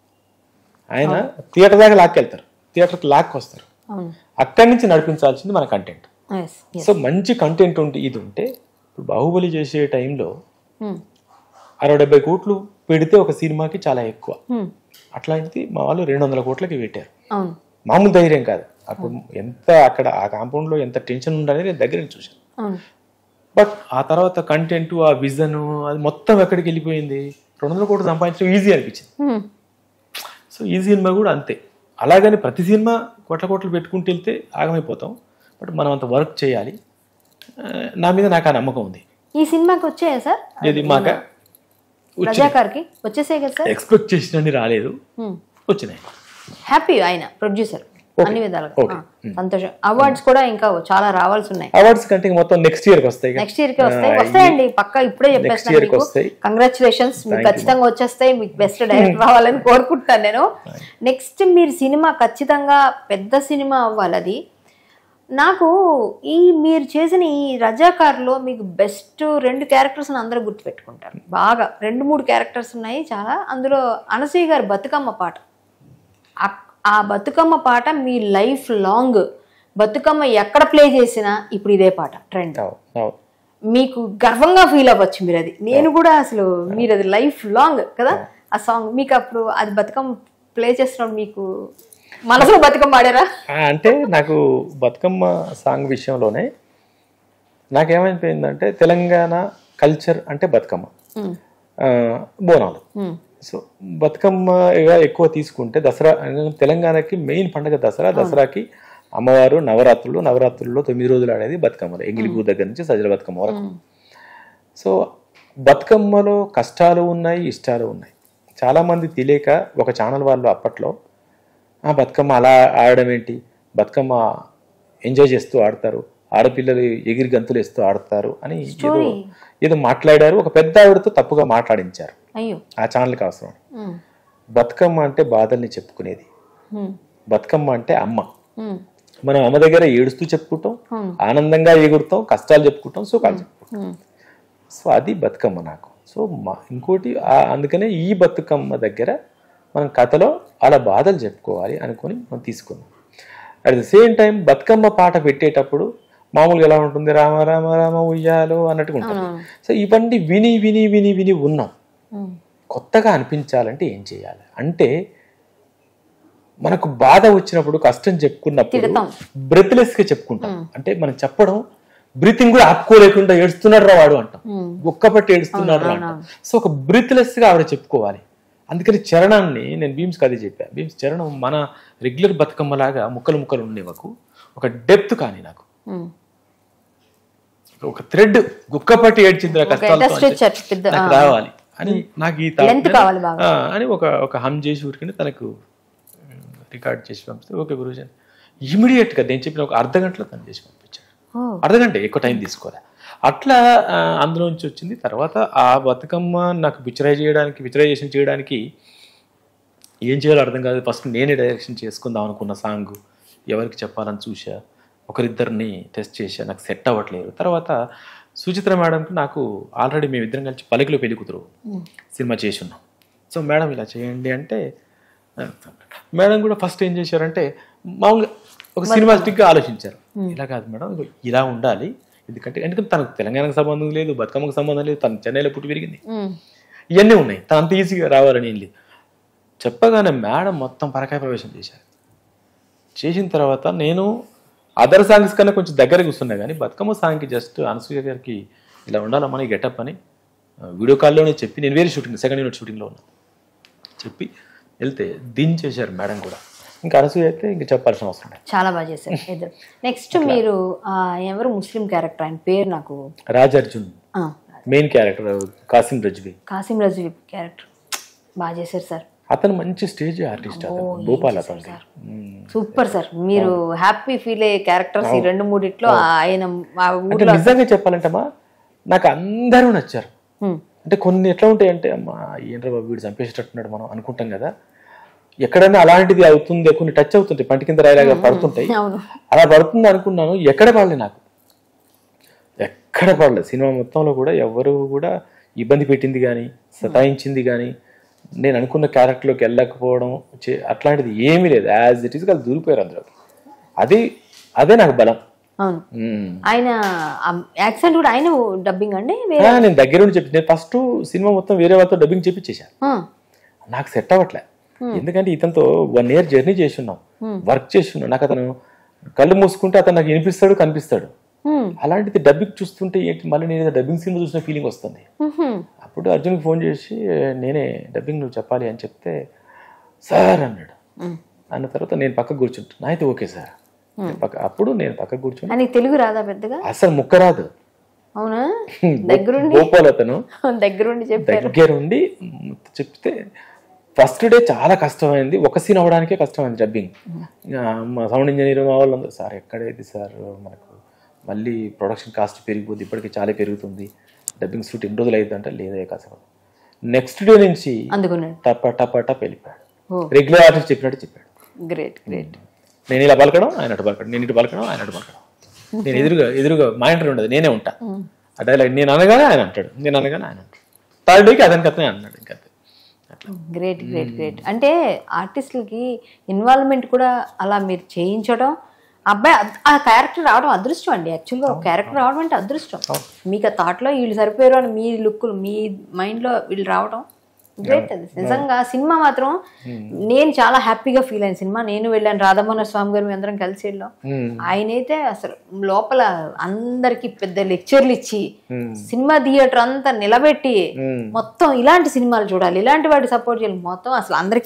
ఆయన థియేటర్ దాకా లాక్కెళ్తారు థియేటర్కి లాక్కి వస్తారు అవును అక్కడి నుంచి నడిపించాల్సింది మన కంటెంట్ ఎస్ సో మంచి కంటెంట్ ఉంటే ఇది ఉంటే ఇప్పుడు బాహుబలి చేసే టైంలో ఉమ్, అరవై డెబ్బై కోట్లు పెడితే ఒక సినిమాకి చాలా ఎక్కువ ఉమ్, అట్లాంటిది మా వాళ్ళు రెండు వందల కోట్లకి పెట్టారు అవును మామూలు ధైర్యం కాదు అప్పుడు ఎంత అక్కడ ఆ కాంపౌండ్లో ఎంత టెన్షన్ ఉండాలని నేను దగ్గర నుంచి చూశాను అవును బట్ ఆ తర్వాత కంటెంట్ ఆ విజన్ అది మొత్తం ఎక్కడికి వెళ్ళిపోయింది రెండు వందల కోట్లు సంపాదించడం ఈజీ అనిపించింది ఉమ్, సో ఈ సినిమా కూడా అంతే అలాగని ప్రతి సినిమా కోట్ల కోట్లు పెట్టుకుంటూ వెళ్తే ఆగమైపోతాం బట్ మనం అంత వర్క్ చేయాలి ఆ, నా మీద నాకు ఆ నమ్మకం ఉంది ఈ సినిమాకి వచ్చాయా సార్ ఇది మాక రజాకార్కి వచ్చేసాయి కదా సార్ ఎక్స్పెక్ట్ చేసినన్ని రాలేదు ఉమ్. వచ్చినాయి హ్యాపీ ఆయన ప్రొడ్యూసర్ Okay. అన్ని విధాలుగా Okay. ఆ, సంతోషం అవార్డ్స్ కూడా ఇంకా చాలా రావాల్సి ఉన్నాయి అవార్డ్స్ కంటే ఇంక మొత్తం నెక్స్ట్ ఇయర్కి వస్తాయి కదా. నెక్స్ట్ ఇయర్ కి వస్తాయి ఆ, వస్తాయండి పక్క ఇప్పుడే year కి చెప్పేస్తాను వస్తాయి. కంగ్రాచులేషన్స్ మీకు ఖచ్చితంగా వచ్చేస్తాయి మీకు బెస్ట్ డైరెక్టర్ రావాలని కోరుకుంటాను నేను నెక్స్ట్ మీరు సినిమా ఖచ్చితంగా పెద్ద సినిమా అవ్వాలి అది నాకు ఈ మీరు చేసిన ఈ రజాకార్లో మీకు బెస్ట్ రెండు క్యారెక్టర్స్ అందరూ గుర్తుపెట్టుకుంటారు బాగా రెండు మూడు క్యారెక్టర్స్ ఉన్నాయి చాలా అందులో అనసూయ గారి బతుకమ్మ పాట ఆ- ఆ బతుకమ్మ పాట మీ లైఫ్ లాంగ్ బతుకమ్మ ఎక్కడ ప్లే చేసినా ఇప్పుడు ఇదే పాట ట్రెండ్ అవును, అవును. మీకు గర్వంగా ఫీల్ అవ్వచ్చు మీరు అది నేను కూడా అసలు మీరు అది లైఫ్ లాంగ్ కదా ఆ సాంగ్ మీకు అప్పుడు అది బతుకమ్మ ప్లే చేస్తున్నప్పుడు మీకు మనసులో బతుకమ్మ ఆడారా ఆ, అంటే నాకు బతుకమ్మ సాంగ్ విషయంలోనే నాకేమైపోయిందంటే తెలంగాణ కల్చర్ అంటే బతుకమ్మ ఉమ్, ఆ, బోనాలు ఉమ్, సో బతుకమ్మగా ఎక్కువ తీసుకుంటే దసరా తెలంగాణకి మెయిన్ పండుగ దసరా దసరాకి అమ్మవారు నవరాత్రులు నవరాత్రుల్లో తొమ్మిది రోజులు ఆడేది బతుకమ్మలు ఎంగిలిపూ దగ్గర నుంచి సజల బతుకమ్మ వరకు సో బతుకమ్మలో కష్టాలు ఉన్నాయి ఇష్టాలు ఉన్నాయి చాలా మంది తెలియక ఒక ఛానల్ వాళ్ళు అప్పట్లో ఆ బతుకమ్మ అలా ఆడడం ఏంటి బతుకమ్మ ఎంజాయ్ చేస్తూ ఆడతారు ఆడపిల్లలు ఎగిరి గంతులు వేస్తూ ఆడతారు అని ఏదో ఏదో మాట్లాడారు ఒక పెద్ద ఆవిడతో తప్పుగా మాట్లాడించారు అయ్యో ఆ ఛానల్కి అవసరం ఉమ్, బతుకమ్మ అంటే బాధల్ని చెప్పుకునేది ఉమ్, బతుకమ్మ అంటే అమ్మ ఉమ్, మనం అమ్మ దగ్గర ఏడుస్తూ చెప్పుకుంటాం Hmm. ఆనందంగా ఎగురుతాం కష్టాలు చెప్పుకుంటాం సుఖాలు చెప్పుకుంటాం ఉమ్. సో అది బతుకమ్మ నాకు సో మా ఇంకోటి ఆ- అందుకనే ఈ బతుకమ్మ దగ్గర మనం కథలో అలా బాధలు చెప్పుకోవాలి అనుకొని మనం తీసుకున్నాం at the same time Bathukamma పాట పెట్టేటప్పుడు మామూలుగా ఎలా ఉంటుంది రామ రామ రామ ఉయ్యాలో అన్నట్టుగా ఉంటుంది సో ఇవన్నీ విని విని విని విని ఉన్నాం ఉమ్. కొత్తగా అనిపించాలంటే ఏం చేయాలి అంటే మనకు బాధ వచ్చినప్పుడు కష్టం చెప్పుకున్నప్పుడు తిడతాం. బ్రెత్లెస్ గా చెప్పుకుంటాం అంటే మనం చెప్పడం బ్రీతింగ్ కూడా ఆపుకోలేకుండా ఏడుస్తున్నాడు రా వాడు అంటాం ఒక్కపట్టి ఏడుస్తున్నాడు రా అంటాం సో ఒక బ్రీత్లెస్ గా ఆవిడ చెప్పుకోవాలి అందుకని చరణాన్ని నేను భీమ్స్ అదే చెప్పాను భీమ్స్ చరణం మన రెగ్యులర్ బతుకమ్మలాగా ముక్కలు ముక్కలు ఉండేవకు ఒక డెప్త్ కానీ నాకు ఉమ్. ఒక థ్రెడ్ గుక్కపట్టి ఏడ్చింది కష్టాలతో ఇండస్ట్రీ అంటే చర్చ్ పెద్ద నాకు రావాలి అని నాకు ఈ తా- Length కావాలి బాగా. ఆ, అని ఒక ఒక హమ్ చేసి ఊరికని తనకు రికార్డ్ చేసి పంపిస్తే ఓకే గురుజన్ ఇమీడియట్ గా నేను చెప్పిన ఒక అర్ధ గంటలో తను చేసి పంపించాడు ఓ, అర్ధ గంట ఎక్కువ టైం తీసుకోలే అట్లా ఆ, అందులో నుంచి వచ్చింది తర్వాత ఆ బతుకమ్మ నాకు పిక్చరైజ్ చేయడానికి పిక్చరైజేషన్ చేయడానికి ఏం చేయాలో అర్థం కాదు ఫస్ట్ నేనే డైరెక్షన్ చేసుకుందాం అనుకున్న సాంగ్ ఎవరికి చెప్పాలని చూసా ఒకరిద్దరిని టెస్ట్ చేశా నాకు సెట్ అవ్వట్లేదు తర్వాత సుచిత్ర మేడంకి నాకు ఆల్రెడీ మేమిద్దరం కలిసి పలికిలో పెళ్లి కూతురు సినిమా చేసి ఉన్నాం సో మేడం ఇలా చేయండి అంటే మేడం కూడా ఫస్ట్ ఏం చేశారంటే మామూలుగా ఒక సినిమాటిక్గా ఆలోచించారు ఇలా కాదు మేడం ఇగో ఇలా ఉండాలి ఎందుకంటే ఎందుకంటే తనకు తెలంగాణకు సంబంధం లేదు బతుకమ్మకు సంబంధం లేదు తను చెన్నైలో పుట్టి పెరిగింది ఉమ్. ఇవన్నీ ఉన్నాయి తను అంత ఈజీగా రావాలని ఏం లేదు చెప్పగానే మేడం మొత్తం పరకాయ ప్రవేశం చేశారు చేసిన తర్వాత నేను అదర్ సాంగ్స్ కన్నా కొంచెం దగ్గర కూర్చున్నా కానీ బతుకమ్మ సాంగ్కి జస్ట్ అనసూయ గారికి ఇలా ఉండాలమ్మని గెటప్ అని ఆ, వీడియో కాల్లోనే చెప్పి నేను వేరే షూటింగ్ సెకండ్ యూనిట్ షూటింగ్లో ఉన్నా చెప్పి వెళ్తే దించేశారు మేడం కూడా ఇంకా అనసూయ అయితే ఇంకా చెప్పాల్సిన అవసరం లేదు చాలా బాగా చేశారు ఇద్దరు నెక్స్ట్ మీరు ఆ, ఎవరు ముస్లిం క్యారెక్టర్ ఆయన పేరు నాకు రాజార్జున్ ఆ, main character Kasim Razvi Kasim Razi character బాగా చేశారు సార్ అతను మంచి స్టేజ్ ఆర్టిస్ట్ అతను భూపాల్ అతనికి మ్మ్. సూపర్ సార్ మీరు హ్యాపీ ఫీల్ అయ్యే క్యారెక్టర్స్ ఈ రెండు మూడిట్లో ఆయన ఆ అంటే ఊర్లో నిజంగా చెప్పాలంటమ్మా నాకు అందరూ నచ్చారు ఉమ్, అంటే కొన్ని ఎట్లా ఉంటాయంటే అమ్మా ఏంట్రా బాబు వీడు చంపేసేటట్టున్నాడు మనం అనుకుంటాం కదా ఎక్కడైనా అలాంటిది అవుతుంది కొన్ని టచ్ అవుతుంటాయి పంటి కింద రాయలాగా పడుతుంటాయి అవును అలా పడుతుంది అనుకున్నాను ఎక్కడ పడలే నాకు ఎక్కడ పడలేదు సినిమా మొత్తంలో కూడా ఎవరు కూడా ఇబ్బంది పెట్టింది కానీ సతాయించింది కానీ నేను అనుకున్న క్యారెక్టర్లోకి వెళ్ళకపోవడం చే- అట్లాంటిది ఏమీ లేదు యాజ్ ఇట్ ఈస్ వాళ్ళు దూరిపోయారు అందులోకి అది అదే నాకు బలం అవును మ్మ్. ఆయన యాక్సెంట్ కూడా ఆయన డబ్బింగ్ అండి వేరే ఆ, నేను దగ్గరుండి చెప్పి నేను ఫస్ట్ సినిమా మొత్తం వేరే వాళ్ళతో డబ్బింగ్ చెప్పించేశాను ఆ, నాకు సెట్ అవ్వట్లే ఎందుకంటే ఇతనితో వన్ ఇయర్ జర్నీ చేసి ఉన్నాం వర్క్ చేసి ఉన్నాం నాకు అతను కళ్ళు మూసుకుంటే అతను నాకు వినిపిస్తాడు కనిపిస్తాడు ఉమ్, అలాంటిది డబ్బింగ్ చూస్తుంటే ఏంటి మళ్ళీ నేను ఏదో డబ్బింగ్ సినిమా చూసిన ఫీలింగ్ వస్తుంది ఉహుం, అప్పుడు అర్జున్కి ఫోన్ చేసి నేనే డబ్బింగ్ నువ్వు చెప్పాలి అని చెప్తే సార్ అన్నాడు ఉమ్. అన్న తర్వాత నేను పక్కకు కూర్చుంటున్నా అయితే ఓకే సార్ నేను పక్క అప్పుడు నేను పక్కకు కూర్చుని ఆయనకి తెలుగు రాదా పెద్దగా అసలు ముక్క రాదు అవునా దగ్గరుండి గోపాల్ అతను దగ్గరుండి చెప్పారు దగ్గరుండి చెప్తే ఫస్ట్ డే చాలా కష్టమైంది ఒక సీన్ అవ్వడానికే కష్టమైంది డబ్బింగ్ మా సౌండ్ ఇంజనీర్ మా వాళ్ళు అందరూ సార్ ఎక్కడైతే సార్ మనకు మళ్ళీ ప్రొడక్షన్ కాస్ట్ పెరిగిపోద్ది ఇప్పటికి చాలా పెరుగుతుంది డబ్బింగ్ షూట్ ఎన్ని రోజులు అవుతుంది అంటే లేదే కష్టం నెక్స్ట్ డే నుంచి అందుకున్నాడు టప టప టప్ వెళ్ళిపోయాడు ఓ రెగ్యులర్ ఆర్టిస్ట్ చెప్పినట్టు చెప్పాడు గ్రేట్ గ్రేట్ నేను ఇలా పలకడం ఆయన అటు పలకడం నేను ఇటు పలకడం ఆయన అటు పలకడం నేను ఎదురుగా ఎదురుగా మా ఇంటర్ ఉండదు నేనే ఉంటా ఆ డైలాగ్ నేను అనగానే ఆయన అంటాడు నేను అనగానే ఆయన అంటాడు థర్డ్ డేకి అతనికి అతనే అన్నాడు ఇంకా అట్లా గ్రేట్ గ్రేట్ గ్రేట్ అంటే ఆర్టిస్టులకి ఇన్వాల్వ్మెంట్ కూడా అలా మీరు చేయించడం అబ్బాయి అద్- ఆ క్యారెక్టర్ రావడం అదృష్టం అండి యాక్చువల్గా ఒక క్యారెక్టర్ రావడం అంటే అదృష్టం మీకు ఆ థాట్లో వీళ్ళు సరిపోయారు అని మీ లుక్లు మీ మైండ్లో వీళ్ళు రావడం గ్రేట్ అది నిజంగా సినిమా మాత్రం నేను చాలా హ్యాపీగా ఫీల్ అయిన సినిమా నేను వెళ్ళాను రాధామోహన స్వామి గారు మీ అందరం కలిసి వెళ్ళాం ఆయనైతే అసలు లోపల అందరికి పెద్ద లెక్చర్లు ఇచ్చి సినిమా థియేటర్ అంతా నిలబెట్టి మొత్తం ఇలాంటి సినిమాలు చూడాలి ఇలాంటి వాటి సపోర్ట్ చేయాలి మొత్తం అసలు అందరికీ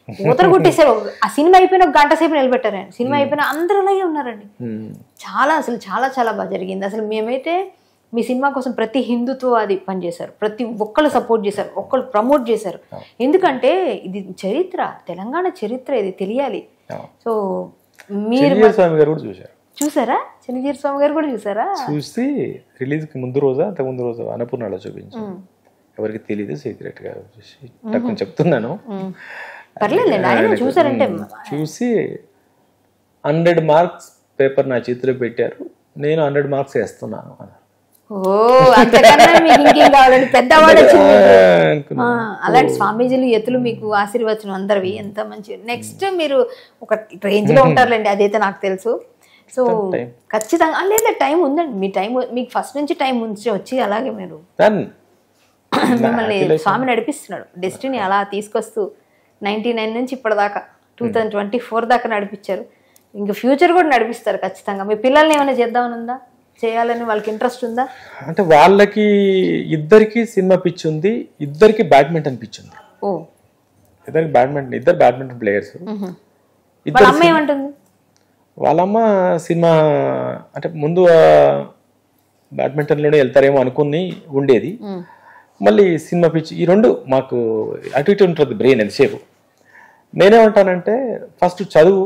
ఊతర కొట్టేశారు ఆ సినిమా అయిపోయిన ఒక గంట సేపు నిలబెట్టారు ఆయన సినిమా అయిపోయిన అందరూ అలాగే ఉన్నారండి ఉమ్. చాలా అసలు చాలా చాలా బాగా జరిగింది అసలు మేమైతే మీ సినిమా కోసం ప్రతి హిందుత్వవాది పనిచేశారు ప్రతి ఒక్కళ్ళు సపోర్ట్ చేశారు ఒక్కళ్ళు ప్రమోట్ చేశారు ఎందుకంటే ఇది చరిత్ర తెలంగాణ చరిత్ర ఇది తెలియాలి అవును. సో మీరు చిరంజీవి స్వామి గారు కూడా చూశారు చూసారా చిన్నజీరి స్వామి గారు కూడా చూసారా చూసి రిలీజ్కి ముందు రోజా అంతకు ముందు రోజు అన్నపూర్ణలో చూపించాను ఎవరికి తెలియదు సీక్రెట్ గా చూసి టక్కుని చెప్తున్నాను ఉమ్. పర్లేదులేండి ఆయన చూసారంటే చూసి హండ్రెడ్ మార్క్స్ పేపర్ నా చేతిలో పెట్టారు నేను హండ్రెడ్ మార్క్స్ వేస్తున్నాను అన్నారు ఓ అంతకన్నా మీకు ఇంకేం కావాలండి పెద్ద అవార్డు వచ్చింది అనుకున్నా. ఆ, అలాంటి స్వామీజీలు ఎత్తులు మీకు ఆశీర్వచనం అందరివి ఎంత మంచి నెక్స్ట్ మీరు ఒక రేంజ్ లో ఉంటారులేండి అదైతే నాకు తెలుసు సో ఖచ్చితంగా ఆ, లేదు టైం ఉందండి మీ టైం మీకు ఫస్ట్ నుంచి టైం ఉంచి వచ్చి అలాగే మీరు Done. మిమ్మల్ని స్వామి నడిపిస్తున్నాడు డెస్టినీ అలా తీసుకొస్తూ నైన్టీ నైన్ నుంచి ఇప్పటిదాకా టూ థౌజండ్ ట్వంటీ ఫోర్ దాకా నడిపించారు ఇంకా ఫ్యూచర్ కూడా నడిపిస్తారు ఖచ్చితంగా మీ పిల్లల్ని ఏమైనా చేద్దామని ఉందా చేయాలని వాళ్ళకి ఇంట్రెస్ట్ ఉందా అంటే వాళ్ళకి ఇద్దరికి సినిమా పిచ్ ఉంది ఇద్దరికి బ్యాడ్మింటన్ పిచ్ ఉంది ఓ ఇద్దరికి బ్యాడ్మింటన్ ఇద్దరు బ్యాడ్మింటన్ ప్లేయర్స్ వాళ్ళ ఇద్దరు అమ్మ ఏమంటుంది వాళ్ళమ్మ సినిమా అంటే ముందు ఆ, బ్యాడ్మింటన్లోనే వెళ్తారేమో అనుకుని ఉండేది ఉమ్. మళ్ళీ సినిమా పిచ్ ఈ రెండు మాకు అటు ఇటు ఉంటుంది బ్రెయిన్ ఎంతసేపు నేనేమంటానంటే ఫస్ట్ చదువు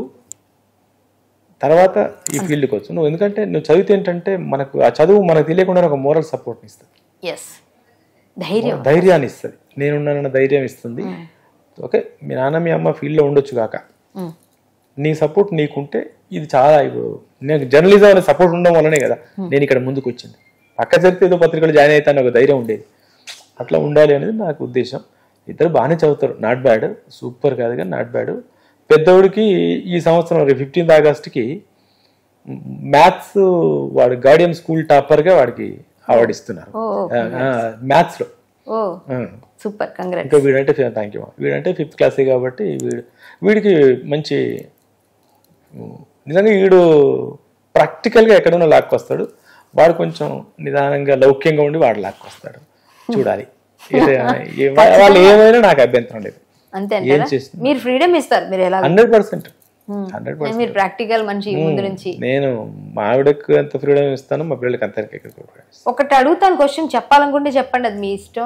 తర్వాత ఈ ఫీల్డ్కి వచ్చు నువ్వు ఎందుకంటే నువ్వు చదివితే ఏంటంటే మనకు ఆ చదువు మనకు తెలియకుండా ఒక మోరల్ సపోర్ట్ని ఇస్తుంది ఎస్ ధైర్యం ధైర్యాన్ని ఇస్తుంది నేనున్నానన్న ధైర్యం ఇస్తుంది ఓకే మీ నాన్న మీ అమ్మ ఫీల్డ్లో ఉండొచ్చు కాక ఉమ్. నీ సపోర్ట్ నీకుంటే ఇది చాలా ఇప్పుడు నేను జర్నలిజం అనే సపోర్ట్ ఉండడం వల్లనే కదా నేను ఇక్కడ ముందుకు వచ్చింది పక్క జరిగితే ఏదో పత్రికలు జాయిన్ అవుతాను ఒక ధైర్యం ఉండేది అట్లా ఉండాలి అనేది నాకు ఉద్దేశం ఇద్దరు బాగానే చదువుతారు నాట్ బ్యాడ్ సూపర్ కాదు కానీ నాట్ బ్యాడ్ పెద్దోడికి ఈ సంవత్సరం ఫిఫ్టీన్త్ ఆగస్ట్కి మ్యాథ్స్ వాడు గార్డియన్ స్కూల్ టాపర్గా వాడికి అవార్డు ఇస్తున్నారు ఓ మ్యాథ్స్లో ఓ సూపర్ కంగ్రాట్ ఇంకా వీడంటే థ్యాంక్ యూ వీడంటే ఫిఫ్త్ క్లాసే కాబట్టి వీడు వీడికి మంచి ఉమ్, నిజంగా వీడు ప్రాక్టికల్గా ఎక్కడన్నా లాక్కొస్తాడు వాడు కొంచెం నిదానంగా లౌక్యంగా ఉండి వాడు లాక్కొస్తాడు చూడాలి ఏ- ఏ- వాళ్ళు ఏమైనా నాకు అభ్యంతరం లేదు అంతే ఏం అంటారా చేస్తున్నా మీరు ఫ్రీడమ్ ఇస్తారు మీరు ఎలా హండ్రెడ్ పర్సెంట్ హండ్రెడ్ పర్సెంట్ మీరు ప్రాక్టికల్ మనిషి ముందు నుంచి నేను మా ఆవిడకు ఎంత ఫ్రీడమ్ ఇస్తాను మా పిల్లలకి అంత ఫ్రీడమ్ ఇస్తాను ఒకటి అడుగుతాను క్వశ్చన్ చెప్పాలనుకుంటే చెప్పండి అది మీ ఇష్టం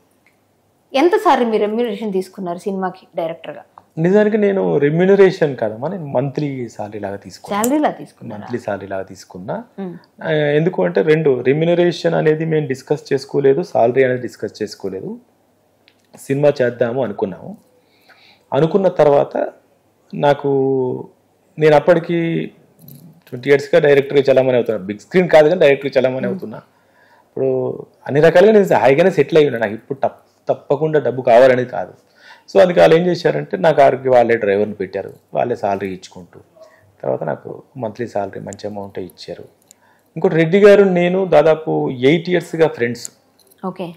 ఎంత సార్ మీరు రెమ్యూనరేషన్ తీసుకున్నారు సినిమాకి డైరెక్టర్ గా నిజానికి నేను రెమ్యూనరేషన్ కాదమ్మా నేను మంత్లీ సాలరీ లాగా తీసుకున్నాను శాలరీలా తీసుకున్నారు మంత్లీ సాలరీ లాగా తీసుకున్నా ఆ, ఎందుకు అంటే రెండు రెమ్యునరేషన్ అనేది మేము డిస్కస్ చేసుకోలేదు సాలరీ అనేది డిస్కస్ చేసుకోలేదు సినిమా చేద్దాము అనుకున్నాము అనుకున్న తర్వాత నాకు నేను అప్పటికి ట్వంటీ ఇయర్స్గా డైరెక్టర్గా చలామణి అవుతున్నా బిగ్ స్క్రీన్ కాదు కానీ డైరెక్టర్గా చలామణి అవుతున్నా ఇప్పుడు అన్ని రకాలుగా నేను హాయిగానే సెటిల్ అయి ఉన్నా నాకు ఇప్పుడు తప్ప తప్పకుండా డబ్బు కావాలనేది కాదు సో అందుకే వాళ్ళు ఏం చేశారంటే నాకు ఆరికి వాళ్ళే డ్రైవర్ని పెట్టారు వాళ్ళే సాలరీ ఇచ్చుకుంటూ తర్వాత నాకు మంత్లీ సాలరీ మంచి అమౌంట్ ఇచ్చారు ఇంకోటి రెడ్డి గారు నేను దాదాపు ఎయిట్ ఇయర్స్గా ఫ్రెండ్స్ ఓకే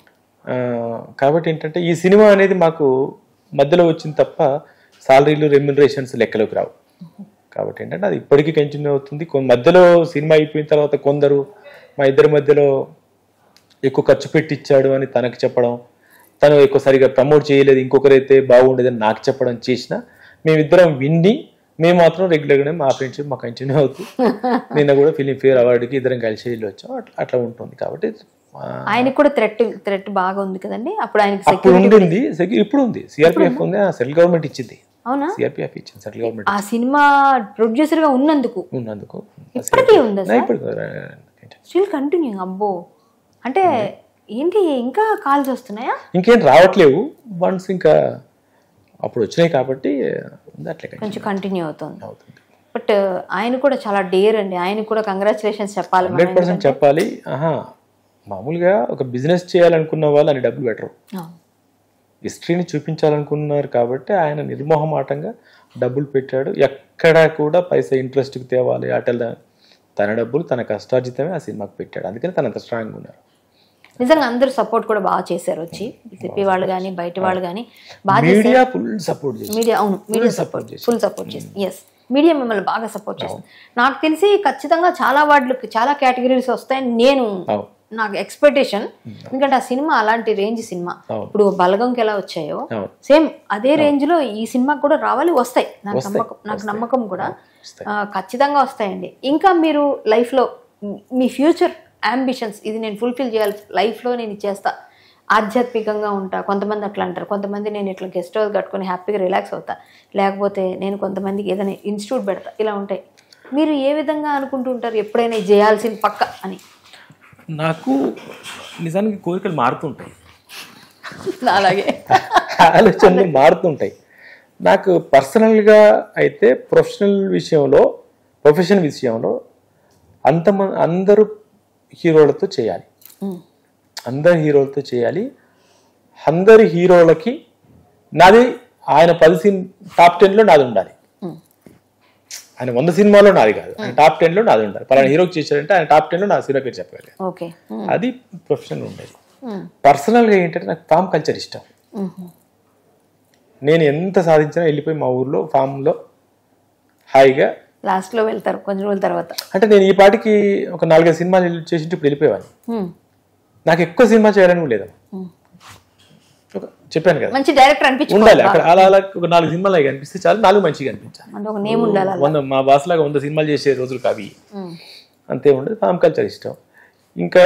కాబట్టి ఏంటంటే ఈ సినిమా అనేది మాకు మధ్యలో వచ్చింది తప్ప సాలరీలు రెమ్యునరేషన్స్ లెక్కలోకి రావు కాబట్టి ఏంటంటే అది ఇప్పటికీ కంటిన్యూ అవుతుంది కొ- మధ్యలో సినిమా అయిపోయిన తర్వాత కొందరు మా ఇద్దరి మధ్యలో ఎక్కువ ఖర్చు పెట్టిచ్చాడు అని తనకు చెప్పడం తను ఎక్కువ సరిగా ప్రమోట్ చేయలేదు ఇంకొకరైతే బాగుండేదని నాకు చెప్పడం చేసిన మేమిద్దరం విన్ని మేము మాత్రం రెగ్యులర్గానే మా ఫ్రెండ్షిప్ మాకు కంటిన్యూ అవుతుంది నిన్న కూడా ఫిలిం ఫేర్ అవార్డుకి ఇద్దరం కలిసి వెళ్ళి వచ్చాం అట్లా అట్లా ఉంటుంది కాబట్టి ఆ, ఆయనకు కూడా థ్రెట్ థ్రెట్ బాగా ఉంది కదండి అప్పుడు ఆయనకి అప్పుడు సెక్యూరిటీ ఉండింది సెక్యూ- ఇప్పుడు ఉంది సిఆర్పిఎఫ్ ఉంది సెంట్రల్ గవర్నమెంట్ ఇచ్చింది అవునా సిఆర్పిఎఫ్ ఇచ్చింది సెంట్రల్ గవర్నమెంట్ ఆ సినిమా ప్రొడ్యూసర్ గా ఉన్నందుకు ఉన్నందుకు ఇప్పటికీ ఉందా నా సార్ ఇప్పుడు స్టిల్ కంటిన్యూ అబ్బో అంటే ఏంటి ఇంకా కాల్స్ వస్తున్నాయా ఇంకేం రావట్లేవు వన్స్ ఇంకా అప్పుడు వచ్చినాయి కాబట్టి ఉంది అట్లే continue కొంచెం కంటిన్యూ అవుతుంది అవుతుంది బట్ ఆయన కూడా చాలా డేర్ అండి ఆయన కూడా కంగ్రాచులేషన్స్ చెప్పాలి మనం. హండ్రెడ్ పర్సెంట్ చెప్పాలి ఆహా మామూలుగా ఒక బిజినెస్ చేయాలనుకున్న వాళ్ళు అని డబ్బులు పెట్టరు ఆ, హిస్టరీని చూపించాలనుకున్నారు కాబట్టి ఆయన నిర్మోహమాటంగా డబ్బులు పెట్టాడు ఎక్కడా కూడా పైసా ఇంట్రెస్ట్కి తేవాలి అటల్ తన డబ్బులు తన కష్టార్జితమే ఆ సినిమాకి పెట్టాడు అందుకని తను అంత స్ట్రాంగ్ ఉన్నారు నిజంగా అందరూ సపోర్ట్ కూడా బాగా చేశారు వచ్చి సిపి వాళ్ళు కానీ బయట వాళ్ళు కానీ బాగా మీడియా ఫుల్ సపోర్ట్ చేసి మీడియా అవును మీడియా సపోర్ట్ ఫుల్ సపోర్ట్ చేస్తుంది ఎస్ మీడియా మిమ్మల్ని బాగా సపోర్ట్ చేస్తుంది నాకు తెలిసి ఖచ్చితంగా చాలా వార్డులకు చాలా కేటగిరీస్ వస్తాయని నేను అవు నాకు ఎక్స్పెక్టేషన్ ఎందుకంటే ఆ సినిమా అలాంటి రేంజ్ సినిమా అవును. ఇప్పుడు బలగంకి ఎలా వచ్చాయో అవును సేమ్ అదే రేంజ్ లో ఈ సినిమాకి కూడా రావాలి వస్తాయి నాకు వస్తాయి, నమ్మకం నాకు నమ్మకం కూడా వస్తాయి. ఆ, ఖచ్చితంగా వస్తాయండి ఇంకా మీరు లైఫ్ లో మీ ఫ్యూచర్ అంబిషన్స్ ఇది నేను ఫుల్ఫిల్ చేయాలి లైఫ్ లో నేను ఇది చేస్తా ఆధ్యాత్మికంగా ఉంటా కొంతమంది అట్లా అంటారు కొంతమంది నేను ఇట్లా గెస్ట్ హౌస్ కట్టుకొని హ్యాపీగా రిలాక్స్ అవుతా లేకపోతే నేను కొంతమందికి ఏదైనా ఇన్స్టిట్యూట్ పెడతా ఇలా ఉంటాయి మీరు ఏ విధంగా అనుకుంటూ ఉంటారు ఎప్పుడైనా ఇది చేయాల్సిన పక్క అని నాకు నిజానికి కోరికలు మారుతుంటాయి అలాగే ఆలోచనలు మారుతుంటాయి నాకు పర్సనల్గా అయితే ప్రొఫెషనల్ విషయంలో ప్రొఫెషన్ విషయంలో అంతమంది అందరూ హీరోలతో చేయాలి ఉమ్, అందరు హీరోలతో చేయాలి అందరి హీరోలకి నాది ఆయన పది సిన్ టాప్ టెన్లో నాది ఉండాలి ఉమ్, ఆయన వంద సినిమాలో నాది కాదు ఆయన టాప్ టెన్లో నాది ఉండాలి పలానా హీరోకి చేశారంటే ఆయన టాప్ టెన్లో నా సినిమా పేరు చెప్పగలి ఓకే ఉమ్, అది ప్రొఫెషనల్ ఉండేది ఉమ్, పర్సనల్గా ఏంటంటే నాకు ఫామ్ కల్చర్ ఇష్టం ఉమ్, నేను ఎంత సాధించినా వెళ్ళిపోయి మా ఊర్లో ఫామ్లో హాయిగా లాస్ట్ లో వెళ్తారు కొంచెం రోజుల తర్వాత అంటే నేను ఈ పాటికి ఒక నాలుగైదు సినిమాలు చేసింటే ఇప్పుడు వెళ్ళిపోయేవాడిని ఉమ్, నాకు ఎక్కువ సినిమా చేయాలని కూడా లేదు ఉమ్. ఒక చెప్పాను కదా మంచి డైరెక్టర్ అనిపించుకోవాలి ఉండాలి అక్కడ అలా అలా ఒక నాలుగు సినిమాలు అవి కనిపిస్తే చాలు నాలుగు మంచిగా అనిపించాలి అంటే ఒక నేమ్ ఉండాలి అలా. వంద మా బాస్లాగా వంద సినిమాలు చేసే రోజులు కావి ఉమ్, అంతే ఉండదు ఫామ్ కల్చర్ ఇష్టం ఇంకా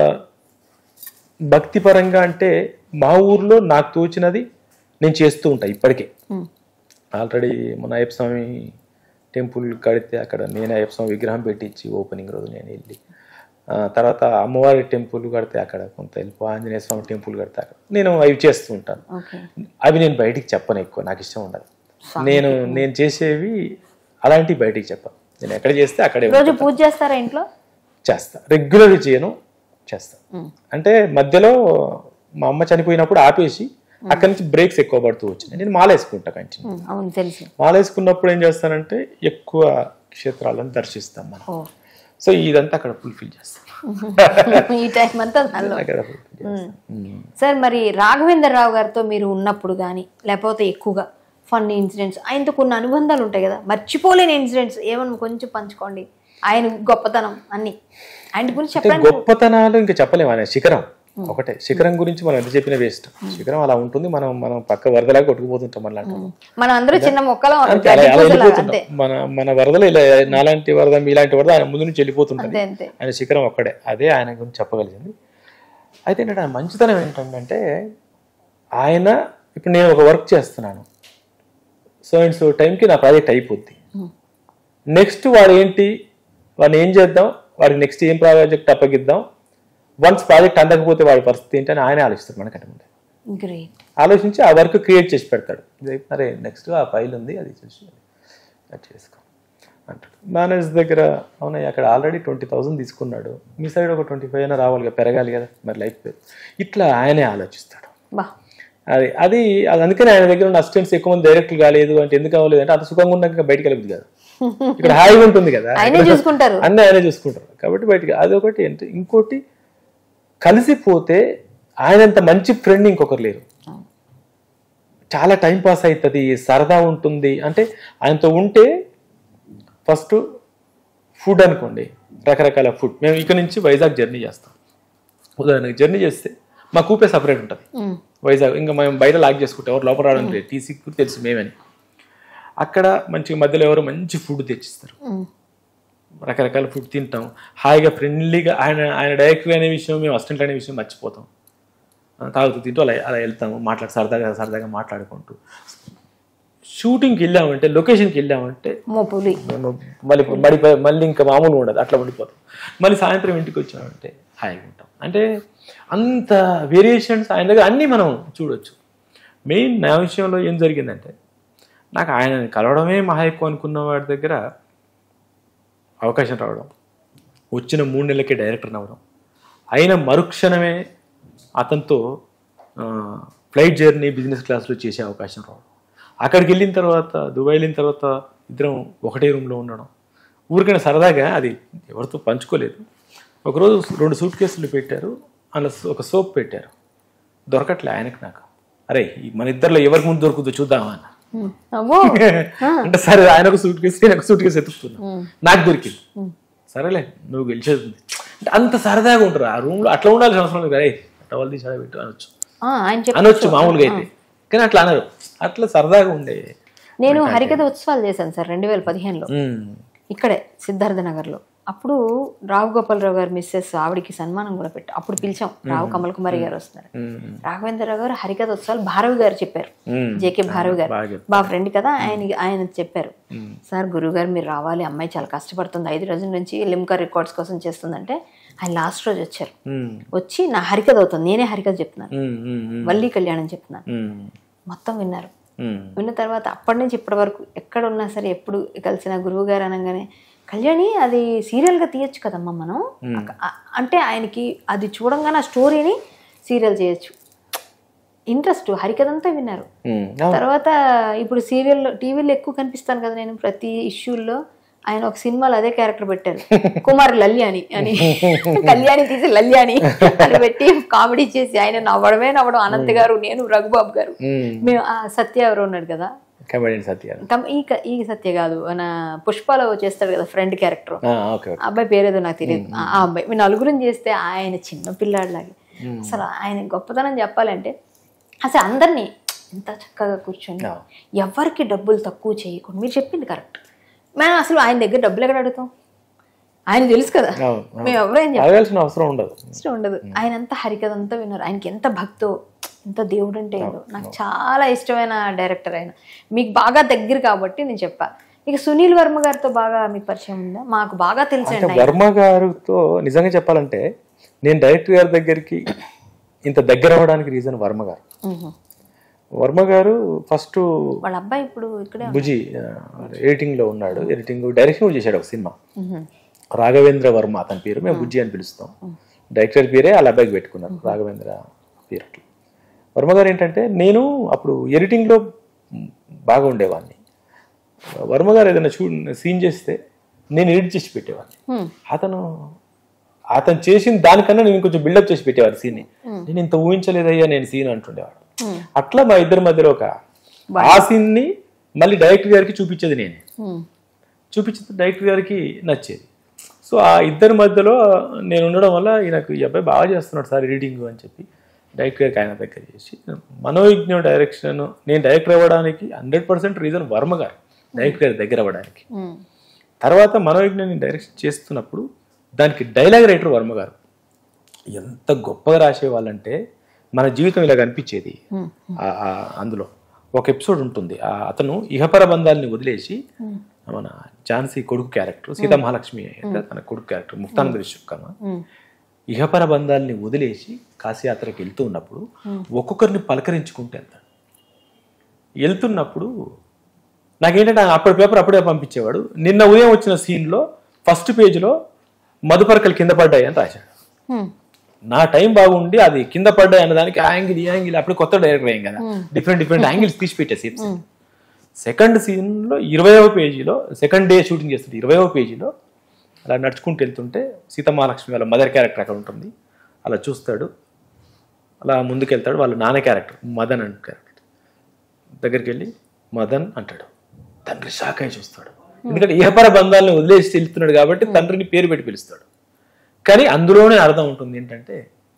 భక్తి పరంగా అంటే మా ఊర్లో నాకు తోచినది నేను చేస్తూ ఉంటా ఇప్పటికే ఉమ్, ఆల్రెడీ మన అయ్యప్ప స్వామి టెంపుల్ కడితే అక్కడ నేను అయ్యప్ప స్వామి విగ్రహం పెట్టించి ఓపెనింగ్ రోజు నేను వెళ్ళి ఆ, తర్వాత అమ్మవారి టెంపుల్ కడితే అక్కడ కొంత వెళ్ళిపో ఆంజనేయ స్వామి టెంపుల్ కడితే అక్కడ నేను అవి చేస్తూ ఉంటాను ఓకే అవి నేను బయటికి చెప్పను ఎక్కువ నాకు ఇష్టం ఉండదు నేను నేను చేసేవి అలాంటివి బయటికి చెప్పను నేను ఎక్కడ చేస్తే అక్కడే రోజు పూజ చేస్తారా ఇంట్లో చేస్తా రెగ్యులర్గా చేయను చేస్తా ఉమ్, అంటే మధ్యలో మా అమ్మ చనిపోయినప్పుడు ఆపేసి అక్కడి నుంచి బ్రేక్స్ ఎక్కువ పడుతూ వచ్చినాయి నేను మాల వేసుకుంటా కంటిన్యూ ఉమ్, అవును తెలుసు మాల వేసుకున్నప్పుడు ఏం చేస్తానంటే ఎక్కువ క్షేత్రాలను దర్శిస్తాం మనం ఓ సో ఇదంతా అక్కడ ఫుల్ఫిల్ చేస్తాం ఈ టైం అంతా దానిలో అక్కడ fulfill చేస్తాం. ఉమ్. సార్ మరి రాఘవేంద్ర రావు గారితో మీరు ఉన్నప్పుడు కానీ లేకపోతే ఎక్కువగా ఫన్ ఇన్సిడెంట్స్ ఆయనతో కొన్ని అనుబంధాలు ఉంటాయి కదా మర్చిపోలేని ఇన్సిడెంట్స్ ఏమన్నా కొంచెం పంచుకోండి ఆయన గొప్పతనం అన్ని ఆయన గురించి అంటే చెప్పండి గొప్పతనాలు ఇంకా చెప్పలేము ఆయన శిఖరం ఒకటే శిఖరం గురించి మనం ఎంత చెప్పిన వేస్ట్ శిఖరం అలా ఉంటుంది మనం మనం పక్క వరదలాగా కొట్టుకుపోతుంటాం అలా మనం అందరూ చిన్న మొక్కలో అంతే అలా అలా వెళ్ళిపోతుంటాం మన మన వరదలు ఇలా నాలాంటి వరద మీలాంటి వరద ఆయన ముందు నుంచి వెళ్ళిపోతుంటుంది అంతే అంతే ఆయన శిఖరం ఒక్కడే అదే ఆయన గురించి చెప్పగలిగింది అయితే ఏంటంటే ఆయన మంచితనం ఏంటంటే ఆయన ఇప్పుడు నేను ఒక వర్క్ చేస్తున్నాను సో అండ్ సో టైంకి నా ప్రాజెక్ట్ అయిపోద్ది నెక్స్ట్ వాడు ఏంటి వాడిని ఏం చేద్దాం వాడికి నెక్స్ట్ ఏం ప్రాజెక్ట్ అప్పగిద్దాం వన్స్ ప్రాజెక్ట్ అందకపోతే వాడి పరిస్థితి ఏంటి అని ఆయన ఆలోచిస్తారు మనకంటే ముందే గ్రేట్ ఆలోచించి ఆ వర్క్ క్రియేట్ చేసి పెడతాడు ఇది అయిపోయిన, అరే నెక్స్ట్ ఆ ఫైల్ ఉంది అది చేసి అది చేసుకో అంటాడు మేనేజర్ దగ్గర అవునయ్య అక్కడ ఆల్రెడీ ట్వంటీ థౌసండ్ తీసుకున్నాడు మీ సైడ్ ఒక ట్వంటీ ఫైవ్ అయినా రావాలి కదా పెరగాలి కదా మరి లైఫ్ ఇట్లా ఆయనే ఆలోచిస్తాడు బా అది అది అది అందుకని ఆయన దగ్గర ఉన్న అసిస్టెంట్స్ ఎక్కువ మంది డైరెక్ట్లు కాలేదు అంటే ఎందుకు అవ్వలేదు అంటే అంత సుఖంగా ఉన్నాక బయటికి వెళ్ళదు కదా ఇక్కడ హాయిగా ఉంటుంది కదా ఆయనే చూసుకుంటారు అన్నీ ఆయనే చూసుకుంటారు కాబట్టి బయటికి అదొకటి అంటే ఇంకోటి కలిసిపోతే ఆయనంత మంచి ఫ్రెండ్ ఇంకొకరు లేరు చాలా టైం పాస్ అవుతుంది సరదా ఉంటుంది అంటే ఆయనతో ఉంటే ఫస్ట్ ఫుడ్ అనుకోండి రకరకాల ఫుడ్ మేము ఇక్కడ నుంచి వైజాగ్ జర్నీ చేస్తాం ఉదాహరణకి జర్నీ చేస్తే మా కూపే సపరేట్ ఉంటుంది ఉమ్, వైజాగ్ ఇంకా మేము బయట లాక్ చేసుకుంటాం ఎవరు లోపల రావడం లేదు టీసీ తెలుసు మేమని అక్కడ మంచిగా మధ్యలో ఎవరు మంచి ఫుడ్ తెచ్చిస్తారు ఉమ్, రకరకాల ఫుడ్ తింటాం హాయిగా ఫ్రెండ్లీగా ఆయన ఆయన డైరెక్టర్ అనే విషయం మేము అసిస్టెంట్ అనే విషయం మర్చిపోతాం ఆ, తాగుతూ తింటూ అలా అలా వెళ్తాము మాట్లాడి సరదాగా సరదాగా మాట్లాడుకుంటూ షూటింగ్కి వెళ్ళామంటే లొకేషన్కి వెళ్ళామంటే మో పులి మేము మళ్ళీ మళ్ళీ మళ్ళీ ఇంకా మామూలుగా ఉండదు అట్లా ఉండిపోతాం మళ్ళీ సాయంత్రం ఇంటికి వచ్చామంటే హాయిగా ఉంటాం అంటే అంత వేరియేషన్స్ ఆయన దగ్గర అన్నీ మనం చూడొచ్చు మెయిన్ నా విషయంలో ఏం జరిగిందంటే నాకు ఆయనని కలవడమే మహా ఎక్కువ అనుకున్న వాడి దగ్గర అవకాశం రావడం వచ్చిన మూడు నెలలకే డైరెక్టర్ అవ్వడం అయిన మరుక్షణమే అతనితో ఫ్లైట్ జర్నీ బిజినెస్ క్లాస్లో చేసే అవకాశం రావడం అక్కడికి వెళ్ళిన తర్వాత దుబాయ్ వెళ్ళిన తర్వాత ఇద్దరం ఒకటే రూమ్లో ఉండడం ఊరికైనా సరదాగా అది ఎవరితో పంచుకోలేదు ఒకరోజు రెండు సూట్ కేసులు పెట్టారు అందులో ఒక సోప్ పెట్టారు దొరకట్లే ఆయనకు నాకు అరే ఈ మన ఇద్దరిలో ఎవరికి ముందు దొరుకుతుందో చూద్దామా అన్న ఉమ్, అమ్మో అంటే సరే ఆయన ఒక సూట్ కేసు నేను ఒక సూట్ కేసు ఎత్తుకుతున్నా నాకు దొరికింది సరేలే నువ్వు గెలిచేది ఉంది అంటే అంత సరదాగా ఉంటారు ఆ రూమ్ లో అట్లా ఉండాల్సిన అవసరం లేదు అరే టవల్ తీసి ఆడ పెట్టు అనొచ్చు ఆ, ఆయన చెప్ప అనొచ్చు మామూలుగా అయితే కానీ అట్లా అనరు అట్లా సరదాగా ఉండే నేను హరికథ ఉత్సవాలు చేశాను సార్ రెండు వేల పదిహేనులో ఉమ్. ఇక్కడే సిద్ధార్థ నగర్లో అప్పుడు రావు గోపాలరావు గారు మిస్సెస్ ఆవిడికి సన్మానం కూడా పెట్టారు అప్పుడు పిలిచాం రావు కమల్ కుమారి గారు వస్తున్నారు ఉమ్. రాఘవేంద్రరావు గారు హరికథ ఉత్సవాలు భారవి గారు చెప్పారు ఉమ్. జేకే భారవి గారు బాగా చెప్పారు. మా ఫ్రెండ్ కదా ఆయన ఆయన చెప్పారు సార్ గురువు గారు మీరు రావాలి అమ్మాయి చాలా కష్టపడుతుంది ఐదు రోజుల నుంచి లిమ్కా రికార్డ్స్ కోసం చేస్తుందంటే ఆయన లాస్ట్ రోజు వచ్చారు ఉమ్. వచ్చి నా హరికథ అవుతుంది నేనే హరికథ చెప్తున్నాను ఉమ్. ఉమ్. ఉమ్. వల్లి కళ్యాణం చెప్తున్నాను ఉమ్. మొత్తం విన్నారు ఉమ్. విన్న తర్వాత అప్పటి నుంచి ఇప్పటి వరకు ఎక్కడ ఉన్నా సరే ఎప్పుడు కలిసిన గురువు గారు అనగానే కళ్యాణి అది సీరియల్గా తీయొచ్చు కదమ్మా మనం అక- అ- అంటే ఆయనకి అది చూడంగానే ఆ స్టోరీని సీరియల్ చేయొచ్చు ఇంట్రెస్ట్ హరికథంతా విన్నారు ఉమ్. తర్వాత ఇప్పుడు సీరియల్లో టీవీలో ఎక్కువ కనిపిస్తాను కదా నేను ప్రతి ఇష్యూల్లో ఆయన ఒక సినిమాలో అదే క్యారెక్టర్ పెట్టారు కుమార్ లల్యాని అని కళ్యాణి తీసి లల్యాని అని పెట్టి కామెడీ చేసి ఆయన నవ్వడమే నవ్వడం అనంత్ గారు నేను రఘుబాబు గారు ఉమ్. మేము ఆ సత్య ఎవరు ఉన్నాడు కదా కమెడియన్ సత్య కమ్- ఈ క- ఈ సత్య కాదు మన పుష్పలో చేస్తాడు కదా ఫ్రెండ్ క్యారెక్టర్ ఆ, ఓకే ఓకే అబ్బాయి పేరేదో నాకు తెలియదు ఆ ఆ అబ్బాయి మేము నలుగురం చేస్తే ఆయన చిన్న పిల్లాడిలాగే అసలు ఆయన గొప్పతనం చెప్పాలంటే అసలు అందరినీ ఎంత చక్కగా కూర్చొని అవును. ఎవరికి డబ్బులు తక్కువ చేయకుండా మీరు చెప్పింది కరెక్ట్ మేము అసలు ఆయన దగ్గర డబ్బులు ఎక్కడ అడుగుతాం ఆయన తెలుసు కదా అవును, అవును. మేము ఎవరేం అడగాల్సిన అవసరం ఉండదు ఇష్టం ఉండదు ఆయన అంతా హరికథ అంతా విన్నారు ఆయనకి ఎంత భక్తో ఎంత దేవుడు అంటే ఏంటో నాకు చాలా ఇష్టమైన డైరెక్టర్ ఆయన మీకు బాగా దగ్గర కాబట్టి నేను చెప్పా ఇక సునీల్ వర్మ గారితో బాగా మీకు పరిచయం ఉందా మాకు బాగా తెలుసండి అంటే వర్మ గారితో నిజంగా చెప్పాలంటే నేను డైరెక్టర్ గారి దగ్గరికి ఇంత దగ్గర అవ్వడానికి రీజన్ వర్మ గారు మ్మ్. వర్మ గారు ఫస్ట్ వాళ్ళ అబ్బాయి ఇప్పుడు ఇక్కడే బుజి ఎడిటింగ్ లో ఉన్నాడు ఎడిటింగ్ డైరెక్షన్ కూడా చేశాడు ఒక సినిమా మ్మ్. రాఘవేంద్ర వర్మ అతని పేరు మేము బుజ్జి అని పిలుస్తాం డైరెక్టర్ పేరే వాళ్ళ అబ్బాయికి పెట్టుకున్నారు రాఘవేంద్ర పేరు అట్లా వర్మ గారు ఏంటంటే నేను అప్పుడు ఎడిటింగ్ లో బాగా ఉండేవాడిని వర్మ గారు ఏదైనా చూ సీన్ చేస్తే నేను ఎడిట్ చేసి పెట్టేవాడిని మ్మ్. అతను అతను చేసిన దానికన్నా నేను కొంచెం బిల్డప్ చేసి పెట్టేవాడు సీన్ నేను ఇంత ఊహించలేదయ్యా నేను సీన్ అంటుండేవాడు అట్లా మా ఇద్దరి మధ్యలో ఒక ఆ సీన్ ని మళ్ళీ డైరెక్టర్ గారికి చూపించేది నేనే మ్మ్. చూపించిన డైరెక్టర్ గారికి నచ్చేది సో ఆ ఇద్దరి మధ్యలో నేను ఉండడం వల్ల ఈయనకు ఈ అబ్బాయి బాగా చేస్తున్నాడు సార్ ఎడిటింగ్ అని చెప్పి డైరెక్టర్ గారికి ఆయన దగ్గర చేసి మనోవిజ్ఞం డైరెక్షన్ నేను డైరెక్టర్ అవ్వడానికి హండ్రెడ్ పర్సెంట్ రీజన్ వర్మ గారు డైరెక్టర్ గారి దగ్గర అవ్వడానికి మ్మ్. తర్వాత మనోవిజ్ఞాన్ని డైరెక్షన్ చేస్తున్నప్పుడు దానికి డైలాగ్ రైటర్ వర్మ గారు ఎంత గొప్పగా రాసేవాళ్ళంటే మన జీవితం ఇలా కనిపించేది ఆ- ఆ అందులో ఒక ఎపిసోడ్ ఉంటుంది ఆ అతను ఇహపర బంధాలని వదిలేసి మన ఝాన్సీ కొడుకు క్యారెక్టర్ సీతా మహాలక్ష్మి అంటే తన కొడుకు క్యారెక్టర్ ముక్తానంద విశ్వకర్మ మ్మ్. ఇహపర బంధాలని వదిలేసి కాశీయాత్రకి వెళ్తూ ఉన్నప్పుడు ఒక్కొక్కరిని పలకరించుకుంటూ వెళ్తాడు వెళ్తున్నప్పుడు నాకేంటంటే అప్పటి పేపర్ అప్పుడే పంపించేవాడు నిన్న ఉదయం వచ్చిన సీన్లో ఫస్ట్ పేజీలో మధుపరకలు కింద పడ్డాయి అని రాశాడు మ్మ్. నా టైం బాగుండి అది కింద పడ్డాయి అన్న దానికి ఆ యాంగిల్ ఈ యాంగిల్ అప్పుడు కొత్త డైరెక్టర్ అయ్యాం కదా డిఫరెంట్ డిఫరెంట్ యాంగిల్స్ తీసి పెట్టే సీన్స్ సెకండ్ సీన్లో ఇరవయవ పేజీలో సెకండ్ డే షూటింగ్ చేస్తుంటే ఇరవయవ పేజీలో అలా నడుచుకుంటూ వెళ్తుంటే సీతమహాలక్ష్మి వాళ్ళ మదర్ క్యారెక్టర్ అక్కడ ఉంటుంది అలా చూస్తాడు అలా ముందుకెళ్తాడు వాళ్ళ నాన్న క్యారెక్టర్ మదన్ అంట క్యారెక్టర్ దగ్గరికి వెళ్ళి మదన్ అంటాడు తండ్రి షాక్ అయి చూస్తాడు ఎందుకంటే ఇహపర బంధాలను వదిలేసి వెళ్తున్నాడు కాబట్టి తండ్రిని పేరు పెట్టి పిలుస్తాడు కానీ అందులోనే అర్థం ఉంటుంది ఏంటంటే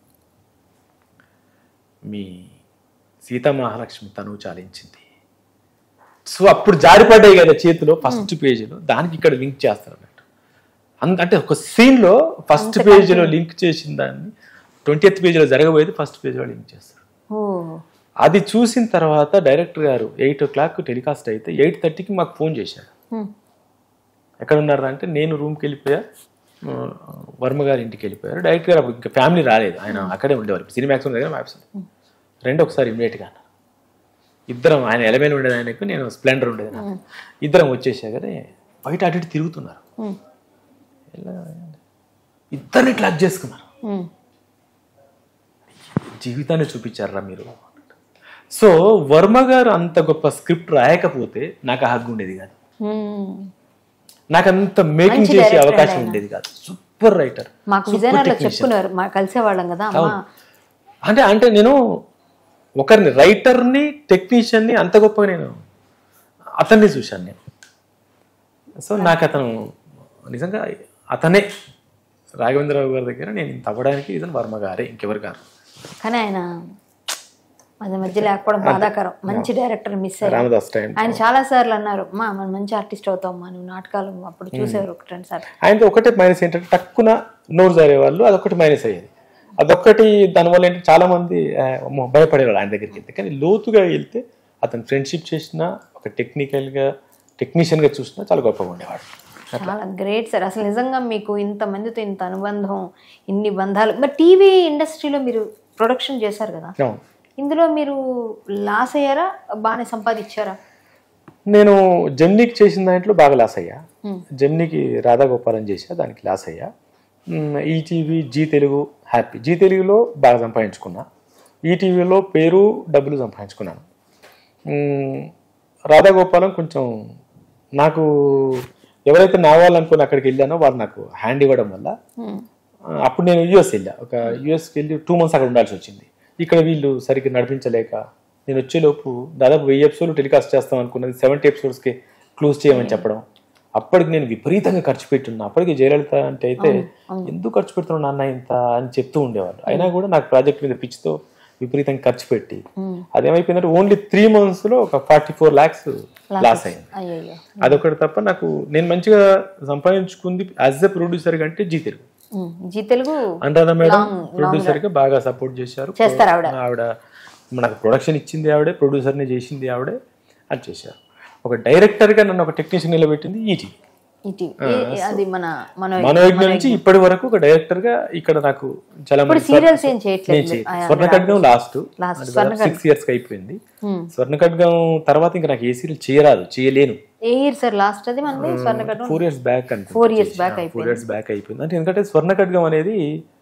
మీ సీతామహాలక్ష్మి తనువు చాలించింది సో అప్పుడు జారిపడ్డాయి కదా చేతిలో ఫస్ట్ పేజీలో దానికి ఇక్కడ లింక్ చేస్తారు అన్నట్టు అంత అంటే ఒక scene లో ఫస్ట్ పేజీలో లింక్ చేసిన దాన్ని ట్వంటీ ఎత్ పేజీలో జరగబోయేది ఫస్ట్ పేజీలో లింక్ చేస్తారు ఓ అది చూసిన తర్వాత డైరెక్టర్ గారు ఎయిట్ ఓ క్లాక్ టెలికాస్ట్ అయితే ఎయిట్ థర్టీకి మాకు ఫోన్ చేశాడు మ్మ్. ఎక్కడ ఉన్నారు అంటే నేను రూమ్కి వెళ్ళిపోయా ఆ, వర్మ గారి ఇంటికి వెళ్ళిపోయారు డైరెక్టర్ గారు అప్పుడు ఇంకా ఫ్యామిలీ రాలేదు ఆయన అక్కడే ఉండేవారు సినిమాక్స్ దగ్గర మ్యాప్స్ రెండు ఒకసారి ఇమ్మీడియట్గా అన్నారు ఇద్దరం ఆయన ఎలవేన్ ఉండేది ఆయనకు నేను స్ప్లెండర్ ఉండేది నాకు. ఇద్దరం వచ్చేసాకనే బయట అటు ఇటు తిరుగుతున్నారు మ్మ్. ఎలా? ఇద్దరిని క్లాక్ చేసుకున్నారు మ్మ్. జీవితాన్ని చూపించారా మీరు సో వర్మ గారు అంత గొప్ప స్క్రిప్ట్ రాయకపోతే నాకు ఆ హగ్గు ఉండేది కాదు మ్మ్. నాకు అంత మేకింగ్ మంచి చేసే director అవకాశం ఆయన. ఉండేది కాదు సూపర్ రైటర్ మాకు విజయనగరంలో చెప్పుకున్నారు మా కలిసేవాళ్ళం కదా అమ్మ అంటే అంటే నేను ఒకరిని రైటర్ని టెక్నీషియన్ని అంత గొప్పగా నేను అతన్ని చూశాను నేను సో నాకు అతను నిజంగా అతనే రాఘవేంద్రరావు గారి దగ్గర నేను ఇంత అవ్వడానికి ఇదని వర్మ గారే ఇంకెవరు గారు కానీ ఆయన మధ్య మధ్య లేకపోవడం బాధాకరం మంచి డైరెక్టర్ మిస్ అయ్యారు రామదాస్ టైం ఆయన చాలా సార్లు అన్నారు మా మనం మంచి ఆర్టిస్ట్ అవుతాం మా నువ్వు నాటకాలు అప్పుడు చూసేవారు ఒక రెండు సార్లు ఆయనతో ఒకటే మైనస్ ఏంటంటే టక్కున నోరు జారే వాళ్ళు అదొకటి మైనస్ అయ్యేది అదొక్కటి దానివల్ల ఏంటంటే చాలా మంది ఆ, అమ్మో, భయపడేవాళ్ళు ఆయన దగ్గరికి వెళ్తే కానీ లోతుగా వెళ్తే అతను ఫ్రెండ్షిప్ చేసినా ఒక టెక్నికల్గా టెక్నీషియన్గా చూసినా చాలా గొప్పగా ఉండేవాడు చాలా గ్రేట్ సార్ అసలు నిజంగా మీకు ఇంత మందితో ఇంత అనుబంధం ఇన్ని బంధాలు మరి టీవీ ఇండస్ట్రీలో మీరు ప్రొడక్షన్ చేశారు కదా అవును. ఇందులో మీరు లాస్ అయ్యారా బాగానే సంపాదించారా నేను జమ్నీకి చేసిన దాంట్లో బాగా లాస్ అయ్యా జమ్నీకి రాధాగోపాలం చేసా దానికి లాస్ అయ్యా మ్, ETV Zee Telugu happy Zee తెలుగులో బాగా సంపాదించుకున్నా ఈటీవీలో పేరు డబ్బులు సంపాదించుకున్నాను మ్, రాధాగోపాలం కొంచెం నాకు ఎవరైతే నా వాళ్ళు అనుకుని అక్కడికి వెళ్ళానో వాళ్ళు నాకు హ్యాండ్ ఇవ్వడం వల్ల ఆ, అప్పుడు నేను యూఎస్ వెళ్ళా ఒక యూఎస్కి వెళ్ళి టూ మంత్స్ అక్కడ ఉండాల్సి వచ్చింది ఇక్కడ వీళ్ళు సరిగ్గా నడిపించలేక నేను వచ్చేలోపు దాదాపు వెయ్యి ఎపిసోడ్లు టెలికాస్ట్ చేస్తాం అనుకున్నది సెవెంటీ ఎపిసోడ్స్కి క్లోజ్ చేయమని చెప్పడం అప్పటికి నేను విపరీతంగా ఖర్చు పెట్టున్నా అప్పటికి జయలలిత అంటే అయితే ఎందుకు ఖర్చు పెడుతున్నావు నాన్న ఇంత అని చెప్తూ ఉండేవాళ్ళు అయినా కూడా నాకు ప్రాజెక్ట్ మీద పిచ్చితో విపరీతంగా ఖర్చు పెట్టి అదేమైపోయిందంటే ఓన్లీ త్రీ మంత్స్లో ఒక ఫార్టీ ఫోర్ ల్యాక్స్ లాస్ అయింది అయ్యయ్యో అదొకటి తప్ప నాకు నేను మంచిగా సంపాదించుకుంది యాజ్ ఎ ప్రొడ్యూసర్ అంటే Zee Telugu um, Zee Telugu Anuradha madam producer గా బాగా సపోర్ట్ చేశారు చేస్తారు ఆవిడ. ఆవిడ మనకు ప్రొడక్షన్ ఇచ్చింది ఆవిడే ప్రొడ్యూసర్ ని చేసింది ఆవిడే అది చేశారు ఒక డైరెక్టర్ గా నన్ను ఒక టెక్నీషియన్ నిలబెట్టింది ఈటీ ఇటీ అది మన మన మనోయజ్ఞ నుంచి ఇప్పటి వరకు ఒక డైరెక్టర్ గా ఇక్కడ నాకు చాలా ఇప్పుడు సీరియల్స్ ఏం చేయట్లేదు స్వర్ణ ఖడ్గం లాస్ట్ Last, సిక్స్ ఇయర్స్ కి అయిపోయింది స్వర్ణ ఖడ్గం తర్వాత ఇంకా నాకు ఏ సీరియల్ చేయరాదు చేయలేను ఏ ఇయర్ సార్ లాస్ట్ అది మనది స్వర్ణకటం ఫోర్ ఇయర్స్ బ్యాక్ అంటే four years back four years back అయిపోయింది అంటే ఎందుకంటే స్వర్ణ ఖడ్గం అనేది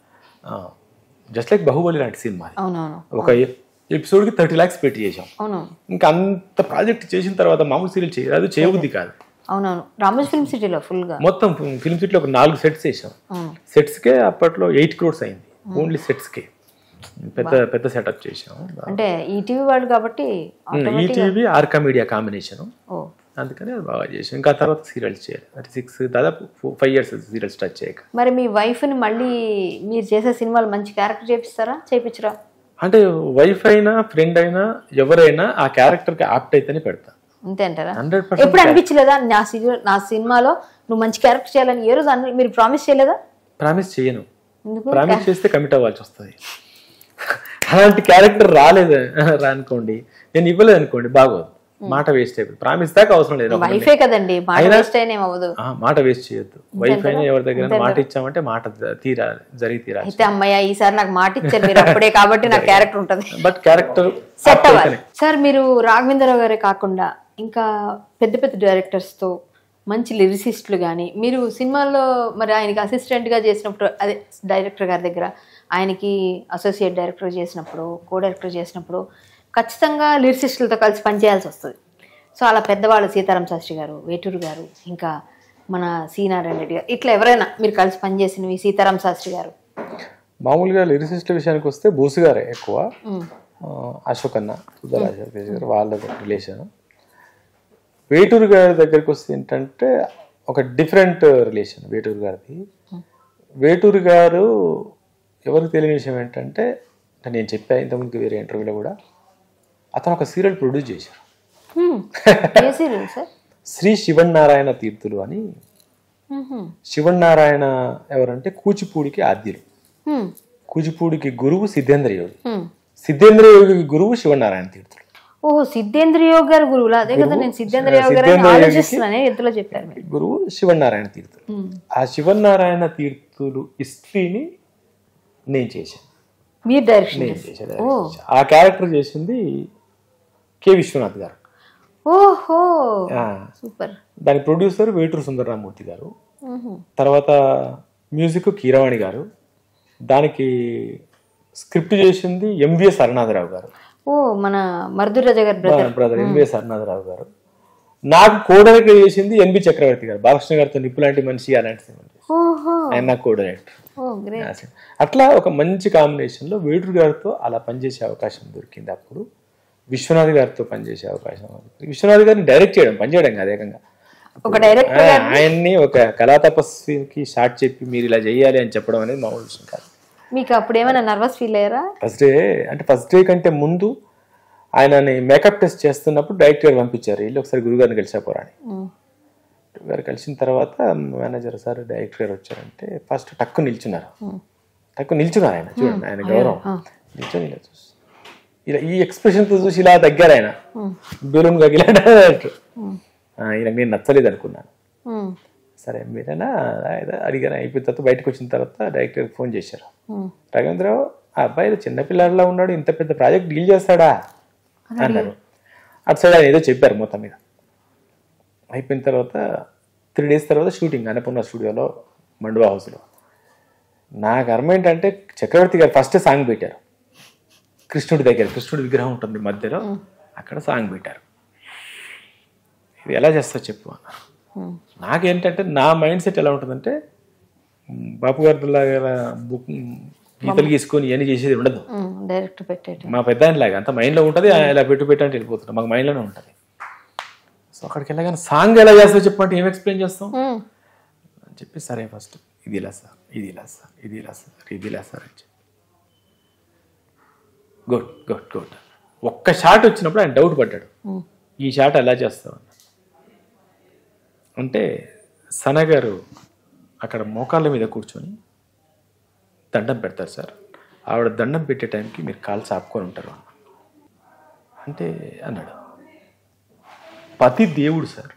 జస్ట్ లైక్ బాహుబలి లాంటి సినిమా అది. అవునవును ఒక ఎపిసోడ్ కి థర్టీ లాక్స్ పెట్టి చేసాం అవును ఇంకా అంత ప్రాజెక్ట్ చేసిన తర్వాత మామూలు సీరియల్ చేయరాదు చేయబుద్ధి కాదు అవునవును రామోజ్ ఫిల్మ్ సిటీలో ఫుల్ గా మొత్తం ఫిల్మ్ సిటీలో ఒక నాలుగు సెట్స్ వేసాం అవును సెట్స్ కే అప్పట్లో ఎయిట్ క్రోడ్స్ అయింది ఓన్లీ సెట్స్ కే పెద్ద పెద్ద సెటప్ చేసాం అంటే ఈ టీవీ వాళ్ళు కాబట్టి ఈటీవీ ఆర్కా మీడియా కాంబినేషన్ ఓ అందుకని అది బాగా చేసాం ఇంకా తర్వాత సీరియల్స్ చేయాలి అంటే సిక్స్ దాదాపు ఫైవ్ ఇయర్స్ సీరియల్స్ టచ్ చేయక మరి మీ wife ని మళ్ళీ మీరు చేసే సినిమాలు మంచి క్యారెక్టర్ చేపిస్తారా చేపించరా అంటే వైఫ్ అయినా ఫ్రెండ్ అయినా ఎవరైనా ఆ క్యారెక్టర్కి ఆప్ట్ అయితేనే పెడతా అంతే అంటారా హండ్రెడ్ ఎప్పుడు అనిపించలేదా నా సీరియల్ నా సినిమాలో నువ్వు మంచి క్యారెక్టర్ చేయాలని ఏ రోజు అన్న- మీరు ప్రామిస్ చేయలేదా ప్రామిస్ చేయను ఎందుకు ప్రామిస్ చేస్తే కమిట్ అవ్వాల్సి వస్తుంది అలాంటి క్యారెక్టర్ రాలేదు అనుకోండి నేను ఇవ్వలేదు అనుకోండి బాగోదు మాట వేస్ట్ అయిపోతుంది ప్రామిస్ దాకా అవసరం లేదు ఒకటి. వైఫే కదండి మాట వేస్ట్ అయినా ఏం అవ్వదు ఆ, మాట వేస్ట్ చేయొద్దు వైఫ్ అయినా ఎవరి దగ్గర మాట ఇచ్చామంటే మాట ద- తీరాలి జరిగి తీరాలి అయితే అమ్మయ్య ఈసారి నాకు మాట ఇచ్చారు మీరు అప్పుడే కాబట్టి నాకు క్యారెక్టర్ ఉంటుంది బట్ క్యారెక్టర్ సెట్ అవ్వాలి సార్ మీరు రాఘవేంద్రరావు గారే కాకుండా ఇంకా పెద్ద పెద్ద డైరెక్టర్స్తో మంచి లిరిసిస్టులు కానీ మీరు సినిమాల్లో మరి ఆయనకి అసిస్టెంట్గా చేసినప్పుడు అదే డైరెక్టర్ గారి దగ్గర ఆయనకి అసోసియేట్ డైరెక్టర్ చేసినప్పుడు కో డైరెక్టర్ చేసినప్పుడు ఖచ్చితంగా లిరిసిస్టులతో కలిసి పనిచేయాల్సి వస్తుంది సో అలా పెద్దవాళ్ళు సీతారాం శాస్త్రి గారు వేటూరు గారు ఇంకా మన సి నారాయణ రెడ్డి గారు ఇట్లా ఎవరైనా మీరు కలిసి పనిచేసినవి సీతారాం శాస్త్రి గారు మామూలుగా లిరిసిస్ట్ విషయానికి వస్తే బోసు గారే ఎక్కువ ఉమ్. ఆ, అశోక్ అన్న సుధా అశోక్ తేజ్ గారు వాళ్ళ రిలేషన్ వేటూరు గారి దగ్గరికి వస్తే ఏంటంటే ఒక డిఫరెంట్ రిలేషన్ వేటూరు గారిది వేటూరు గారు ఎవరికి తెలియని విషయం ఏంటంటే అంటే నేను చెప్పా ఇంతకుముందు వేరే ఇంటర్వ్యూలో కూడా అతను ఒక సీరియల్ ప్రొడ్యూస్ చేశారు హ్మ్. ఏ సీరియల్ సార్ శ్రీ శివన్నారాయణ తీర్థులు అని మ్మ్హ్మ్. శివన్నారాయణ ఎవరంటే కూచిపూడికి ఆద్యులు హ్మ్. కూచిపూడికి గురువు సిద్ధేంద్ర యోగి హ్మ్. సిద్ధేంద్ర యోగికి గురువు శివనారాయణ తీర్థులు ఓహో సిద్ధేంద్ర యోగ్ గారు గురువులా అదే కదా నేను సిద్ధేంద్ర యోగ్ గారు అని ఆలోచిస్తున్నానే ఎద్దులో చెప్పారు మీరు గురువు శివనారాయణ తీర్థులు ఆ శివనారాయణ తీర్థులు హిస్టరీని నేను చేశాను మీరు డైరెక్షన్ నేను చేశాను ఆ క్యారెక్టర్ చేసింది కె విశ్వనాథ్ గారు ఓహో ఆ, సూపర్ దాని ప్రొడ్యూసర్ వేటూరు సుందరరామూర్తి గారు తర్వాత మ్యూజిక్ కీరవాణి గారు దానికి స్క్రిప్ట్ చేసింది ఎంవిఎస్ అరుణాథరావు గారు ఓ మన మర్దుర్ రాజా గారి బ్రదర్ బ్రదర్ ఎంవిఎస్ అరుణాథరావు గారు నాకు కోడైరెక్టర్ చేసింది ఎన్బి చక్రవర్తి గారు బాలకృష్ణ గారితో నిప్పు లాంటి మనిషి అలాంటి సినిమా చేశారు. ఓహో ఆయన నాకు కోడైరెక్టర్ ఓ గ్రేట్ ఆ సినిమా. అట్లా ఒక మంచి కాంబినేషన్లో వేటూరు గారితో అలా పనిచేసే అవకాశం దొరికింది అప్పుడు విశ్వనాథ్ గారితో పనిచేసే అవకాశం దొరికింది. విశ్వనాథ్ గారిని డైరెక్ట్ చేయడం పనిచేయడం కాదు ఏకంగా ఒక డైరెక్టర్ ఆ, ఆయన్ని ఒక కళా తపస్వికి షార్ట్ చెప్పి మీరు ఇలా చేయాలి అని చెప్పడం అనేది మామూలు విషయం కాదు మీకు అప్పుడు ఏమైనా నర్వస్ ఫీల్ అయ్యారా ఫస్ట్ డే అంటే ఫస్ట్ డే కంటే ముందు ఆయనని మేకప్ టెస్ట్ చేస్తున్నప్పుడు డైరెక్టర్ గారు పంపించారు వీళ్ళు ఒకసారి గురుగారిని కలిసాపోరా అని గురుగారు కలిసిన తర్వాత మేనేజర్ సార్ డైరెక్టర్ గారు వచ్చారంటే ఫస్ట్ టక్కు నిల్చున్నారు టక్కు నిల్చున్నారు ఆయన చూడండి ఆయన గౌరవం నిల్చొని ఇలా చూసి ఇలా ఈ ఎక్స్ప్రెషన్ తో చూసి ఇలా తగ్గారు ఆయన బెలూన్ గగిలాడు ఈయన నేను నచ్చలేదు అనుకున్నాను ఉమ్, సరే మీరేనా ఏదో అడిగాను అయిపోయిన తర్వాత బయటకు వచ్చిన తర్వాత డైరెక్టర్ ఫోన్ చేశారు ఉమ్. రాఘవేంద్రరావు ఆ అబ్బాయి ఏదో చిన్నపిల్లాడిలా ఉన్నాడు ఇంత పెద్ద ప్రాజెక్ట్ డీల్ చేస్తాడా అన్నారు అటు సైడ్ ఆయన ఏదో చెప్పారు మొత్తం మీద అయిపోయిన తర్వాత త్రీ డేస్ తర్వాత షూటింగ్ అన్నపూర్ణ స్టూడియోలో మండువా హౌస్లో నాకు అర్థం ఏంటంటే చక్రవర్తి గారు ఫస్ట్ సాంగ్ పెట్టారు కృష్ణుడి దగ్గర కృష్ణుడి విగ్రహం ఉంటుంది మధ్యలో అక్కడ సాంగ్ పెట్టారు ఇది ఎలా చేస్తావు చెప్పు అన్నారు ఉమ్. నాకేంటంటే నా మైండ్ సెట్ ఎలా ఉంటుందంటే మ్, బాపు గారి లాగా బుక్ గీతలు గీసుకొని ఇవన్నీ చేసేది ఉండదు ఉమ్, డైరెక్ట్ పెట్టేట మా పెద్ద లాగా అంత మైండ్లో ఉంటుంది ఆ ఇలా పెట్టు పెట్టు అంటే వెళ్ళిపోతుంది మాకు మైండ్లోనే ఉంటుంది సో అక్కడికి వెళ్ళగానే సాంగ్ ఎలా చేస్తావు చెప్పంటే ఏం ఎక్స్ప్లెయిన్ చేస్తాం ఉమ్, అని చెప్పి సరే ఫస్ట్ ఇది ఇలా సార్ ఇది ఇలా సార్ ఇది ఇలా సార్ ఇది ఇలా సార్ అని చెప్పి గుడ్ గుడ్ గుడ్ ఒక్క షాట్ వచ్చినప్పుడు ఆయన డౌట్ పడ్డాడు ఉమ్. ఈ షాట్ ఎలా చేస్తావు అన్న. అంటే సన గారు అక్కడ మోకాళ్ళ మీద కూర్చొని దండం పెడతారు సార్ ఆవిడ దండం పెట్టే టైంకి మీరు కాలు చాపుకొని ఉంటారు అన్న. అంటే అన్నాడు పతి దేవుడు సార్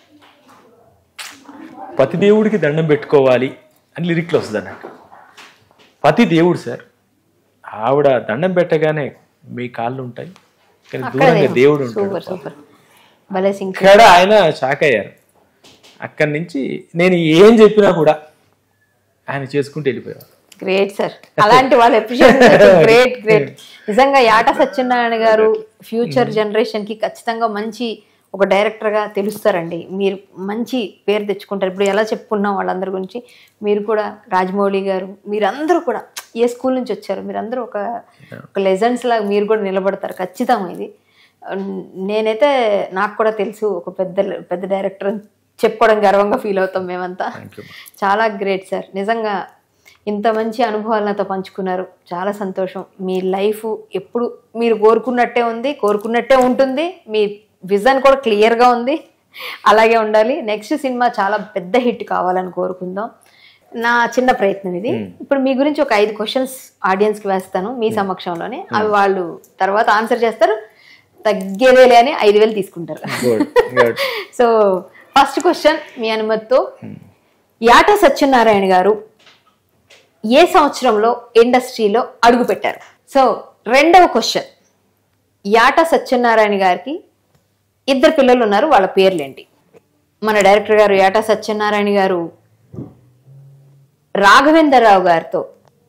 పతి దేవుడికి దండం పెట్టుకోవాలి అని లిరిక్లో వస్తుంది అన్నట్టు పతి దేవుడు సార్ ఆవిడ దండం పెట్టగానే మీ కాళ్ళు ఉంటాయి కానీ దూరంగా దేవుడు ఉంటాడు సూపర్ సూపర్ భలే సింగ్ ఇక్కడ ఆయన షాక్ అయ్యారు అక్కడి నుంచి నేను ఏం చెప్పినా కూడా ఆయన చేసుకుంటూ వెళ్ళిపోయారు గ్రేట్ సార్ అలాంటి వాళ్ళు ఎప్రిషియేట్ గ్రేట్ గ్రేట్ నిజంగా యాట సత్యనారాయణ గారు ఫ్యూచర్ జనరేషన్ కి ఖచ్చితంగా మంచి ఒక డైరెక్టర్ గా తెలుస్తారండి మీరు మంచి పేరు తెచ్చుకుంటారు ఇప్పుడు ఎలా చెప్పుకున్నాం వాళ్ళందరి గురించి మీరు కూడా రాజమౌళి గారు మీరందరూ కూడా ఏ స్కూల్ నుంచి వచ్చారు మీరందరూ ఒక ఒక లెజెండ్స్ లాగా మీరు కూడా నిలబడతారు ఖచ్చితంగా ఇది నేనైతే నాకు కూడా తెలుసు ఒక పెద్ద పెద్ద డైరెక్టర్ అని చెప్పుకోవడం గర్వంగా ఫీల్ అవుతాం మేమంతా చాలా గ్రేట్ సార్ నిజంగా ఇంత మంచి అనుభవాలు నాతో పంచుకున్నారు చాలా సంతోషం మీ లైఫ్ ఎప్పుడు మీరు కోరుకున్నట్టే ఉంది కోరుకున్నట్టే ఉంటుంది మీ విజన్ కూడా క్లియర్గా ఉంది అలాగే ఉండాలి నెక్స్ట్ సినిమా చాలా పెద్ద హిట్ కావాలని కోరుకుందాం నా చిన్న ప్రయత్నం ఇది ఇప్పుడు మీ గురించి ఒక ఐదు క్వశ్చన్స్ ఆడియన్స్కి వేస్తాను మీ సమక్షంలోనే అవి వాళ్ళు తర్వాత ఆన్సర్ చేస్తారు తగ్గేదేలే అని ఐదు వేలు తీసుకుంటారు good good so first question మీ అనుమతితో యాట సత్యనారాయణ గారు ఏ సంవత్సరంలో ఇండస్ట్రీలో అడుగుపెట్టారు సో రెండవ క్వశ్చన్ యాట సత్యనారాయణ గారికి ఇద్దరు పిల్లలు ఉన్నారు వాళ్ళ పేర్లేంటి మన డైరెక్టర్ గారు యాట సత్యనారాయణ గారు రాఘవేంద్రరావు గారితో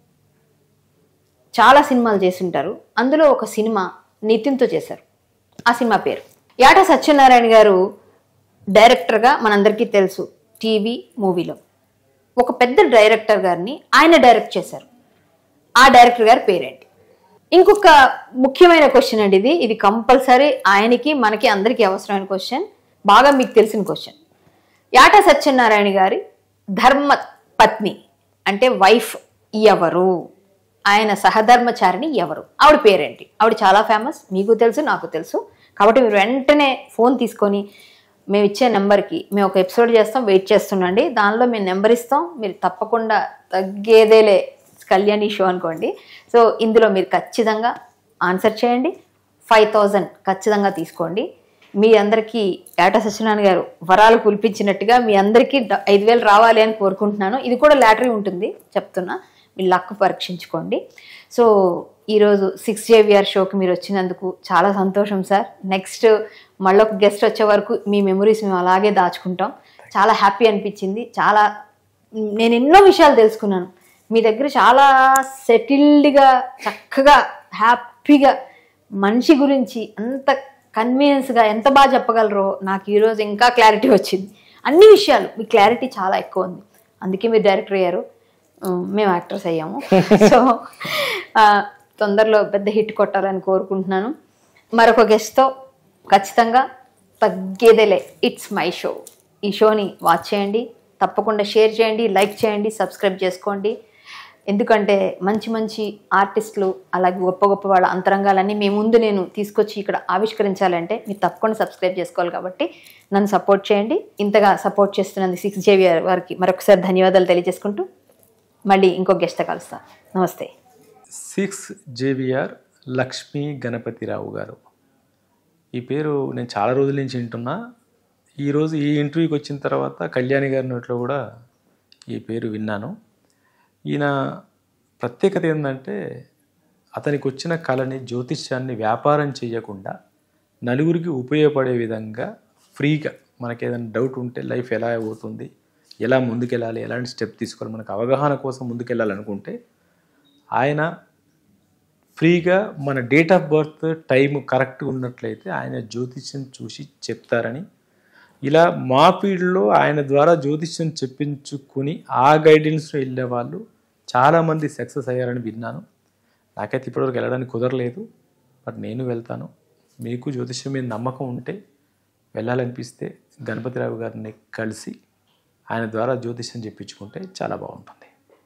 చాలా సినిమాలు చేసింటారు అందులో ఒక సినిమా నితిన్తో చేశారు ఆ సినిమా పేరు యాట సత్యనారాయణ గారు డైరెక్టర్గా మనందరికీ తెలుసు టీవీ మూవీలో ఒక పెద్ద డైరెక్టర్ గారిని ఆయన డైరెక్ట్ చేశారు ఆ డైరెక్టర్ గారి పేరేంటి ఇంకొక ముఖ్యమైన క్వశ్చన్ అండి ఇది ఇది కంపల్సరీ ఆయనకి మనకి అందరికీ అవసరమైన క్వశ్చన్ బాగా మీకు తెలిసిన క్వశ్చన్ యాట సత్యనారాయణ గారి ధర్మ పత్ని అంటే వైఫ్ ఎవరు ఆయన సహధర్మచారిణి ఎవరు ఆవిడ పేరేంటి ఆవిడ చాలా ఫేమస్ మీకు తెలుసు నాకు తెలుసు కాబట్టి మీరు వెంటనే ఫోన్ తీసుకొని మేము ఇచ్చే నెంబర్కి మేము ఒక ఎపిసోడ్ చేస్తాం వెయిట్ చేస్తుండండి దానిలో మేము నెంబర్ ఇస్తాం మీరు తప్పకుండా తగ్గేదేలే కళ్యాణి షో అనుకోండి సో ఇందులో మీరు ఖచ్చితంగా ఆన్సర్ చేయండి ఫైవ్ థౌజండ్ ఖచ్చితంగా తీసుకోండి మీ అందరికీ ఏట సత్యనారాయణ గారు వరాలు కురిపించినట్టుగా మీ అందరికీ డ- ఐదు వేలు రావాలి అని కోరుకుంటున్నాను ఇది కూడా లాటరీ ఉంటుంది చెప్తున్నా మీ లక్ పరీక్షించుకోండి సో ఈరోజు సిక్స్ జేవిఆర్ షోకి మీరు వచ్చినందుకు చాలా సంతోషం సార్ నెక్స్ట్ మళ్ళీ ఒక గెస్ట్ వచ్చే వరకు మీ మెమరీస్ మేము అలాగే దాచుకుంటాం చాలా హ్యాపీ అనిపించింది చాలా నేను ఎన్నో విషయాలు తెలుసుకున్నాను మీ దగ్గర చాలా సెటిల్డ్గా చక్కగా హ్యాపీగా మనిషి గురించి అంత కన్వీనియన్స్గా ఎంత బాగా చెప్పగలరో నాకు ఈరోజు ఇంకా క్లారిటీ వచ్చింది అన్ని విషయాలు మీ క్లారిటీ చాలా ఎక్కువ ఉంది అందుకే మీరు డైరెక్టర్ అయ్యారు ఉమ్, మేము యాక్టర్స్ అయ్యాము సో ఆ, తొందరలో పెద్ద హిట్ కొట్టాలని కోరుకుంటున్నాను మరొక గెస్ట్తో ఖచ్చితంగా తగ్గేదేలే ఇట్స్ మై షో ఈ షోని వాచ్ చేయండి తప్పకుండా షేర్ చేయండి లైక్ చేయండి సబ్స్క్రైబ్ చేసుకోండి ఎందుకంటే మంచి మంచి ఆర్టిస్టులు అలాగే గొప్ప గొప్ప వాళ్ళ అంతరంగాలన్నీ మీ ముందు నేను తీసుకొచ్చి ఇక్కడ ఆవిష్కరించాలంటే మీరు తప్పకుండా సబ్స్క్రైబ్ చేసుకోవాలి కాబట్టి నన్ను సపోర్ట్ చేయండి ఇంతగా సపోర్ట్ చేస్తున్నందుకు సిక్స్ జేవియర్ వారికి మరొకసారి ధన్యవాదాలు తెలియజేసుకుంటూ మళ్ళీ ఇంకో గెస్ట్ కలుస్తాను నమస్తే సిక్స్ జేవిఆర్ లక్ష్మీ గణపతిరావు గారు ఈ పేరు నేను చాలా రోజుల నుంచి వింటున్నా ఈరోజు ఈ ఇంటర్వ్యూకి వచ్చిన తర్వాత కళ్యాణి గారి నోట్లో కూడా ఈ పేరు విన్నాను ఈయన ప్రత్యేకత ఏంటంటే అతనికి వచ్చిన కళని జ్యోతిష్యాన్ని వ్యాపారం చేయకుండా నలుగురికి ఉపయోగపడే విధంగా ఫ్రీగా మనకి ఏదైనా డౌట్ ఉంటే లైఫ్ ఎలా అవుతుంది ఎలా ముందుకెళ్ళాలి ఎలాంటి స్టెప్ తీసుకోవాలి మనకు అవగాహన కోసం ముందుకెళ్ళాలనుకుంటే ఆయన ఫ్రీగా మన డేట్ ఆఫ్ బర్త్ టైం కరెక్ట్గా ఉన్నట్లయితే ఆయన జ్యోతిష్యం చూసి చెప్తారని ఇలా మా ఫీల్డ్లో ఆయన ద్వారా జ్యోతిష్యం చెప్పించుకుని ఆ గైడెన్స్లో వెళ్ళే వాళ్ళు చాలామంది సక్సెస్ అయ్యారని విన్నాను నాకైతే ఇప్పటివరకు వెళ్ళడానికి కుదరలేదు బట్ నేను వెళ్తాను మీకు జ్యోతిష్యం మీద నమ్మకం ఉంటే వెళ్ళాలనిపిస్తే గణపతిరావు గారిని కలిసి ఆయన ద్వారా జ్యోతిష్యం చెప్పించుకుంటే చాలా బాగుంటుంది